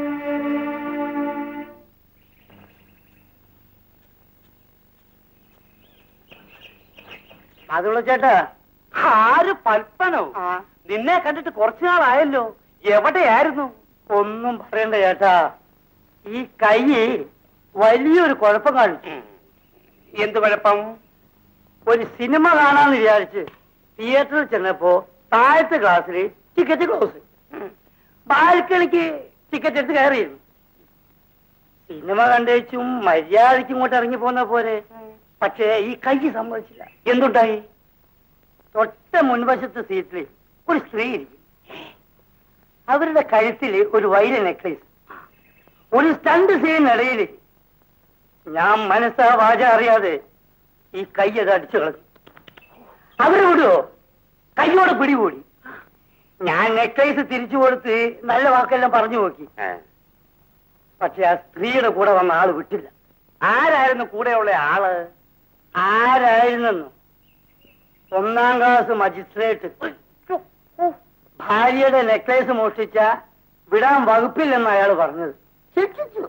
അതുള്ള ചേട്ടാ ആര് പൽപ്പനോ നിന്നെ കണ്ടിട്ട് കുറച്ചു നാളായല്ലോ എവിടെയായിരുന്നു ഒന്നും പറയണ്ട ചേട്ടാ ഈ കൈ വലിയൊരു കുഴപ്പം കാണിച്ചു എന്ത് കുഴപ്പം ഒരു സിനിമ കാണാന്ന് വിചാരിച്ച് തിയേറ്ററിൽ ചെന്നപ്പോ താഴത്തെ ക്ലാസ്സിൽ ടിക്കറ്റ് ക്ലോസ് ബാൽക്കണിക്ക് ടിക്കറ്റ് എടുത്ത് കയറിയിരുന്നു സിനിമ കണ്ടേച്ചും മര്യാദയ്ക്ക് ഇങ്ങോട്ട് ഇറങ്ങി പോന്ന പോലെ പക്ഷേ ഈ കൈ സമ്മതിച്ചില്ല എന്തുണ്ടായി തൊട്ട മുൻവശത്തെ സീറ്റിൽ ഒരു സ്ത്രീ ഇരിക്കും അവരുടെ കഴുത്തിൽ ഒരു വൈര നെക്ലേസ് ഒരു സ്റ്റണ്ട് സീനിടയിൽ ഞാൻ മനസ്സാ വാച അറിയാതെ ഈ കൈ അത് അടിച്ചു കളഞ്ഞു അവര് വിടുവോ കൈയോടെ പിടികൂടി ഞാൻ നെക്ലേസ് തിരിച്ചു കൊടുത്ത് നല്ല വാക്കെല്ലാം പറഞ്ഞു നോക്കി പക്ഷെ ആ സ്ത്രീയുടെ കൂടെ വന്ന ആള് വിട്ടില്ല ആരായിരുന്നു കൂടെയുള്ള ആള് ആരായിരുന്നെന്നു ഒന്നാം ക്ലാസ് മജിസ്ട്രേറ്റ് ഭാര്യയുടെ നെക്ലേസ് മോഷ്ടിച്ച വിടാൻ വകുപ്പില്ലെന്ന് അയാൾ പറഞ്ഞത് ശിക്ഷിച്ചു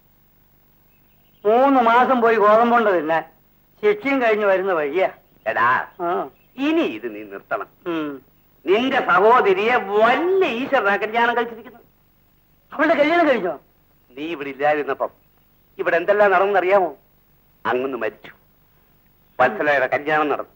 മൂന്ന് മാസം പോയി ഗോതമ്പുണ്ട് തിന്നാൻ ശിക്ഷയും കഴിഞ്ഞ് വരുന്ന വഴിയാ എടാ ആ. ഇനി ഇത് നീ നിർത്തണം ഉം. നിന്റെ സഹോദരിയെ വല്ല ഈശ്വരനാ കല്യാണം കഴിച്ചിരിക്കുന്നു അവളുടെ കല്യാണം കഴിഞ്ഞോ നീ ഇവിടെ ഇല്ലാതിരുന്നപ്പം ഇവിടെ എന്തെല്ലാം നടന്നറിയാമോ അങ്ങൊന്ന് മരിച്ചു വത്സലയുടെ കല്യാണം നടന്നു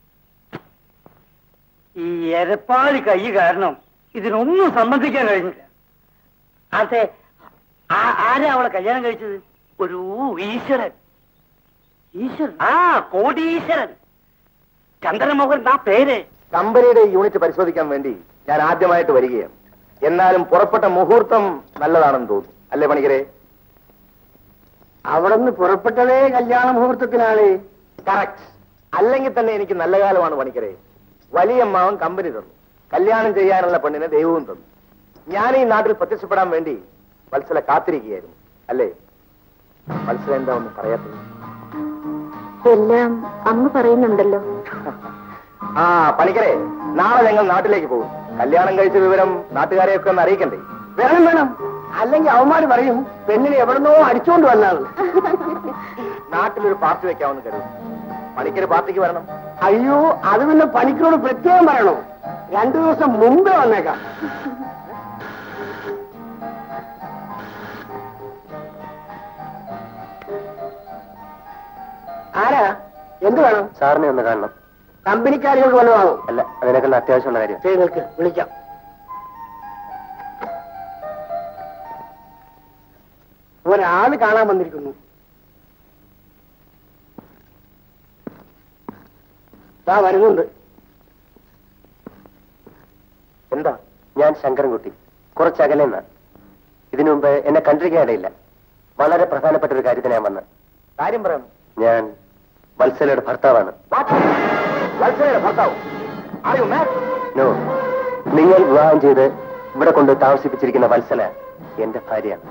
ഈ എരപ്പാളി കൈ കാരണം ഇതിനൊന്നും സമ്മതിക്കാൻ കഴിഞ്ഞില്ല അതെ ആ- ആരാ അവളെ കല്യാണം കഴിച്ചത് ഒരു ഈശ്വരൻ ഈശ്വരൻ ആ കോടീശ്വരൻ ചന്ദ്രമോഹൻ ആ പേര് കമ്പനിയുടെ ഈ യൂണിറ്റ് പരിശോധിക്കാൻ വേണ്ടി ഞാൻ ആദ്യമായിട്ട് വരികയാണ് എന്നാലും പുറപ്പെട്ട മുഹൂർത്തം നല്ലതാണെന്ന് തോന്നുന്നു അല്ലേ പണിക്കരെ അവിടെ നിന്ന് പുറപ്പെട്ടതേ കല്യാണ മുഹൂർത്തത്തിനാണ് കറക്റ്റ് അല്ലെങ്കിൽ തന്നെ എനിക്ക് നല്ല കാലമാണ് പണിക്കരെ വലിയമ്മാവൻ കമ്പനി തന്നു കല്യാണം ചെയ്യാനുള്ള പെണ്ണിനെ ദൈവവും തന്നു ഞാൻ ഈ നാട്ടിൽ പ്രത്യക്ഷപ്പെടാൻ വേണ്ടി വത്സല കാത്തിരിക്കുകയായിരുന്നു അല്ലേ വത്സല എന്താ ഒന്നും പറയാത്തത് എല്ലാം അമ്മ പറയുന്നുണ്ടല്ലോ ആ പണിക്കരെ നാളെ ഞങ്ങൾ നാട്ടിലേക്ക് പോകും കല്യാണം കഴിച്ച വിവരം നാട്ടുകാരെയൊക്കെ ഒന്ന് അറിയിക്കണ്ടേ വേണം വേണം അല്ലെങ്കിൽ അവന്മാര് പറയും പെണ്ണിനെ എവിടുന്നോ അടിച്ചോണ്ട് വന്നാണ് നാട്ടിലൊരു പാർട്ടി വെക്കാമെന്ന് കരുതും പണിക്കര് പാർട്ടിക്ക് വരണം അയ്യോ അത് പിന്നെ പണിക്കരോട് പ്രത്യേകം പറയണോ രണ്ടു ദിവസം മുമ്പേ വന്നേക്കാം ആരാ എന്ത് വേണം സാറിനെ ഒന്ന് കാണണം കമ്പനിക്കാരികൾക്ക് വല്ലതാണോ അല്ല അതിനേക്കാൾ അത്യാവശ്യമുള്ള കാര്യം ശരി നിൽക്ക് വിളിക്കാം ഒരാള് കാണാൻ വന്നിരിക്കുന്നു ദാ വരുന്നുണ്ട് എന്താ ഞാൻ ശങ്കരൻകുട്ടി കുറച്ച് അകലെന്ന ഇതിനു മുമ്പ് എന്നെ കണ്ടിരിക്കാനിടയില്ല വളരെ പ്രധാനപ്പെട്ട ഒരു കാര്യത്തിന് ഞാൻ വന്ന് കാര്യം പറയണം ഞാൻ വത്സലയുടെ ഭർത്താവാണ് വത്സലയുടെ ഭർത്താവ് നോ നിങ്ങൾ വിവാഹം ചെയ്ത് ഇവിടെ കൊണ്ട് താമസിപ്പിച്ചിരിക്കുന്ന വത്സല എന്റെ ഭാര്യയാണ്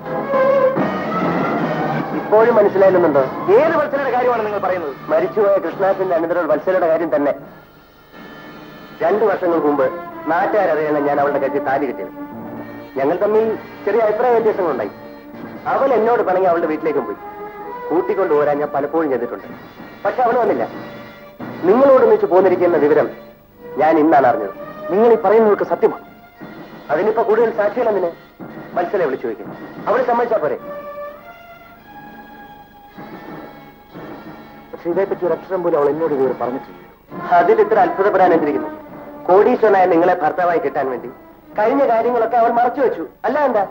ഇപ്പോഴും മനസ്സിലായില്ലെന്നുണ്ടോ ഏത് വത്സലയുടെ കാര്യമാണ് നിങ്ങൾ പറയുന്നത് മരിച്ചുപോയ കൃഷ്ണാഥന്റെ അനന്തരം വത്സലയുടെ കാര്യം തന്നെ രണ്ടു വർഷങ്ങൾക്ക് മുമ്പ് നാട്ടുകാരറിയാണ് ഞാൻ അവളുടെ കരുതി താലി കിട്ടിയത് ഞങ്ങൾ തമ്മിൽ ചെറിയ അഭിപ്രായ വ്യത്യാസങ്ങളുണ്ടായി അവൾ എന്നോട് പിണങ്ങി അവളുടെ വീട്ടിലേക്കും പോയി കൂട്ടിക്കൊണ്ടു പോരാൻ ഞാൻ പലപ്പോഴും ചെയ്തിട്ടുണ്ട് പക്ഷെ അവൾ വന്നില്ല നിങ്ങളോട് ഒന്നിച്ച് പോന്നിരിക്കുന്ന വിവരം ഞാൻ ഇന്നാണ് അറിഞ്ഞത് നിങ്ങൾ ഈ പറയുന്നതൊക്കെ സത്യമാണ് അതിനിപ്പോ കൂടുതൽ സാക്ഷികളെന്തിന് മത്സരെ വിളിച്ചു ചോദിക്കും അവളെ സമ്മതിച്ചാ പോരെ പക്ഷെ ഇതേപ്പറ്റി ഒരു അക്ഷരം പോലും അവൾ എന്നോട് ഇതുവരെ പറഞ്ഞിട്ടില്ല അതിൽ ഇത്ര അത്ഭുതപ്പെടാൻ എന്തിരിക്കുന്നു കോടീശ്വരനായ നിങ്ങളെ ഭർത്താവായി കിട്ടാൻ വേണ്ടി കഴിഞ്ഞ കാര്യങ്ങളൊക്കെ അവൾ മറച്ചു വെച്ചു അല്ല എന്താ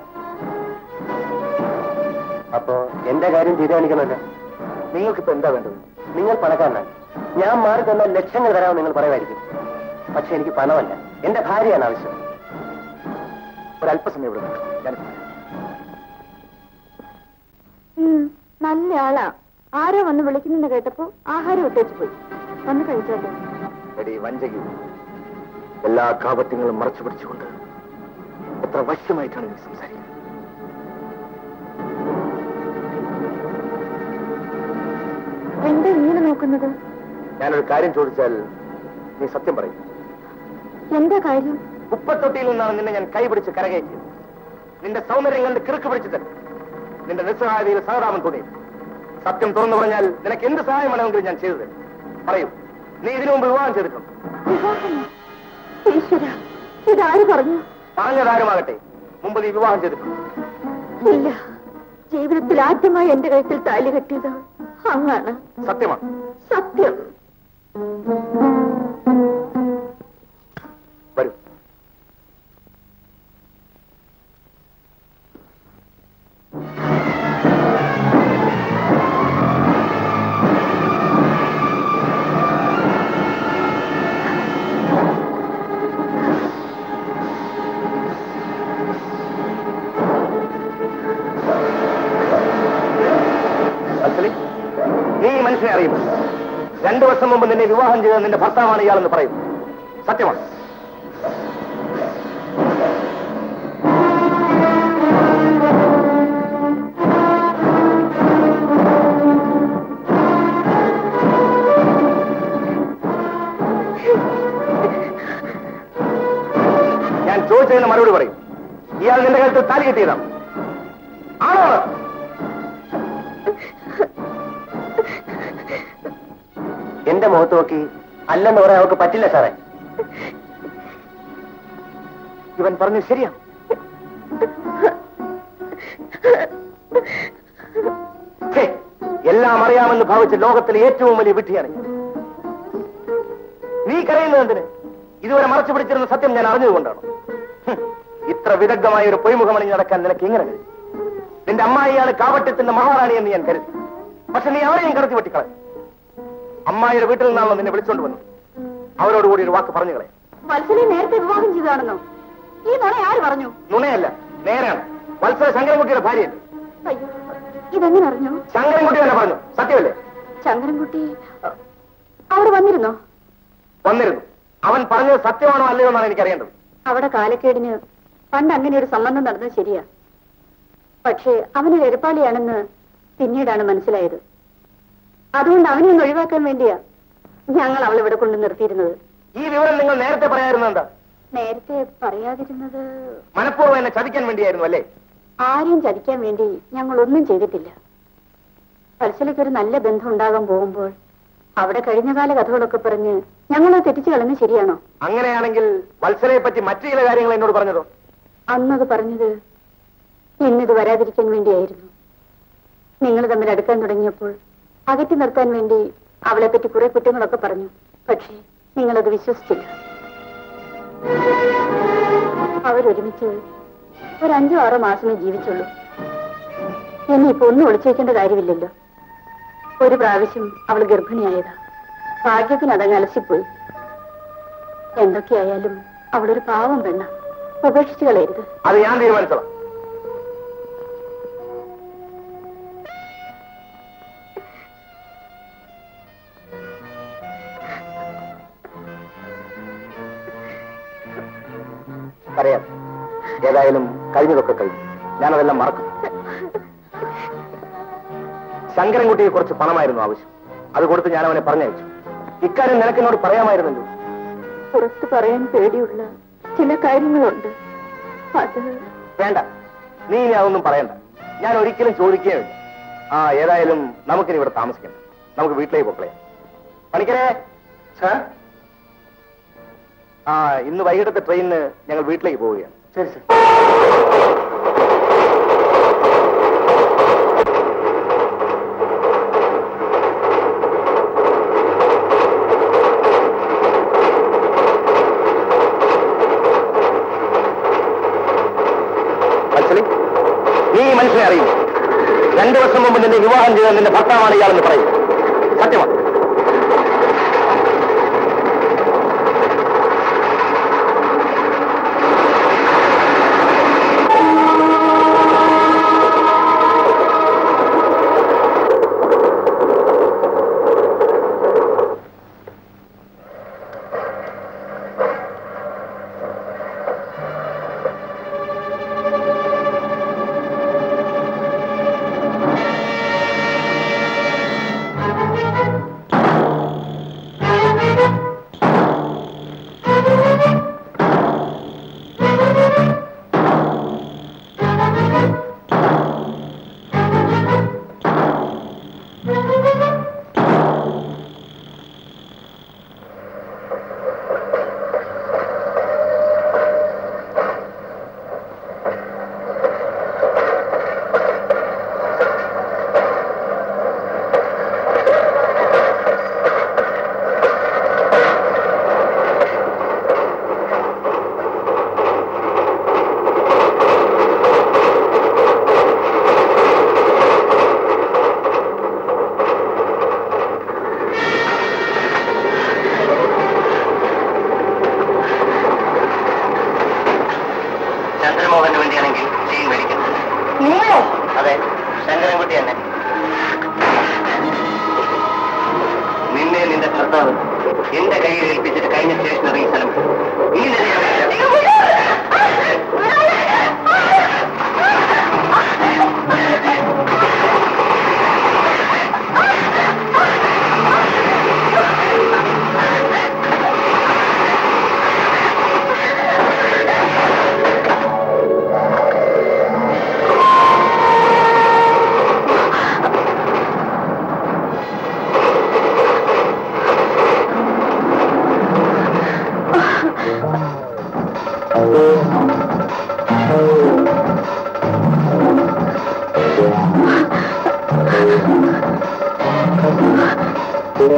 അപ്പോ എന്റെ കാര്യം തീരുമാനിക്കണമല്ലോ നിങ്ങൾക്കിപ്പോ എന്താ വേണ്ടത് നിങ്ങൾ പണക്കാരനാണ് ഞാൻ മാറി തന്നാൽ ലക്ഷങ്ങൾ തരാമെന്ന് നിങ്ങൾ പറയുമായിരിക്കും പക്ഷെ എനിക്ക് പണമല്ല എന്റെ ഭാര്യയാണ് ആവശ്യം ഒരല്പസമയം ഇവിടെ നിൽക്കാം. ഞാൻ നല്ല ആളാ ആരോ വന്ന് വിളിക്കുന്നെന്ന് കേട്ടപ്പോ ആഹാരം ഒത്തേച്ചു പോയി വന്ന് കഴിച്ചോട്ടെ എടീ വഞ്ചകി എല്ലാ കാപട്യങ്ങളും മറച്ചു പിടിച്ചുകൊണ്ട് എത്ര വശ്യമായിട്ടാണ് നീ സംസാരിക്കുന്നത് എന്താ ഇങ്ങനെ നോക്കുന്നത് ഞാനൊരു കാര്യം ചോദിച്ചാൽ നീ സത്യം പറയും എന്താ കാര്യം ഉപ്പത്തൊട്ടിയിൽ നിന്നാണ് നിന്നെ ഞാൻ കൈപിടിച്ച് കരകയറ്റിയത് നിന്റെ സൗന്ദര്യം കണ്ട് കിറുക്ക് പിടിച്ചു തരും നിന്റെ നിസ്സഹായതയിൽ സഹതാപം തോന്നി സത്യം തുറന്നു പറഞ്ഞാൽ നിനക്ക് എന്ത് സഹായം വേണമെങ്കിലും ഞാൻ ചെയ്തു തരും പറയൂ നീ ഇതിനു മുമ്പ് വിവാഹം ചെയ്തിട്ടുണ്ടോ വിവാഹമോ? ഈശ്വര ഇതാര് പറഞ്ഞു പറഞ്ഞതാരുമാകട്ടെ മുമ്പ് നീ വിവാഹം ചെയ്തിട്ടുണ്ടോ ഇല്ല ജീവിതത്തിൽ ആദ്യമായി എന്റെ കഴുത്തിൽ താലി കെട്ടിയത് അങ്ങാണ് സത്യമാണ് സത്യം വരൂ വത്സലി, നീ ഈ മനുഷ്യനെ അറിയുമോ രണ്ടു വർഷം മുമ്പ് നിന്നെ വിവാഹം ചെയ്ത നിന്റെ ഭർത്താവാണ് ഇയാളെന്ന് പറയുന്നു സത്യമാണ് ഞാൻ ചോദിച്ചതിന് മറുപടി പറയും ഇയാൾ നിന്റെ കഴുത്തിൽ താലി കെട്ടിയതാണ് ആണോ എന്റെ മുഖത്ത് നോക്കി അല്ലെന്ന് പറയാൻ അവർക്ക് പറ്റില്ല സാറേ ഇവൻ പറഞ്ഞു ശരിയാണ് ഛേ, എല്ലാം അറിയാമെന്ന് ഭാവിച്ച ലോകത്തിലെ ഏറ്റവും വലിയ വിഡ്ഢിയാണ് ഞാൻ നീ കരയുന്നത് എന്തിന് ഇതുവരെ മറച്ചു പിടിച്ചിരുന്ന സത്യം ഞാൻ അറിഞ്ഞതുകൊണ്ടാണ് ഹും, ഇത്ര വിദഗ്ധമായ ഒരു പൊയ്മുഖമണി നടക്കാൻ നിനക്ക് എങ്ങനെ കഴിയും നിന്റെ അമ്മായിയാണ് കാവട്യത്തിന്റെ മഹാറാണി എന്ന് ഞാൻ കരുതി പക്ഷെ നീ അവരെയും കടത്തി വെട്ടിക്കളയും അമ്മായിയുടെ വീട്ടിൽ നിന്നാണല്ലോ നിന്നെ വിളിച്ചോണ്ട് വന്നത് അവരോട് കൂടി ഒരു വാക്ക് പറഞ്ഞു കളയാം വത്സലെ നേരത്തെ വിവാഹം ചെയ്താണെന്നോ ഈ നുണ ആര് പറഞ്ഞു നുണയല്ല നേരാണ് വത്സര ശങ്കരൻകുട്ടിയുടെ ഭാര്യയല്ലേ അയ്യോ ഇതെങ്ങനെ അറിഞ്ഞു ശങ്കരൻകുട്ടി തന്നെ പറഞ്ഞു സത്യമല്ലേ ശങ്കരൻകുട്ടി അഹ്, അവിടെ വന്നിരുന്നോ വന്നിരുന്നു അവൻ പറഞ്ഞത് സത്യമാണോ അല്ലയോ എന്നാണ് എനിക്കറിയേണ്ടത് അവിടെ കാലക്കേടിന് പണ്ട് അങ്ങനെ ഒരു സംബന്ധം നടന്നത് ശരിയാ പക്ഷേ അവനൊരു എരപ്പാളിയാണെന്ന് പിന്നീടാണ് മനസ്സിലായത് അതുകൊണ്ട് അവനെ ഒന്ന് ഒഴിവാക്കാൻ വേണ്ടിയാ ഞങ്ങൾ അവളെ ഇവിടെ കൊണ്ട് നിർത്തിയിരുന്നത് ഈ വിവരം നിങ്ങൾ നേരത്തെ പറയായിരുന്നത് എന്താ നേരത്തെ പറയാതിരുന്നത് മനഃപൂർവ്വം എന്നെ ചതിക്കാൻ വേണ്ടിയായിരുന്നു അല്ലേ ആരെയും ചതിക്കാൻ വേണ്ടി ഞങ്ങൾ ഒന്നും ചെയ്തിട്ടില്ല വത്സലയ്ക്ക് ഒരു നല്ല ബന്ധം ഉണ്ടാകാൻ പോകുമ്പോൾ അവിടെ കഴിഞ്ഞകാല കഥകളൊക്കെ പറഞ്ഞ് ഞങ്ങളത് തെറ്റിച്ചു കളഞ്ഞത് ശരിയാണോ അങ്ങനെയാണെങ്കിൽ വത്സലയെ പറ്റി മറ്റു ചില കാര്യങ്ങൾ എന്നോട് പറഞ്ഞതോ അന്നത് പറഞ്ഞത് ഇന്നിത് വരാതിരിക്കാൻ വേണ്ടിയായിരുന്നു നിങ്ങൾ തമ്മിൽ അടുക്കാൻ തുടങ്ങിയപ്പോൾ അകറ്റി നിർത്താൻ വേണ്ടി അവളെ പറ്റി കുറെ കുറ്റങ്ങളൊക്കെ പറഞ്ഞു പക്ഷേ നിങ്ങളത് വിശ്വസിച്ചില്ല അവരൊരുമിച്ച് ഒരു അഞ്ചോ ആറോ മാസമേ ജീവിച്ചുള്ളൂ ഇനിയിപ്പോ ഒന്നും ഒളിച്ചേക്കേണ്ട കാര്യമില്ലല്ലോ ഒരു പ്രാവശ്യം അവൾ ഗർഭിണിയായതാ ഭാഗ്യത്തിന് അതങ്ങ് അലസിപ്പോയി എന്തൊക്കെയായാലും അവളൊരു പാവം പെണ്ണ ഉപേക്ഷിച്ചു കളയരുത് അത് ഞാൻ തീരുമാനിച്ചോളാം അറിയാം ഏതായാലും കഴിഞ്ഞതൊക്കെ കഴിഞ്ഞു ഞാനതെല്ലാം മറക്കും ശങ്കരൻകുട്ടിയെ കുറച്ച് പണമായിരുന്നു ആവശ്യം അത് കൊടുത്ത് ഞാൻ അവനെ പറഞ്ഞയച്ചു ഇക്കാര്യം നിനക്കെന്നോട് പറയാമായിരുന്നല്ലോ പുറത്ത് പറയാൻ പേടിയുള്ള ചില കാര്യങ്ങളുണ്ട് അത് വേണ്ട നീ ഇനി അതൊന്നും പറയണ്ട ഞാൻ ഒരിക്കലും ചോദിക്കുകയില്ല ആ ഏതായാലും നമുക്കിനി ഇവിടെ താമസിക്കണ്ട നമുക്ക് വീട്ടിലേക്ക് പോക്കളയാം പണിക്കരെ സാർ ആ ഇന്ന് വൈകിട്ടത്തെ ട്രെയിനിന് ഞങ്ങൾ വീട്ടിലേക്ക് പോവുകയാണ് ശരി സർ വത്സലി നീ ഈ മനുഷ്യനെ അറിയും രണ്ടു വർഷം മുമ്പ് നിന്നെ വിവാഹം ചെയ്ത നിന്റെ ഭർത്താവാണ് ഇയാളെന്ന് പറയും സത്യമാണ്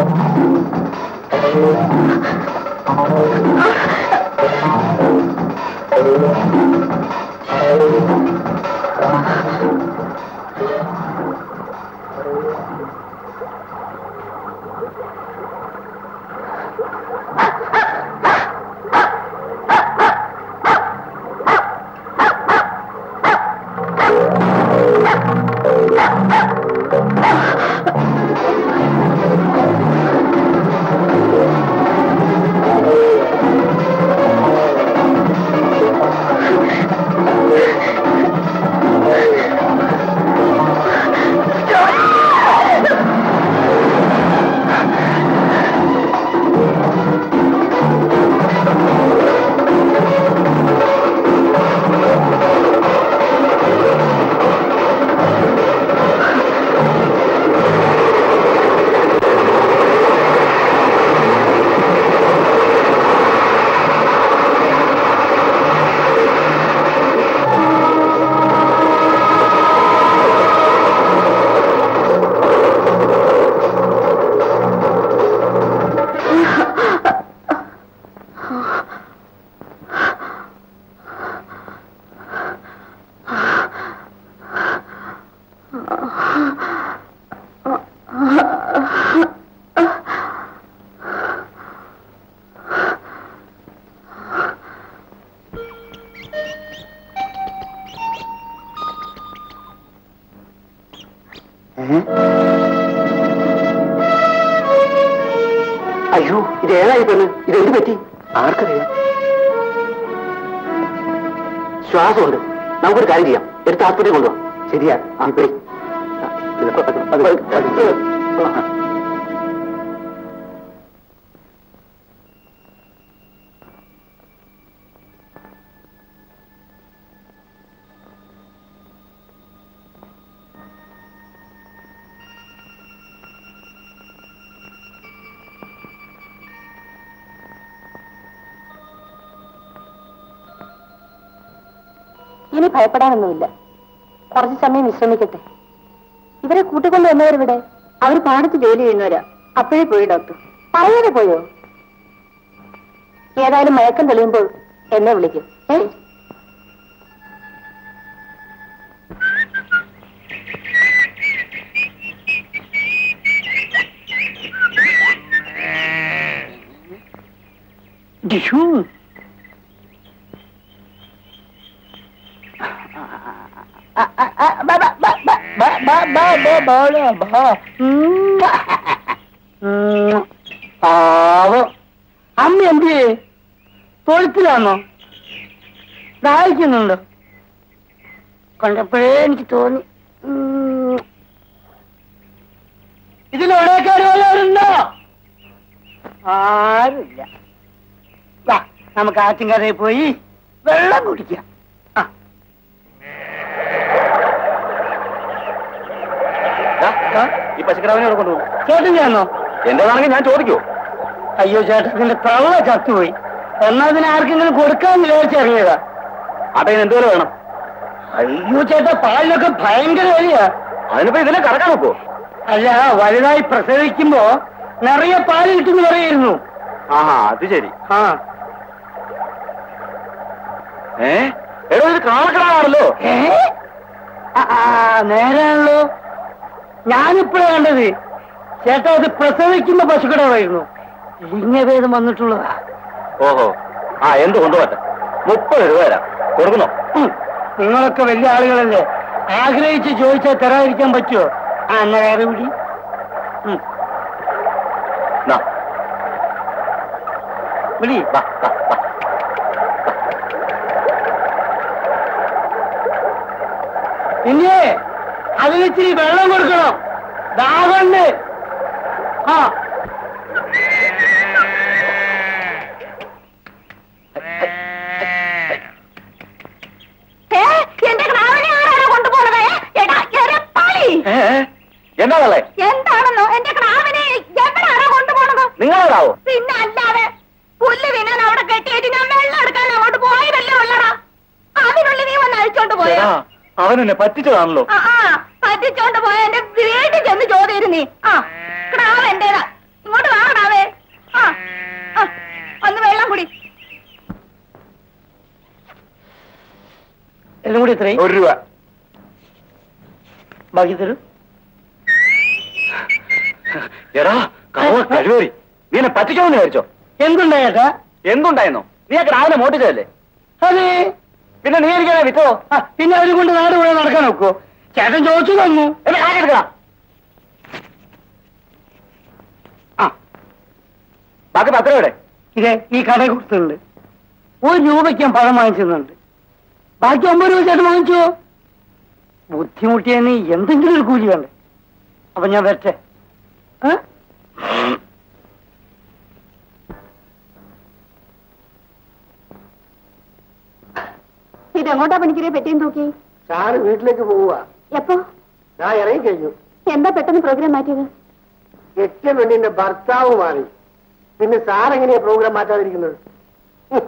അയ്യോ ഇത് ഏതായി പെണ്ണ് ഇത് എന്ത് പറ്റി ആർക്കറിയാം ശ്വാസമുണ്ട് നമുക്കൊരു കാര്യം ചെയ്യാം എടുത്ത് ആസ്പത്രി കൊണ്ടുപോകാം ശരിയാ ആ പിടി ഇനി ഭയപ്പെടാനൊന്നുമില്ല കുറച്ച് സമയം വിശ്രമിക്കട്ടെ ഇവരെ കൂട്ടിക്കൊണ്ട് വന്നവരിവിടെ അവർ പാടത്ത് ജോലി ചെയ്യുന്നവരാ അപ്പോഴേ പോയി ഡോക്ടർ പറയാതെ പോയോ ഏതായാലും മയക്കം തെളിയുമ്പോൾ എന്നെ വിളിക്കും ഏ പാവം അമ്മ എന്ത് ചെയ്യേ തൊഴുത്തിലാണോ ദാഹിക്കുന്നുണ്ടോ കണ്ടപ്പോഴേ എനിക്ക് തോന്നി ഉം. ഇതിലെവിടേക്കാർ വല്ലവരുണ്ടോ ആരുമില്ല വാ, നമുക്ക് ആറ്റിൻകരയിൽ പോയി വെള്ളം കുടിക്കാം ആ ദാ, ഈ പശുക്കിടാവിനെ അവിടെ കൊണ്ടുപോകും ചേട്ടൻ ഞാനോ എന്റേതാണെങ്കിൽ ഞാൻ ചോദിക്കൂ അയ്യോ ചേട്ടത്തിന്റെ തള്ള ചത്തുപോയി എന്നാ അതിന് ആർക്കെങ്കിലും കൊടുക്കാന്ന് വിചാരിച്ചിറങ്ങിയതാ അപ്പൊ ഇതിന് എന്തുപോലെ വേണം അയ്യോ ചേട്ടാ പാലിനൊക്കെ ഭയങ്കര വിലയാ അതിനിപ്പോ ഇതിനെ കറക്കാൻ നോക്കൂ അല്ല വലുതായി പ്രസവിക്കുമ്പോ നിറയെ പാല് കിട്ടുന്നു പറയായിരുന്നു ആഹാ അത് ശരി ആ ഏ എടോ ഇത് കാളക്കിടാവാണല്ലോ ഏ ആ, ആ, നേരാണല്ലോ ഞാനിപ്പോഴാ കണ്ടത് ചേട്ടാ അത് പ്രസവിക്കുന്ന പശുക്കിടാവായിരുന്നു ലിംഗഭേദം വന്നിട്ടുള്ളതാ ഓഹോ ആ എന്ത് കൊണ്ടുപോട്ടെ മുപ്പത് രൂപ തരാം കൊടുക്കുന്നോ ഉം. നിങ്ങളൊക്കെ വലിയ ആളുകളല്ലേ ആഗ്രഹിച്ച് ചോദിച്ചാൽ തരാതിരിക്കാൻ പറ്റുമോ ആ എന്നാ വേറെ വിടി ഉം. നാ, വിളി വാ, വാ, വാ. പിന്നെ അതിലിച്ചിരി വെള്ളം കൊടുക്കണം ദാഹമുണ്ട് ആ എന്റെ ക്രാവിനെ ആരാണ് കൊണ്ടുപോണത് എടാ എരപ്പാളി ഏ, ഏ, എന്നാ തള്ളേ എന്താണെന്നോ എന്റെ ക്രാവിനെ എവിടാണോ കൊണ്ടുപോണത് നിങ്ങളേതാവോ പിന്നെ അല്ലാതെ പുല്ല് തിന്നാൻ അവിടെ കെട്ടിയിട്ട് ഞാൻ വെള്ളം എടുക്കാൻ അങ്ങോട്ട് പോയതല്ലേ ഉള്ളടാ അതിനുള്ളിൽ നീ വന്ന് അഴിച്ചോണ്ട് പോയോ എടാ, അവനെന്നെ പറ്റിച്ചതാണല്ലോ ആ ആ പറ്റിച്ചോണ്ട് പോയ എന്റെ വീട്ടിൽ ചെന്ന് ചോദ്യം നീ ആ ക്രാവ് എന്റേതാ ഇങ്ങോട്ട് എല്ലാം കൂടി എത്രയും ഒരു രൂപ ബാക്കി തരൂ എടാ കവ കഴിവേറി നീ എന്നെ പറ്റിക്കാമെന്ന് വിചാരിച്ചോ എന്തുണ്ടായേട്ടാ എന്തുണ്ടായിരുന്നോ നീ ഒക്കെ രാവിലെ മോട്ടിച്ചതല്ലേ അതെ പിന്നെ നീ എനിക്കാണെ വിറ്റോ ആ, പിന്നെ അവരും കൊണ്ട് നാട് മുഴുവൻ നടക്കാൻ നോക്കോ ചേട്ടൻ ചോദിച്ചു തന്നു എന്നെ കാക്കെടുക്കണം ആ ബാക്കി പത്ത് രൂപയുടെ ഇതേ ഈ കടയിൽ കൊടുത്തിട്ടുണ്ട് ഒരു രൂപയ്ക്ക് ഞാൻ പഴം വാങ്ങിച്ചിരുന്നുണ്ട് ബാക്കി ഒമ്പത് രൂപ ചേട്ടൻ വാങ്ങിച്ചോ ബുദ്ധിമുട്ടിയതിന് എന്തെങ്കിലും ഒരു കൂലി വേണ്ടേ അപ്പൊ ഞാൻ വരട്ടെ ഏ? ഇതെങ്ങോട്ടാ പണിക്കരെ പെട്ടിയും തൂക്കി സാറ് വീട്ടിലേക്ക് പോവുക എപ്പോ ഞാൻ ഇറങ്ങി കഴിഞ്ഞു എന്താ പെട്ടെന്ന് പ്രോഗ്രാം മാറ്റിയത് എട്ട് പെണ്ണിന്റെ ഭർത്താവ് മാറി പിന്നെ സാർ എങ്ങനെയാ പ്രോഗ്രാം മാറ്റാതിരിക്കുന്നത് ഹും.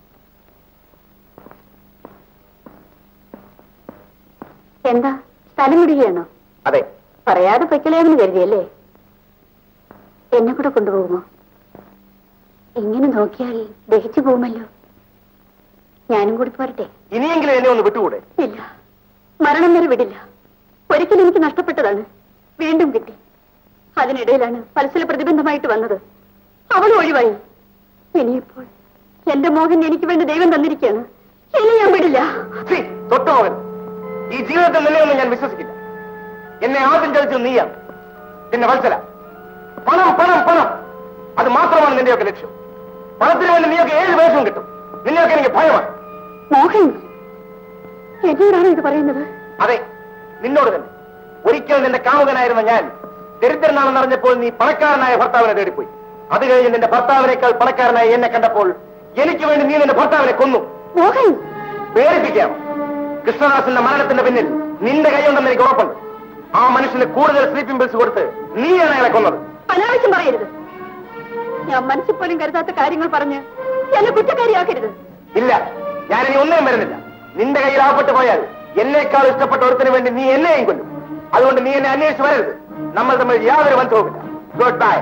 എന്താ സ്ഥലം വിടുകയാണോ അതെ പറയാതെ പൊയ്ക്കളയാമെന്ന് കരുതിയല്ലേ എന്നെ കൂടെ കൊണ്ടുപോകുമോ ഇങ്ങനെ നോക്കിയാൽ ദഹിച്ചു പോകുമല്ലോ ഞാനും കൂടി പോരട്ടെ ഇനിയെങ്കിലും എന്നെ ഒന്ന് വിട്ടുകൂടെ ഇല്ല മരണം വരെ വിടില്ല ഒരിക്കലും എനിക്ക് നഷ്ടപ്പെട്ടതാണ് വീണ്ടും കിട്ടി അതിനിടയിലാണ് പരസ്യ പ്രതിബന്ധമായിട്ട് വന്നത് അവളും ഒഴിവായി ഇനിയിപ്പോൾ എന്റെ മോഹൻ എനിക്ക് വേണ്ടി ദൈവം തന്നിരിക്കുകയാണ് ഇനി ഞാൻ വിടില്ല ഛീ, തൊട്ടുപോകൻ ഈ ജീവിതത്തിൽ നിന്നെയൊന്നും ഞാൻ വിശ്വസിക്കില്ല എന്നെ ആദ്യം ചതിച്ചത് നീയാണ് പിന്നെ വത്സല പണം പണം പണം അത് മാത്രമാണ് നിന്റെയൊക്കെ ലക്ഷ്യം പണത്തിന് വേണ്ടി നീയൊക്കെ ഏഴ് വേഷവും കിട്ടും നിന്നെയൊക്കെ എനിക്ക് ഭയമാണ് മോഹൻ എന്നോടാണ് ഇത് പറയുന്നത് അതെ നിന്നോട് തന്നെ ഒരിക്കൽ നിന്റെ കാമുകനായിരുന്ന ഞാൻ ദരിദ്രനാണെന്ന് അറിഞ്ഞപ്പോൾ നീ പണക്കാരനായ ഭർത്താവിനെ തേടിപ്പോയി അത് കഴിഞ്ഞ് നിന്റെ ഭർത്താവിനേക്കാൾ പണക്കാരനായി എന്നെ കണ്ടപ്പോൾ എനിക്ക് വേണ്ടി നീ നിന്റെ ഭർത്താവിനെ കൊന്നു മോഹൻ പേടിപ്പിക്കാം കൃഷ്ണദാസിന്റെ മരണത്തിന്റെ പിന്നിൽ നിന്റെ കൈയുണ്ടെന്ന് എനിക്ക് ഉറപ്പുണ്ട് ആ മനുഷ്യന് കൂടുതൽ സ്ലീപ്പിംഗ് പിൽസ് കൊടുത്ത് നീയാണ് അയാളെ കൊന്നത് അനാവശ്യം പറയരുത് ഞാൻ മനസ്സിൽ പോലും കരുതാത്ത കാര്യങ്ങൾ പറഞ്ഞ് എന്നെ കുറ്റക്കാരിയാക്കരുത് ഇല്ല ഞാനിനി ഒന്നിനും വരുന്നില്ല നിന്റെ കയ്യിൽ ആപപ്പെട്ടു പോയാൽ എന്നേക്കാൾ ഇഷ്ടപ്പെട്ട ഒരുത്തിന് വേണ്ടി നീ എന്നെയും കൊല്ലും അതുകൊണ്ട് നീ എന്നെ അന്വേഷിച്ച് വരരുത് നമ്മൾ തമ്മിൽ യാതൊരു ബന്ധവുമില്ല ഗുഡ് ബൈ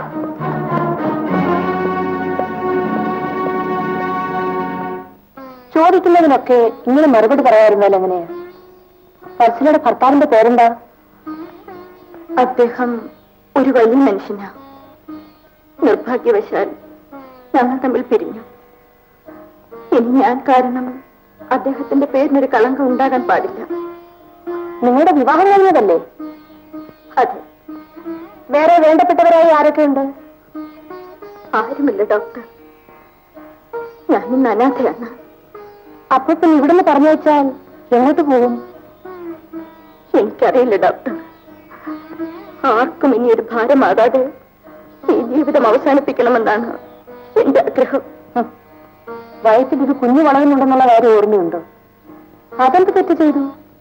ചോദിക്കുന്നതിനൊക്കെ ഇങ്ങനെ മറുപടി പറയാറുണ്ടല്ലോ എങ്ങനെയാ വത്സലയുടെ ഭർത്താവിന്റെ പേരെന്താ അദ്ദേഹം ഒരു വലിയ മനുഷ്യനാ നിർഭാഗ്യവശാൽ ഞങ്ങൾ തമ്മിൽ പിരിഞ്ഞു ഇനി ഞാൻ കാരണം അദ്ദേഹത്തിന്റെ പേരിനൊരു കളങ്കം ഉണ്ടാകാൻ പാടില്ല നിങ്ങളുടെ വിവാഹം കഴിഞ്ഞതല്ലേ അതെ വേറെ വേണ്ടപ്പെട്ടവരായി ആരൊക്കെ ഉണ്ട് ആരുമില്ല ഡോക്ടർ ഞാൻ ഇന്ന് അനാഥയാണ് അപ്പൊ പിന്നെ ഇവിടുന്ന് പറഞ്ഞു വെച്ചാൽ എങ്ങോട്ട് പോകും എനിക്കറിയില്ല ഡോക്ടർ ആർക്കും ഇനി ഒരു ഭാരമാകാതെ ഈ ജീവിതം അവസാനിപ്പിക്കണമെന്നാണ് എന്റെ ആഗ്രഹം വയറ്റിൽ ഒരു കുഞ്ഞു വളരുന്നുണ്ടെന്നുള്ള കാര്യം ഓർമ്മയുണ്ടോ അതെന്ത് തെറ്റ് ചെയ്തു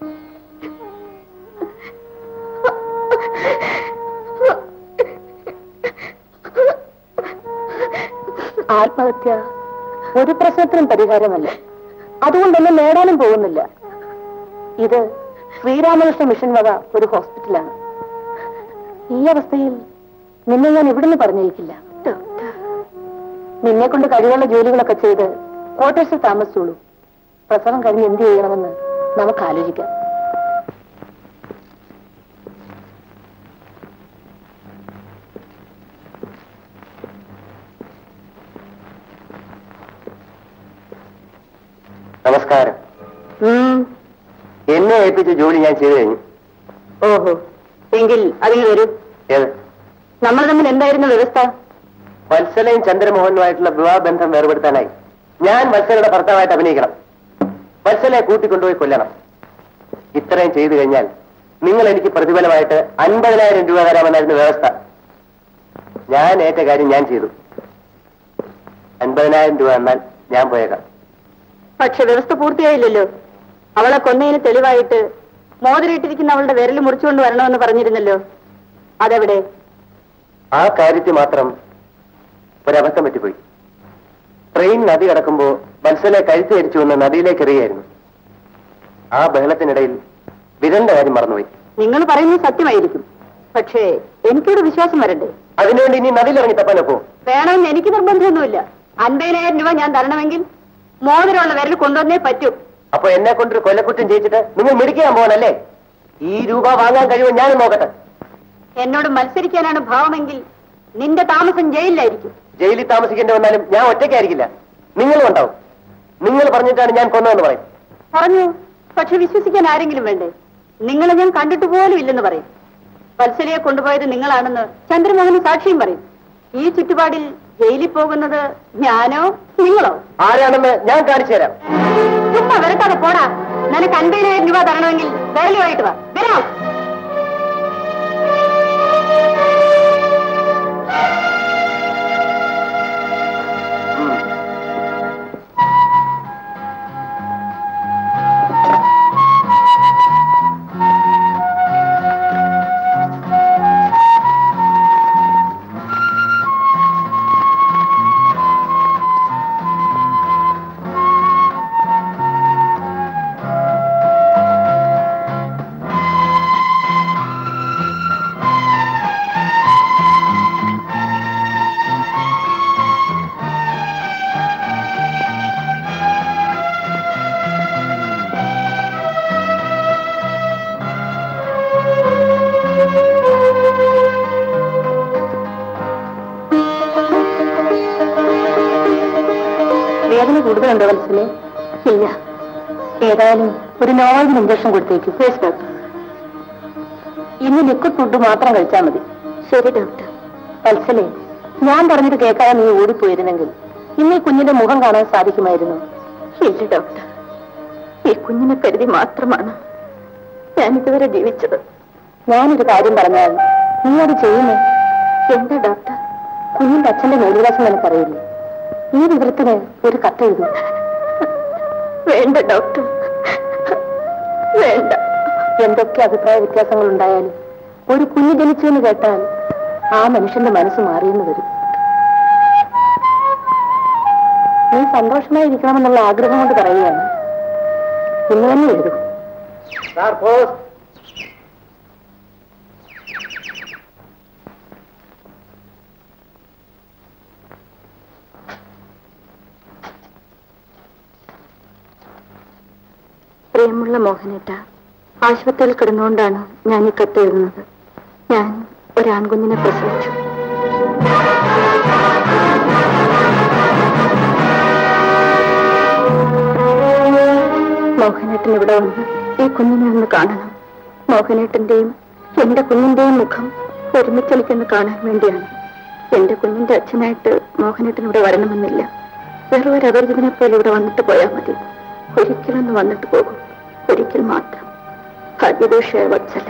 ആത്മഹത്യ ഒരു പ്രശ്നത്തിനും പരിഹാരമല്ല അതുകൊണ്ടൊന്നും നേടാനും പോകുന്നില്ല ഇത് ശ്രീരാമകൃഷ്ണ മിഷൻ വക ഒരു ഹോസ്പിറ്റലാണ് ഈ അവസ്ഥയിൽ നിന്നെ ഞാൻ ഇവിടുന്ന് പറഞ്ഞേക്കില്ല നിന്നെ കൊണ്ട് കഴിവുള്ള ജോലികളൊക്കെ ചെയ്ത് ക്വാർട്ടേഴ്സിൽ താമസിച്ചോളൂ പ്രസവം കഴിഞ്ഞ് എന്ത് ചെയ്യണമെന്ന് നമുക്ക് ആലോചിക്കാം നമസ്കാരം എന്നെ ഏൽപ്പിച്ച ജോലി ഞാൻ ചെയ്തു കഴിഞ്ഞു ഓഹോ എങ്കിൽ അതിന് വരൂ ഏത് നമ്മൾ തമ്മിൽ എന്തായിരുന്നു വ്യവസ്ഥ വത്സലയും ചന്ദ്രമോഹനുമായിട്ടുള്ള വിവാഹബന്ധം വേർപെടുത്താനായി ഞാൻ വത്സലയുടെ ഭർത്താവായിട്ട് അഭിനയിക്കണം വത്സലയെ കൂട്ടിക്കൊണ്ടുപോയി കൊല്ലണം ഇത്രയും ചെയ്തു കഴിഞ്ഞാൽ നിങ്ങൾ എനിക്ക് പ്രതിഫലമായിട്ട് അൻപതിനായിരം രൂപ തരാമെന്നായിരുന്നു വ്യവസ്ഥ ഞാൻ ഏറ്റ കാര്യം ഞാൻ ചെയ്തു അൻപതിനായിരം രൂപ എന്നാൽ ഞാൻ പോയേക്കാം പക്ഷെ വ്യവസ്ഥ പൂർത്തിയായില്ലല്ലോ അവളെ കൊന്നതിന് തെളിവായിട്ട് മോതിരിട്ടിരിക്കുന്ന അവളുടെ വിരൽ മുറിച്ചുകൊണ്ട് വരണമെന്ന് പറഞ്ഞിരുന്നല്ലോ അതെവിടെ ആ കാര്യത്തിൽ മാത്രം ഒരബദ്ധം പറ്റിപ്പോയി ട്രെയിൻ നദി കടക്കുമ്പോ വത്സലെ കഴുത്ത് ധരിച്ചു വന്ന് നദിയിലേക്ക് എറിയായിരുന്നു ആ ബഹളത്തിനിടയിൽ വിരന്റെ കാര്യം മറന്നുപോയി നിങ്ങൾ പറയുന്നത് സത്യമായിരിക്കും പക്ഷേ എനിക്കിവിടെ വിശ്വാസം വരണ്ടേ അതിനുവേണ്ടി ഇനി നദിയിലിറങ്ങി തപ്പാനൊപ്പോ വേണമെന്ന് എനിക്ക് നിർബന്ധമൊന്നുമില്ല അൻപതിനായിരം രൂപ ഞാൻ തരണമെങ്കിൽ മോതിരമുള്ള വിരൽ കൊണ്ടുവന്നേ പറ്റൂ അപ്പൊ എന്നെ കൊണ്ടൊരു കൊല്ലക്കുറ്റം ചെയ്യിച്ചിട്ട് നിങ്ങൾ മിടിക്കാൻ പോകണല്ലേ ഈ രൂപ വാങ്ങാൻ കഴിയുമോ ഞാനും നോക്കട്ടെ എന്നോട് മത്സരിക്കാനാണ് ഭാവമെങ്കിൽ നിന്റെ താമസം ജയിലിലായിരിക്കും ജയിലിൽ താമസിക്കേണ്ടി വന്നാലും ഞാൻ ഒറ്റയ്ക്കായിരിക്കില്ല നിങ്ങളും ഉണ്ടാവും നിങ്ങൾ പറഞ്ഞിട്ടാണ് ഞാൻ കൊന്നതെന്ന് പറയും പറഞ്ഞു പക്ഷെ വിശ്വസിക്കാൻ ആരെങ്കിലും വേണ്ടേ നിങ്ങളെ ഞാൻ കണ്ടിട്ട് പോലും ഇല്ലെന്ന് പറയും വത്സലയെ കൊണ്ടുപോയത് നിങ്ങളാണെന്ന് ചന്ദ്രമോഹന് സാക്ഷിയും പറയും ഈ ചുറ്റുപാടിൽ ജയിലിൽ പോകുന്നത് ഞാനോ നിങ്ങളോ ആരാണെന്ന് ഞാൻ കാണിച്ചു തരാം ചുമ്മാ വരട്ടാതെ പോടാ നിനക്ക് അൻപതിനായിരം രൂപ തരണമെങ്കിൽ വേലയുമായിട്ട് വാ വരാം വേദന കൂടുതലുണ്ടോ വത്സലെ ഇല്ല ഏതായാലും ഒരു നോവലിന് ഇഞ്ചക്ഷൻ കൊടുത്തേക്ക് ഫേസ് ഡോക്ടർ ഇന്ന് ലിക്വിഡ് ഫുഡ് മാത്രം കഴിച്ചാൽ മതി ശരി ഡോക്ടർ വത്സലെ ഞാൻ പറഞ്ഞത് കേൾക്കാതെ നീ ഓടിപ്പോയിരുന്നെങ്കിൽ ഇന്ന് ഈ കുഞ്ഞിന്റെ മുഖം കാണാൻ സാധിക്കുമായിരുന്നു ഇല്ല ഡോക്ടർ ഈ കുഞ്ഞിനെ കരുതി മാത്രമാണ് ഞാൻ ഇതുവരെ ജീവിച്ചത് ഞാനൊരു കാര്യം പറഞ്ഞാൽ നീ അത് ചെയ്യുന്നേ എന്താ ഡോക്ടർ കുഞ്ഞിന്റെ അച്ഛന്റെ മേൽവിലാസം നിനക്കറിയില്ലേ ഈ വിവരത്തിന് ഒരു കത്തെഴുതൂ വേണ്ട ഡോക്ടർ വേണ്ട എന്തൊക്കെ അഭിപ്രായ വ്യത്യാസങ്ങൾ ഉണ്ടായാലും ഒരു കുഞ്ഞ് ജനിച്ചു എന്ന് കേട്ടാൽ ആ മനുഷ്യന്റെ മനസ്സ് മാറിയെന്ന് വരും നീ സന്തോഷമായിരിക്കണമെന്നുള്ള ആഗ്രഹം കൊണ്ട് പറയുകയാണ് ഇന്ന് തന്നെ എഴുതൂ സാർ പോസ്റ്റ് പ്രിയമുള്ള മോഹനേട്ട ആശുപത്രിയിൽ കിടന്നുകൊണ്ടാണ് ഞാൻ ഈ കത്ത് എഴുതുന്നത് ഞാൻ ഒരു ആൺകുഞ്ഞിനെ പ്രസവിച്ചു മോഹനേട്ടൻ ഇവിടെ വന്ന് ഈ കുഞ്ഞിനെ ഒന്ന് കാണണം മോഹനേട്ടന്റെയും എന്റെ കുഞ്ഞിന്റെയും മുഖം ഒരുമിച്ചൊലിക്കുന്ന കാണാൻ വേണ്ടിയാണ് എന്റെ കുഞ്ഞിന്റെ അച്ഛനായിട്ട് മോഹനേട്ടൻ ഇവിടെ വരണമെന്നില്ല വെറും ഒരു അപരിചിതനെ പോലെ ഇവിടെ വന്നിട്ട് പോയാൽ മതി ഒരിക്കലൊന്ന് വന്നിട്ട് പോകും ഒരിക്കൽ മാത്രം ഭാഗ്യദോഷ വത്സല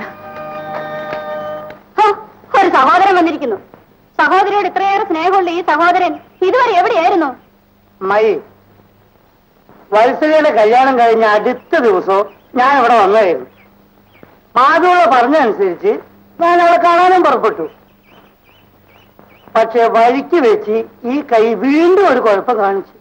ഹോ, ഒരു സഹോദരൻ വന്നിരിക്കുന്നു സഹോദരിയോട് ഇത്രയേറെ സ്നേഹമുള്ള ഈ സഹോദരൻ ഇതുവരെ എവിടെയായിരുന്നു അമ്മായി വത്സലയുടെ കല്യാണം കഴിഞ്ഞ അടുത്ത ദിവസവും ഞാൻ ഇവിടെ വന്നതായിരുന്നു മാധുള്ള പറഞ്ഞനുസരിച്ച് ഞാൻ അവളെ കാണാനും പുറപ്പെട്ടു പക്ഷെ വഴിക്ക് വെച്ച് ഈ കൈ വീണ്ടും ഒരു കുഴപ്പം കാണിച്ചു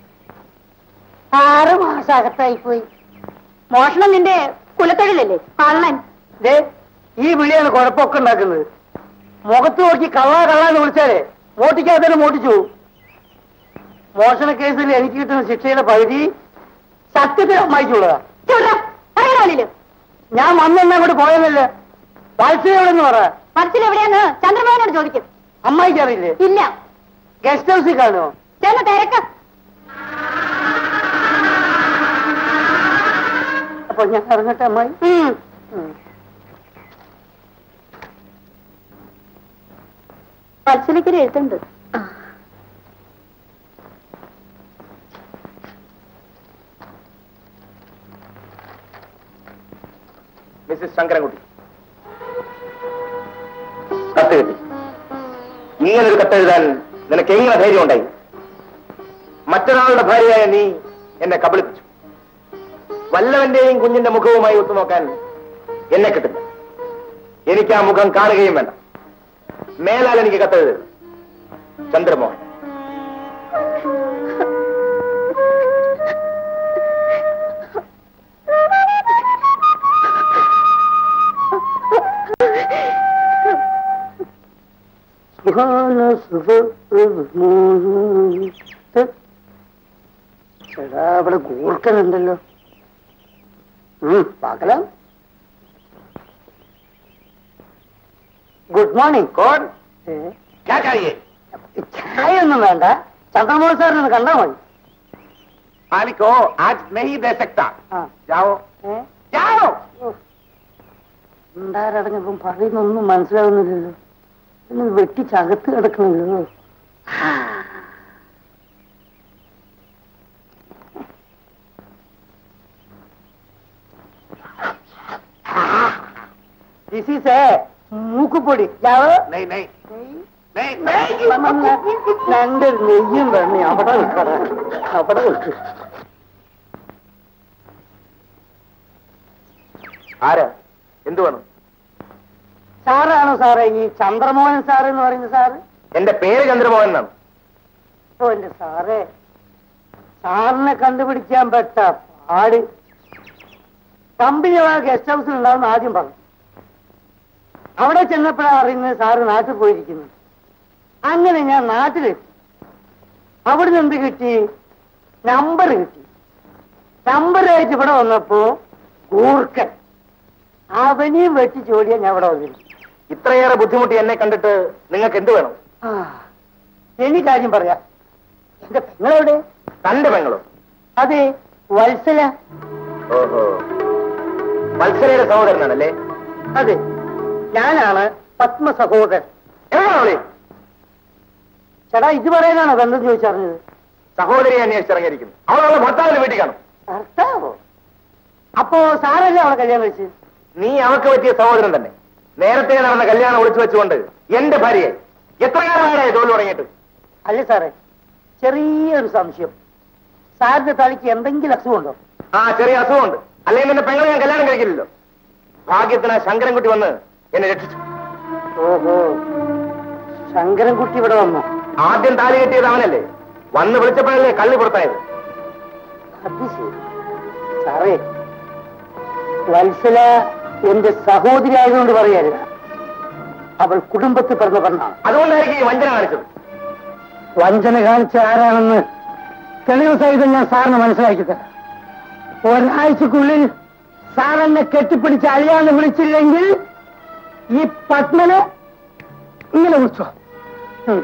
ആറ് മാസം അകത്തായി പോയി മോഷണം നിന്റെ കുലത്തൊഴിലല്ലേ കള്ളൻ ദേ ഈ വിളിയാണ് കുഴപ്പമൊക്കെ ഉണ്ടാക്കുന്നത് മുഖത്ത് നോക്കി കള്ള കള്ളാന്ന് വിളിച്ചാലേ മോട്ടിക്കാത്തന്നെ മോട്ടിച്ചു പോകും. മോഷണ കേസിൽ എനിക്ക് കിട്ടുന്ന ശിക്ഷയുടെ പകുതി സത്യത്തിൽ അമ്മായിക്കുള്ളതാ പറയണമല്ലോ ഞാൻ വന്നെന്നെ അങ്ങോട്ട് പോയതല്ലേ വാത്സല്യവിടെന്ന് പറ മനസ്സിൽ എവിടെയാന്ന് ചന്ദ്രമോഹനോട് ചോദിക്കും അമ്മായിക്ക് അറിയില്ലേ ഇല്ല ഗസ്റ്റ് ഹൗസിൽ കാണുമോ ചെന്ന് തിരക്ക് അപ്പൊ ഞാൻ ഇറങ്ങട്ടെ അമ്മായി ഉം. ഉം. വത്സലയ്ക്കൊരു എഴുത്തുണ്ട് മിസ്സിസ് ശങ്കരൻകുട്ടി കത്ത് കിട്ടി ഇങ്ങനൊരു കത്തെഴുതാൻ നിനക്ക് എങ്ങനെ ധൈര്യം ഉണ്ടായി മറ്റൊരാളുടെ ഭാര്യയായ നീ എന്നെ കബളിപ്പിച്ചു വല്ലവന്റെയും കുഞ്ഞിന്റെ മുഖവുമായി ഒത്തുനോക്കാൻ എന്നെ കിട്ടില്ല എനിക്ക് ആ മുഖം കാണുകയും വേണ്ട മേലാൽ എനിക്ക് കത്തെഴുതരുത് ചന്ദ്രമോഹൻ സുഹാന സുഖ എടാ അവിടെ ഗൂർക്കനുണ്ടല്ലോ പാക്കലാം ഗുഡ് മോർണിംഗ് कौन क्या चाहिए ചായ ഒന്നും വേണ്ട ചന്ദ്രമോഹൻ സാറിനൊന്ന് കണ്ടാ മതി मालिक को आज नहीं दे सकता ആ जाओ ഏ? जाओ ഉണ്ടാരടങ്ങപ്പം പറയുന്നൊന്നും മനസ്സിലാവുന്നില്ലല്ലോ പിന്നെ വെട്ടിച്ചകത്ത് കിടക്കണല്ലോ ദിസ് ഈസ് എ മൂക്കുപൊടി ജാവോ नहीं नहीं नहीं नहीं രണ്ട് നെയ്യും വേണേ അവിടെ നിൽക്കട അവിടെ നിൽക്ക് ആരാ എന്ത് വേണം സാറാണോ സാറേ ഈ ചന്ദ്രമോഹൻ സാർ എന്ന് പറയുന്ന സാറ് എന്റെ പേര് ചന്ദ്രമോഹൻ എന്നാണ് ഓ എന്റെ സാറേ സാറിനെ കണ്ടുപിടിക്കാൻ പെട്ട പാട് കമ്പനി ഗസ്റ്റ് ഹൗസിൽ ഉണ്ടാവുന്ന ആദ്യം പറഞ്ഞു അവിടെ ചെന്നപ്പോഴാണ് അറിയുന്നത് സാറ് നാട്ടിൽ പോയിരിക്കുന്നു അങ്ങനെ ഞാൻ നാട്ടിലെത്തി അവിടുന്ന് എന്ത് കിട്ടി നമ്പർ കിട്ടി നമ്പറായിട്ട് ഇവിടെ വന്നപ്പോ ഗൂർക്കൻ അവനെയും വെട്ടി ചോടിയാ ഞാൻ ഇവിടെ വന്നിരിക്കും ഇത്രയേറെ ബുദ്ധിമുട്ടി എന്നെ കണ്ടിട്ട് നിങ്ങൾക്ക് എന്ത് വേണം ആ, ഇനി കാര്യം പറയാം എന്റെ പെങ്ങളെവിടെ തന്റെ പെങ്ങളോ അതെ വത്സല ഓഹോ മത്സരയുടെ സഹോദരനാണല്ലേ അതെ ഞാനാണ് പത്മ സഹോദരൻ എവിടെയാണോ അവള്? ചേട്ടാ ഇത് പറയാനാണോ ബന്ധം ചോദിച്ചറിഞ്ഞത് സഹോദരിയെ അന്വേഷിച്ചിറങ്ങിയിരിക്കുന്നു അവളുള്ള ഭർത്താവിന്റെ വീട്ടിൽ കാണും ഭർത്താവോ അപ്പോ സാറല്ലേ അവളെ കല്യാണം കഴിച്ച് നീ അവൾക്ക് പറ്റിയ സഹോദരൻ തന്നെ നേരത്തെ നടന്ന കല്യാണം ഒളിച്ചു വെച്ചുകൊണ്ട് എന്റെ ഭാര്യയെ എത്ര കാലമാണ് ജോലി തുടങ്ങിയിട്ട് അല്ലേ സാറേ ചെറിയൊരു സംശയം സാറിന്റെ തലയ്ക്ക് എന്തെങ്കിലും അസുഖമുണ്ടോ ആ ചെറിയ അസുഖമുണ്ട് അല്ലെങ്കിൽ എന്റെ പെങ്ങളെ ഞാൻ കല്യാണം കഴിക്കില്ലല്ലോ ഭാഗ്യത്തിന് ആ ശങ്കരൻകുട്ടി വന്ന് എന്നെ രക്ഷിച്ചു ഓഹോ ശങ്കരൻകുട്ടി ഇവിടെ വന്നു ആദ്യം താലി കെട്ടിയത് അവനല്ലേ വന്ന് വിളിച്ചപ്പോഴല്ലേ കള്ളി പുറത്തായത് അത് ശരി സാറേ വത്സല എന്റെ സഹോദരി ആയതുകൊണ്ട് പറയരുത് അവൾ കുടുംബത്തിൽ പിറന്ന പെണ്ണാണ് അതുകൊണ്ടായിരിക്കും ഈ വഞ്ചന കാണിച്ചത് വഞ്ചന കാണിച്ച ആരാണെന്ന് തെളിവ് സഹിതം ഞാൻ സാറിന് മനസ്സിലാക്കി തരാം ഒരാഴ്ചക്കുള്ളിൽ സാറെന്നെ കെട്ടിപ്പിടിച്ച് അഴിയാന്ന് വിളിച്ചില്ലെങ്കിൽ ഈ പത്മനെ ഇങ്ങനെ വിളിച്ചോ ഉം.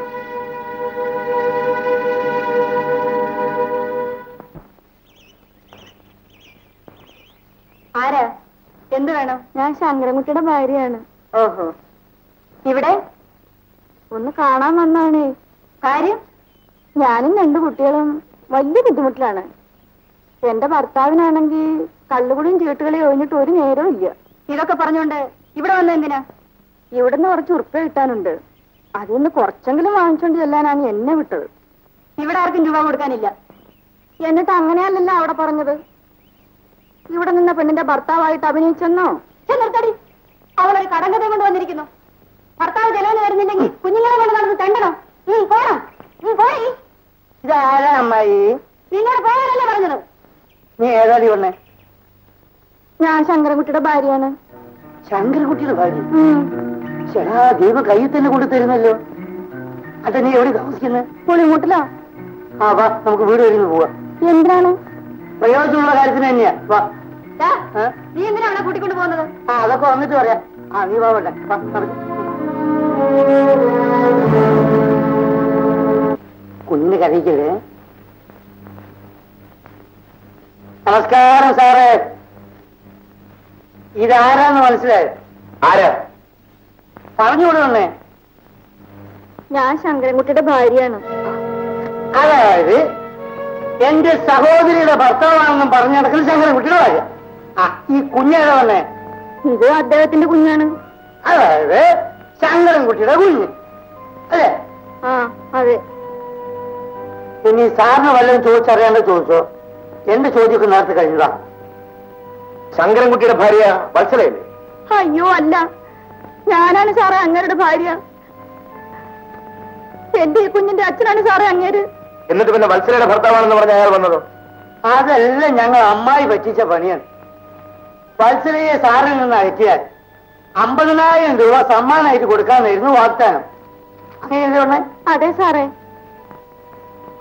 ആരാ എന്ത് വേണം ഞാൻ ശങ്കരൻകുട്ടിയുടെ ഭാര്യയാണ് ഓഹോ ഇവിടെ ഒന്ന് കാണാൻ വന്നാണ് കാര്യം ഞാനും രണ്ടു കുട്ടികളും വലിയ ബുദ്ധിമുട്ടിലാണ് എന്റെ ഭർത്താവിനാണെങ്കിൽ കള്ളുകുടിയും ചീട്ടുകളി ഒഴിഞ്ഞിട്ട് ഒരു നേരവും ഇല്ല ഇതൊക്കെ പറഞ്ഞോണ്ട് ഇവിടെ വന്ന എന്തിനാ ഇവിടുന്ന് കുറച്ച് ഉറുപ്പ കിട്ടാനുണ്ട് അതിന്ന് കുറച്ചെങ്കിലും വാങ്ങിച്ചോണ്ട് ചെല്ലാനാണ് എന്നെ വിട്ടത് ഇവിടെ ആർക്കും രൂപ കൊടുക്കാനില്ല എന്നിട്ട് അങ്ങനെയല്ലല്ലോ അവിടെ പറഞ്ഞത് ഇവിടെ നിന്ന പെണ്ണിന്റെ ഭർത്താവായിട്ട് അഭിനയിച്ചെന്നോ ചെന്നെടുത്തടി അവളൊരു കടങ്കഥ കൊണ്ട് വന്നിരിക്കുന്നു ഭർത്താവ് ചെലവിന് വരുന്നില്ലെങ്കിൽ കുഞ്ഞുങ്ങളെ കൊണ്ട് നടന്ന് തണ്ടണം ഉം, പോണം ഉം, പോയി ഇതാരാ അമ്മായി നിന്നോട് പോകാനല്ലേ പറഞ്ഞത് നീ ഏതാടി വന്നേ ഞാൻ ശങ്കരൻകുട്ടിയുടെ ഭാര്യയാണ് ശങ്കരൻകുട്ടിയുടെ ഭാര്യ ഉം. ചേടാ ദൈവം കയ്യിൽ തന്നെ കൊണ്ടു തരുന്നല്ലോ അതെ നീ എവിടെ താമസിക്കുന്നത് പുളിമുട്ടിലോ ആ വാ നമുക്ക് വീട് കഴിഞ്ഞ് പോവാം എന്തിനാണ് പ്രയോജനമുള്ള കാര്യത്തിന് തന്നെയാ വാ ദാ, ഏ? നീ എന്തിനാ അവളെ കൂട്ടിക്കൊണ്ട് പോകുന്നത് ആ അതൊക്കെ വന്നിട്ട് പറയാം ആ നീ വാ വേണ്ട വാ നടക്ക്. കുഞ്ഞിന് കരയിക്കല്ലേ നമസ്കാരം സാറേ ഇതാരാന്ന് മനസ്സിലായോ ആരാ പറഞ്ഞുകൂടെ വന്നേ ഞാൻ ശങ്കരൻകുട്ടിയുടെ ഭാര്യയാണ് അതായത് എന്റെ സഹോദരിയുടെ ഭർത്താവാണെന്നും പറഞ്ഞു നടക്കുന്ന ശങ്കരൻകുട്ടിയുടെ ഭാര്യ ആ ഈ കുഞ്ഞേതാ വന്നേ ഇത് അദ്ദേഹത്തിന്റെ കുഞ്ഞാണ് അതായത് ശങ്കരൻകുട്ടിയുടെ കുഞ്ഞ് അല്ലേ ആ അതെ ഇനി സാറിന് വല്ലതും ചോദിച്ചറിയാണ്ട് ചോദിച്ചോ എന്റെ ചോദ്യമൊക്കെ നേരത്തെ കഴിഞ്ഞതാ ശങ്കരൻകുട്ടിയുടെ ഭാര്യ വത്സലയല്ലേ അയ്യോ അല്ല ഞാനാണ് സാറേ അങ്ങേരുടെ ഭാര്യ എന്റെ ഈ കുഞ്ഞിന്റെ അച്ഛനാണ് സാറേ അങ്ങേര് എന്നിട്ട് പിന്നെ വത്സലയുടെ ഭർത്താവാണെന്ന് പറഞ്ഞ അയാൾ വന്നതോ അതെല്ലാം ഞങ്ങൾ അമ്മായി പറ്റിച്ച പണിയാണ് വത്സലയെ സാറിൽ നിന്ന് അയറ്റിയാൽ അമ്പതിനായിരം രൂപ സമ്മാനമായിട്ട് കൊടുക്കാന്നായിരുന്നു വാഗ്ദാനം അങ്ങനെയല്ലേ പറഞ്ഞേ അതെ സാറേ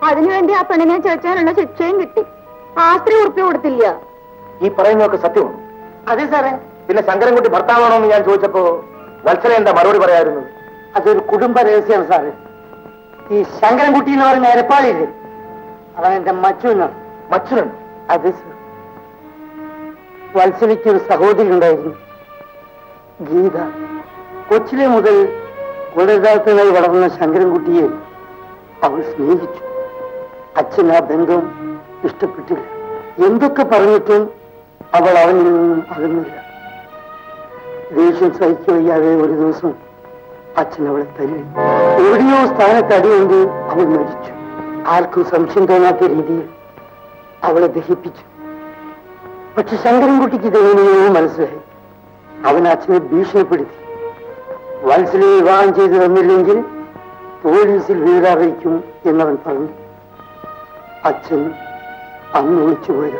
അതിനുവേണ്ടി ആ പെണ്ണിനെ ചേച്ചാനുള്ള ശിക്ഷയും കിട്ടി ആസ്ത്രി ഉറുപ്പി കൊടുത്തില്ല ഈ പറയുന്നതൊക്കെ സത്യമാണ് അതെ സാറേ പിന്നെ ശങ്കരൻകുട്ടി ഭർത്താവാണോ എന്ന് ഞാൻ ചോദിച്ചപ്പോ വത്സല എന്താ മറുപടി പറയായിരുന്നു അതൊരു കുടുംബ രഹസ്യമാണ് സാറ് ഈ ശങ്കരൻകുട്ടി എന്ന് പറയുന്ന എരപ്പാളില്ലേ അവൻ എന്റെ മച്ചുന്ന് മച്ചുനുണ്ട് അതെ സർ വത്സലയ്ക്ക് ഒരു സഹോദരി ഉണ്ടായിരുന്നു ഗീത കൊച്ചിലെ മുതൽ ഗുണദാത്തനായി വളർന്ന ശങ്കരൻകുട്ടിയെ അവൾ സ്നേഹിച്ചു അച്ഛൻ ആ ബന്ധം ഇഷ്ടപ്പെട്ടില്ല എന്തൊക്കെ പറഞ്ഞിട്ടും അവൾ അവനിൽ നിന്നും അകന്നില്ല ദേഷ്യം സഹിക്കുക വയ്യാതെ ഒരു ദിവസം അച്ഛൻ അവളെ തല്ലി എവിടെയോ സ്ഥാനത്ത് അടികൊണ്ട് അവൾ മരിച്ചു ആർക്കും സംശയം തോന്നാത്ത രീതിയിൽ അവളെ ദഹിപ്പിച്ചു പക്ഷെ ശങ്കരൻകുട്ടിക്ക് ഇതെങ്ങനെയോ മനസ്സിലായി അവൻ അച്ഛനെ ഭീഷണിപ്പെടുത്തി വത്സലയെ വിവാഹം ചെയ്തു തന്നില്ലെങ്കിൽ പോലീസിൽ വീടറിയിക്കും എന്നവൻ പറഞ്ഞു അച്ഛൻ അന്ന് ഒളിച്ചു പോയത്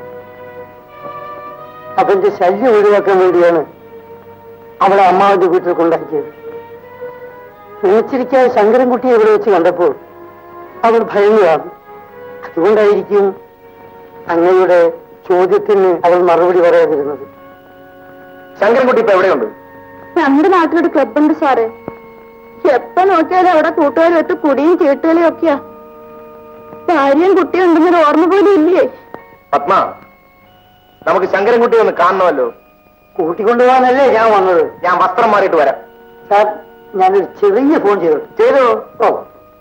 അവന്റെ ശല്യം ഒഴിവാക്കാൻ വേണ്ടിയാണ് അവളെ അമ്മാവിന്റെ വീട്ടിൽ കൊണ്ടാക്കിയത് നിലച്ചിരിക്കാതെ ശങ്കരൻകുട്ടിയെ ഇവിടെ വെച്ച് കണ്ടപ്പോൾ അവൾ ഭയന്നതാണ് അതുകൊണ്ടായിരിക്കും അങ്ങയുടെ ചോദ്യത്തിന് അവൾ മറുപടി പറയാതിരുന്നത് ശങ്കരൻകുട്ടി ഇപ്പൊ എവിടെയുണ്ട് നമ്മുടെ നാട്ടിലൊരു ക്ലബുണ്ട് സാറ് എപ്പോ നോക്കിയാലും അവിടെ കൂട്ടുകാരും ഒത്ത് കുടിയും ചീട്ടുകളിയും ഒക്കെയാ ഭാര്യയും കുട്ടിയും ഉണ്ടെന്നൊരു ഓർമ്മ പോലും ഇല്ലേ പത്മ നമുക്ക് ശങ്കരൻകുട്ടിയെ ഒന്ന് കാണണമല്ലോ കൂട്ടിക്കൊണ്ടുപോകാനല്ലേ ഞാൻ വന്നത് ഞാൻ വസ്ത്രം മാറിയിട്ട് വരാം സാർ ഞാനൊരു ചെറിയ ഫോൺ ചെയ്തു ചെയ്തോ ഓ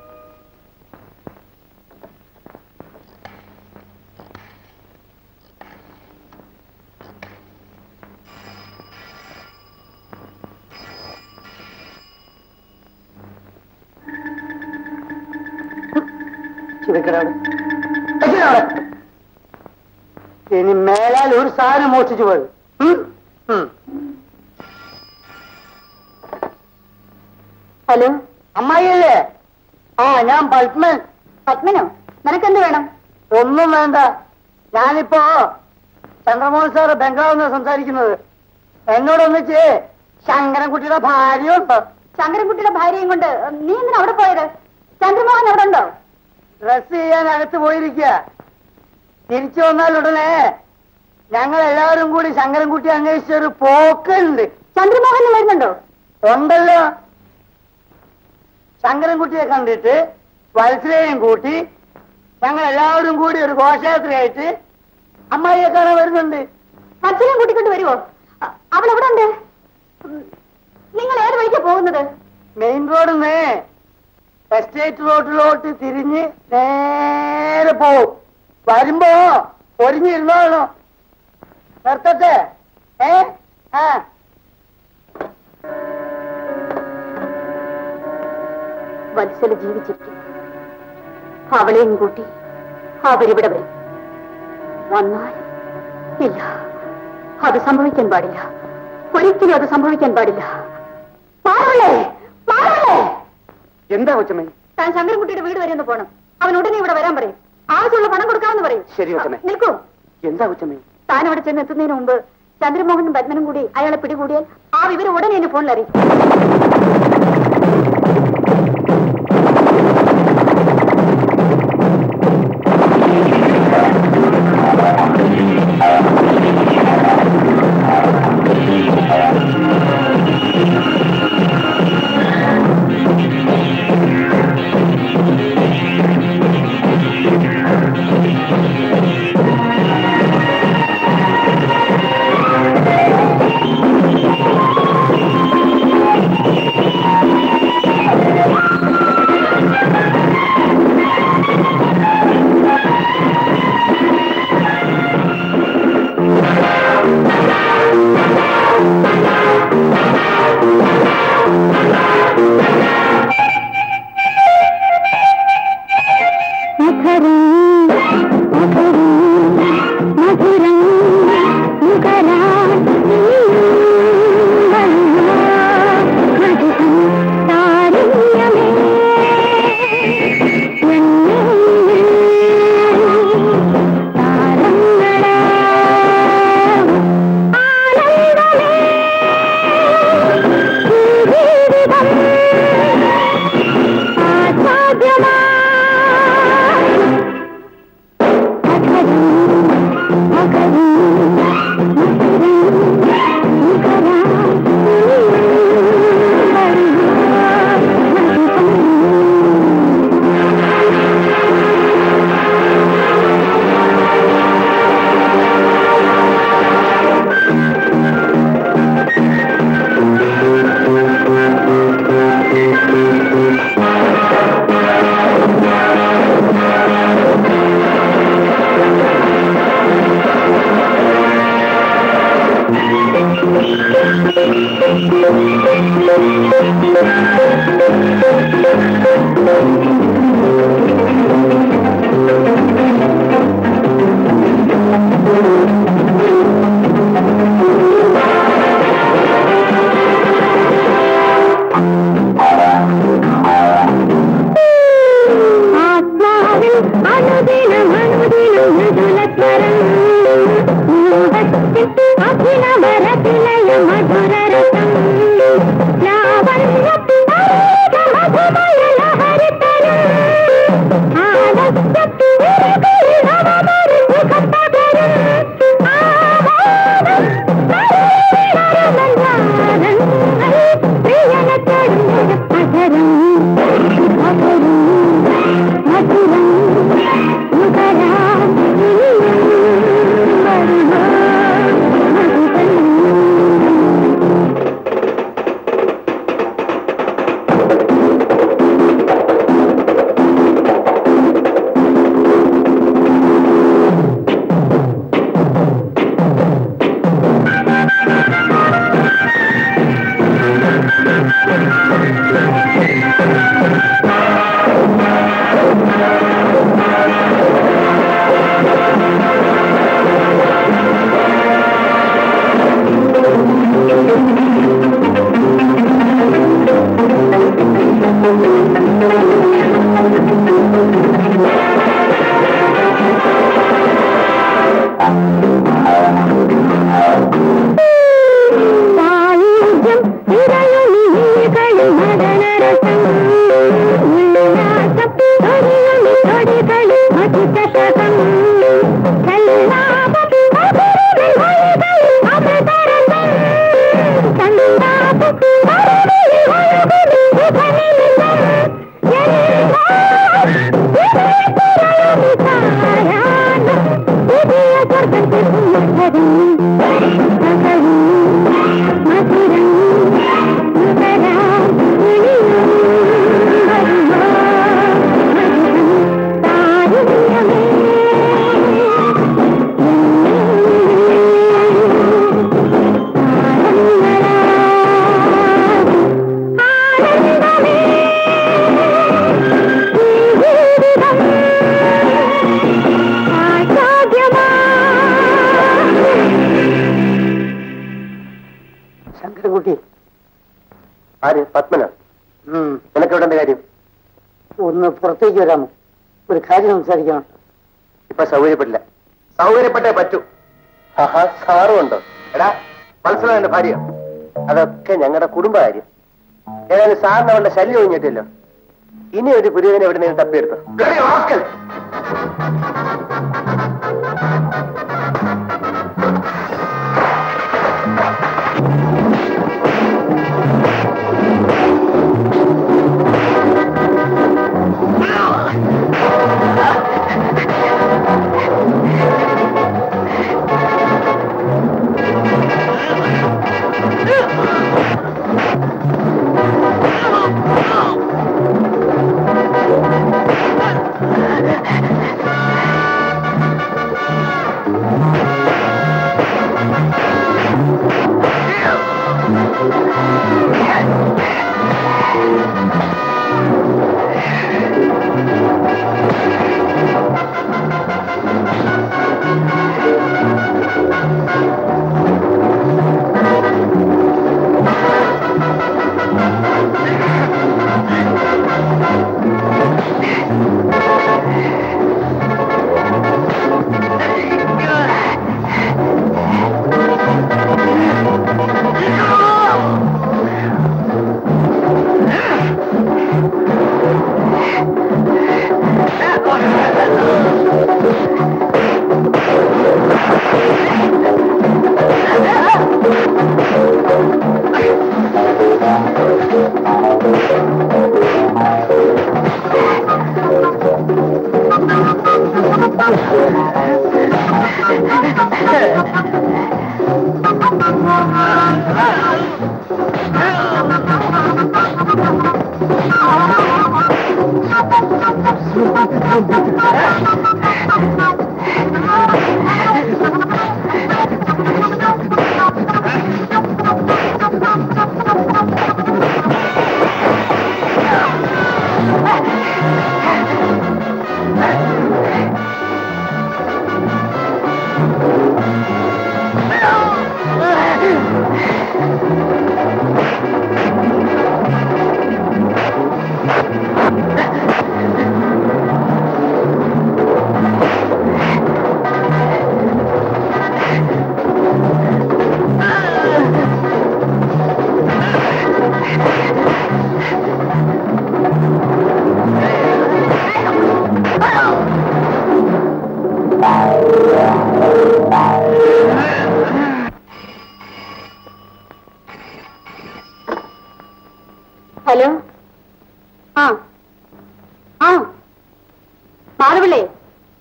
ചിതക്കരാണ് ഇനി മേലാൽ ഒരു സാധനം മോഷിച്ചു പോയത് ഉം? ഉം. ഹലോ അമ്മായിയല്ലേ ആ ഞാൻ പത്മൻ പത്മനോ നിനക്കെന്ത് വേണം ഒന്നും വേണ്ട ഞാനിപ്പോ ചന്ദ്രമോഹൻ സാറ് ബംഗാളിൽ നിന്ന് സംസാരിക്കുന്നത് എന്നോടൊന്നിച്ച് ശങ്കരൻകുട്ടിയുടെ ഭാര്യയുണ്ട് ശങ്കരൻകുട്ടിയുടെ ഭാര്യയും കൊണ്ട് നീ എന്തിനാ അവിടെ പോയത് ചന്ദ്രമോഹൻ അവിടെ ഉണ്ടോ ഡ്രസ് ചെയ്യാൻ അകത്ത് പോയിരിക്കുക തിരിച്ചു വന്നാൽ ഉടനെ ഞങ്ങൾ എല്ലാവരും കൂടി ശങ്കരൻകുട്ടി അന്വേഷിച്ച ഒരു പോക്കുണ്ട് ചന്ദ്രമോഹൻ വരുന്നുണ്ടോ ഉണ്ടല്ലോ ശങ്കരൻകുട്ടിയെ കണ്ടിട്ട് വത്സലയും കൂട്ടി ഞങ്ങൾ എല്ലാവരും കൂടി ഒരു ഘോഷയാത്രയായിട്ട് അമ്മായിയെ കാണാൻ വരുന്നുണ്ട് മത്സരം കൂട്ടിക്കൊണ്ട് വരുവോ അ- അവൾ എവിടെ ഉണ്ട് ഉം, നിങ്ങൾ ഏത് വഴിക്കാ പോകുന്നത് മെയിൻ റോഡിൽ നിന്ന് എസ്റ്റേറ്റ് റോഡിലോട്ട് തിരിഞ്ഞ് നേരെ പോവും വരുമ്പോ ഒരുങ്ങിരുന്നോളൂ നിർത്തട്ടെ ഏ ആ വത്സല ജീവിച്ചിരിക്കും അവളെയും കൂട്ടി അവരിവിടെ വരും വന്നാൽ ഇല്ല അത് സംഭവിക്കാൻ പാടില്ല ഒരിക്കലും അത് സംഭവിക്കാൻ പാടില്ല പാറവള്ളേ പാറവള്ളേ എന്താ കൊച്ചമ്മേ താൻ ശങ്കരൻകുട്ടിയുടെ വീട് വരെ ഒന്ന് പോണം അവൻ ഉടനെ ഇവിടെ വരാൻ പറയും ആവശ്യമുള്ള പണം കൊടുക്കാമെന്ന് പറയും ശരി, കൊച്ചമ്മേ. നിൽക്കൂ എന്താ കൊച്ചമ്മേ താൻ അവിടെ ചെന്ന് എത്തുന്നതിന് മുമ്പ് ചന്ദ്രമോഹനും പത്മനും കൂടി അയാളെ പിടികൂടിയാൽ ആ വിവരം ഉടനെ എന്നെ ഫോണിൽ അറിയിക്കും ആ അഭിനവരതിലയ മധുരരസം ലാവണ്യ മധുമയ ലഹരിതരം ആലസ്യത്തിൽ നവമൊരു സുഖപകരം ആഹ്ലാദം പ്രിയനത്തോടും പകരം പകരം മധുരം മുതരാം വരുമോ മധുരം സായുജ്യം ഇരയുമിഴികളും മദനരസം ഉല്ലാസം തൊഴിലുമി തൊടികളിൽ മധുചഷകം സല്ലാപം മധുരമിൽ വഴികളിൽ അമൃതരസം സന്താപം മറുപടി ഒഴുകുമി സുഖനിമിഷം എല്ലാം ഇതിലേക്കുറയുമി സായാഹ്നം പുതിയ സ്വർഗത്തിൽ മധുരം മധുരം മധുരം മുതരാം ഇനിയും വരുമോ മധുരം താരുണ്യമേ ആനന്ദമേ ഈ ജീവിതം ശങ്കരൻകുട്ടി ആര് പത്മന ഉം, നിനക്ക് ഇവിടെ എന്താ കാര്യം ഒന്ന് പുറത്തേക്ക് വരാമോ ഒരു കാര്യം സംസാരിക്കണം ഇപ്പൊ സൗകര്യപ്പെട്ടില്ല സൗകര്യപ്പെട്ടേ പറ്റൂ ആഹാ സാറും ഉണ്ടോ എടാ മത്സരം എന്റെ ഭാര്യ അതൊക്കെ ഞങ്ങളുടെ കുടുംബകാര്യം ഏതായാലും സാറിന് അവളുടെ ശല്യം ഒഴിഞ്ഞിട്ടില്ലോ ഇനി ഒരു പുരുവനെ എവിടെ നിന്ന് തപ്പിയെടുത്തു Bloody rascal!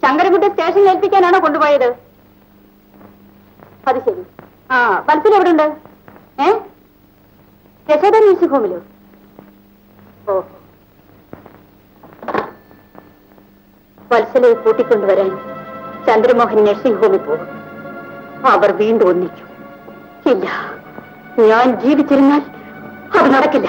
ശങ്കരൻകുട്ടി സ്റ്റേഷനിൽ ഏൽപ്പിക്കാനാണോ കൊണ്ടുപോയത് അത് ശരി ആ വത്സല എവിടെ ഉണ്ട് ഏ യശോദ മ്യൂസിക് ഹോമിലോ ഓ വത്സലയെ കൂട്ടിക്കൊണ്ടുവരാൻ ചന്ദ്രമോഹൻ നഴ്സിംഗ് ഹോമിൽ പോകും അവർ വീണ്ടും ഒന്നിക്കും ഇല്ല ഞാൻ ജീവിച്ചിരുന്നാൽ അത് നടക്കില്ല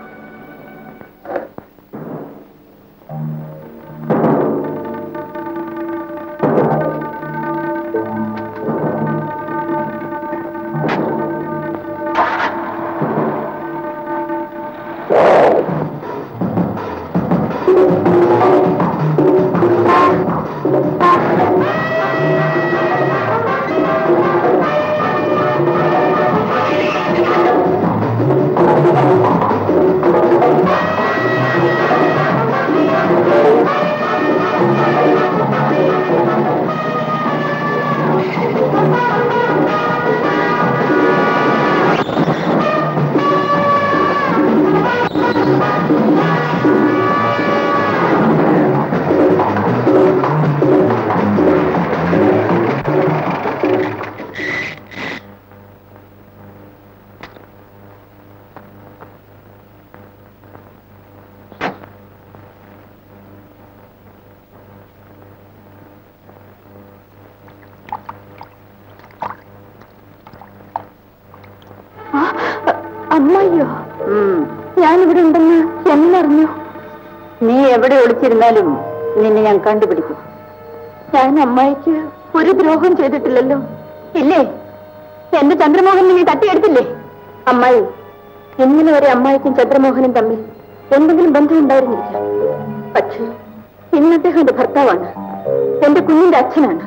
അമ്മയ്യോ ഞാനിവിടെ ഉണ്ടെന്ന് എന്നറിഞ്ഞു നീ എവിടെ ഒളിച്ചിരുന്നാലും നിന്നെ ഞാൻ കണ്ടുപിടിക്കും ഞാൻ അമ്മായിക്ക് ഒരു ദ്രോഹം ചെയ്തിട്ടില്ലല്ലോ ഇല്ലേ എന്റെ ചന്ദ്രമോഹൻ നീ തട്ടിയെടുത്തില്ലേ അമ്മായി ഇന്നലെ വരെ അമ്മായിക്കും ചന്ദ്രമോഹനും തമ്മിൽ എന്തെങ്കിലും ബന്ധമുണ്ടായിരുന്നില്ല പക്ഷേ ഇന്ന് അദ്ദേഹം എന്റെ ഭർത്താവാണ് എന്റെ കുഞ്ഞിന്റെ അച്ഛനാണ്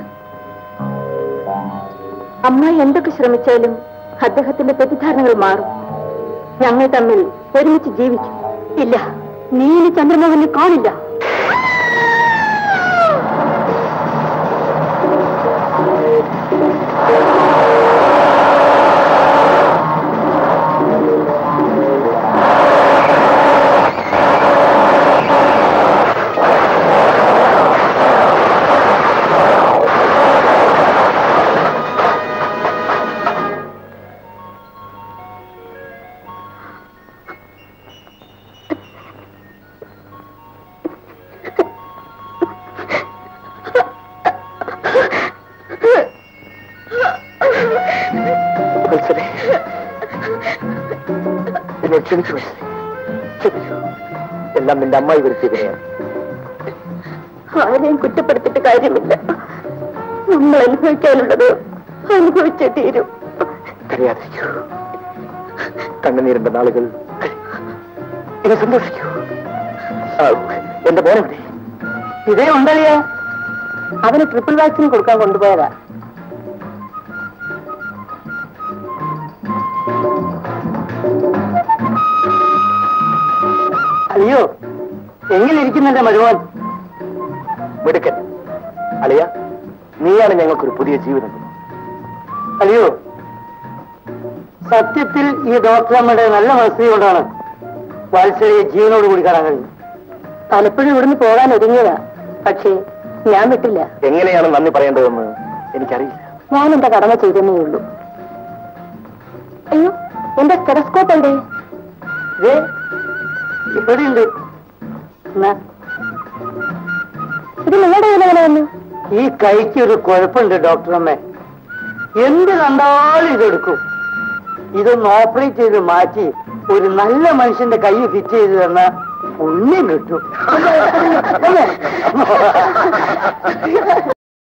അമ്മായി എന്തൊക്കെ ശ്രമിച്ചാലും അദ്ദേഹത്തിന്റെ തെറ്റിദ്ധാരണകൾ മാറും ഞങ്ങൾ തമ്മിൽ ഒരുമിച്ച് ജീവിക്കും ഇല്ല നീ ഇനി ചന്ദ്രമോഹനെ കാണില്ല വത്സലേ എന്നെ ക്ഷമിച്ചു വത്സലേ ക്ഷമിച്ചു എല്ലാം നിന്റെ അമ്മായി വരുത്തിയതിനെയാണ് ആരെയും കുറ്റപ്പെടുത്തിയിട്ട് കാര്യമില്ല നമ്മൾ അനുഭവിക്കാനുള്ളത് അനുഭവിച്ചേ തീരും കരയാതിരിക്കൂ കണ്ണുനീരിന്റെ നാളുകൾ കഴിയും. ഇനി സന്തോഷിക്കൂ ആ, എന്റെ മോനെവിടെ ഇതേ ഉണ്ടല്ലോ അവന് ട്രിപ്പിൾ വാക്സിൻ കൊടുക്കാൻ കൊണ്ടുപോയതാ അയ്യോ എങ്ങനെ ഇരിക്കുന്നുണ്ട് മരുമോൻ മിടുക്കൻ അളിയ നീയാണ് ഞങ്ങൾക്കൊരു പുതിയ ജീവിതം തന്നത്. അയ്യോ സത്യത്തിൽ ഈ ഡോക്ടറമ്മയുടെ നല്ല മനസ്സിൽ കൊണ്ടാണ് വാത്സല്യെ ജീവനോട് കൂടി കാണാൻ കഴിഞ്ഞത് പലപ്പോഴും ഇവിടുന്ന് പോകാൻ ഒരുങ്ങിയതാ പക്ഷേ ഞാൻ വിട്ടില്ല എങ്ങനെയാണ് നന്ദി പറയേണ്ടതെന്ന് എനിക്കറിയില്ല ഞാൻ എന്റെ കടമ ചെയ്തേ ഉള്ളൂ അയ്യോ എന്റെ സ്റ്റെറസ്കോപ്പ് എവിടെ ദേ, ഇവിടെയുണ്ട് എന്നാ, ഇത് നിങ്ങളുടെ കയ്യിൽ എങ്ങനെ വന്നു ഈ കൈക്ക് ഒരു കുഴപ്പമുണ്ട് ഡോക്ടറമ്മേ എന്ത് കണ്ടാലും ഇതെടുക്കും ഇതൊന്ന് ഓപ്പറേറ്റ് ചെയ്ത് മാറ്റി ഒരു നല്ല മനുഷ്യന്റെ കൈ ഫിറ്റ് ചെയ്ത് തന്ന പുണ്യം കിട്ടും അല്ലേ?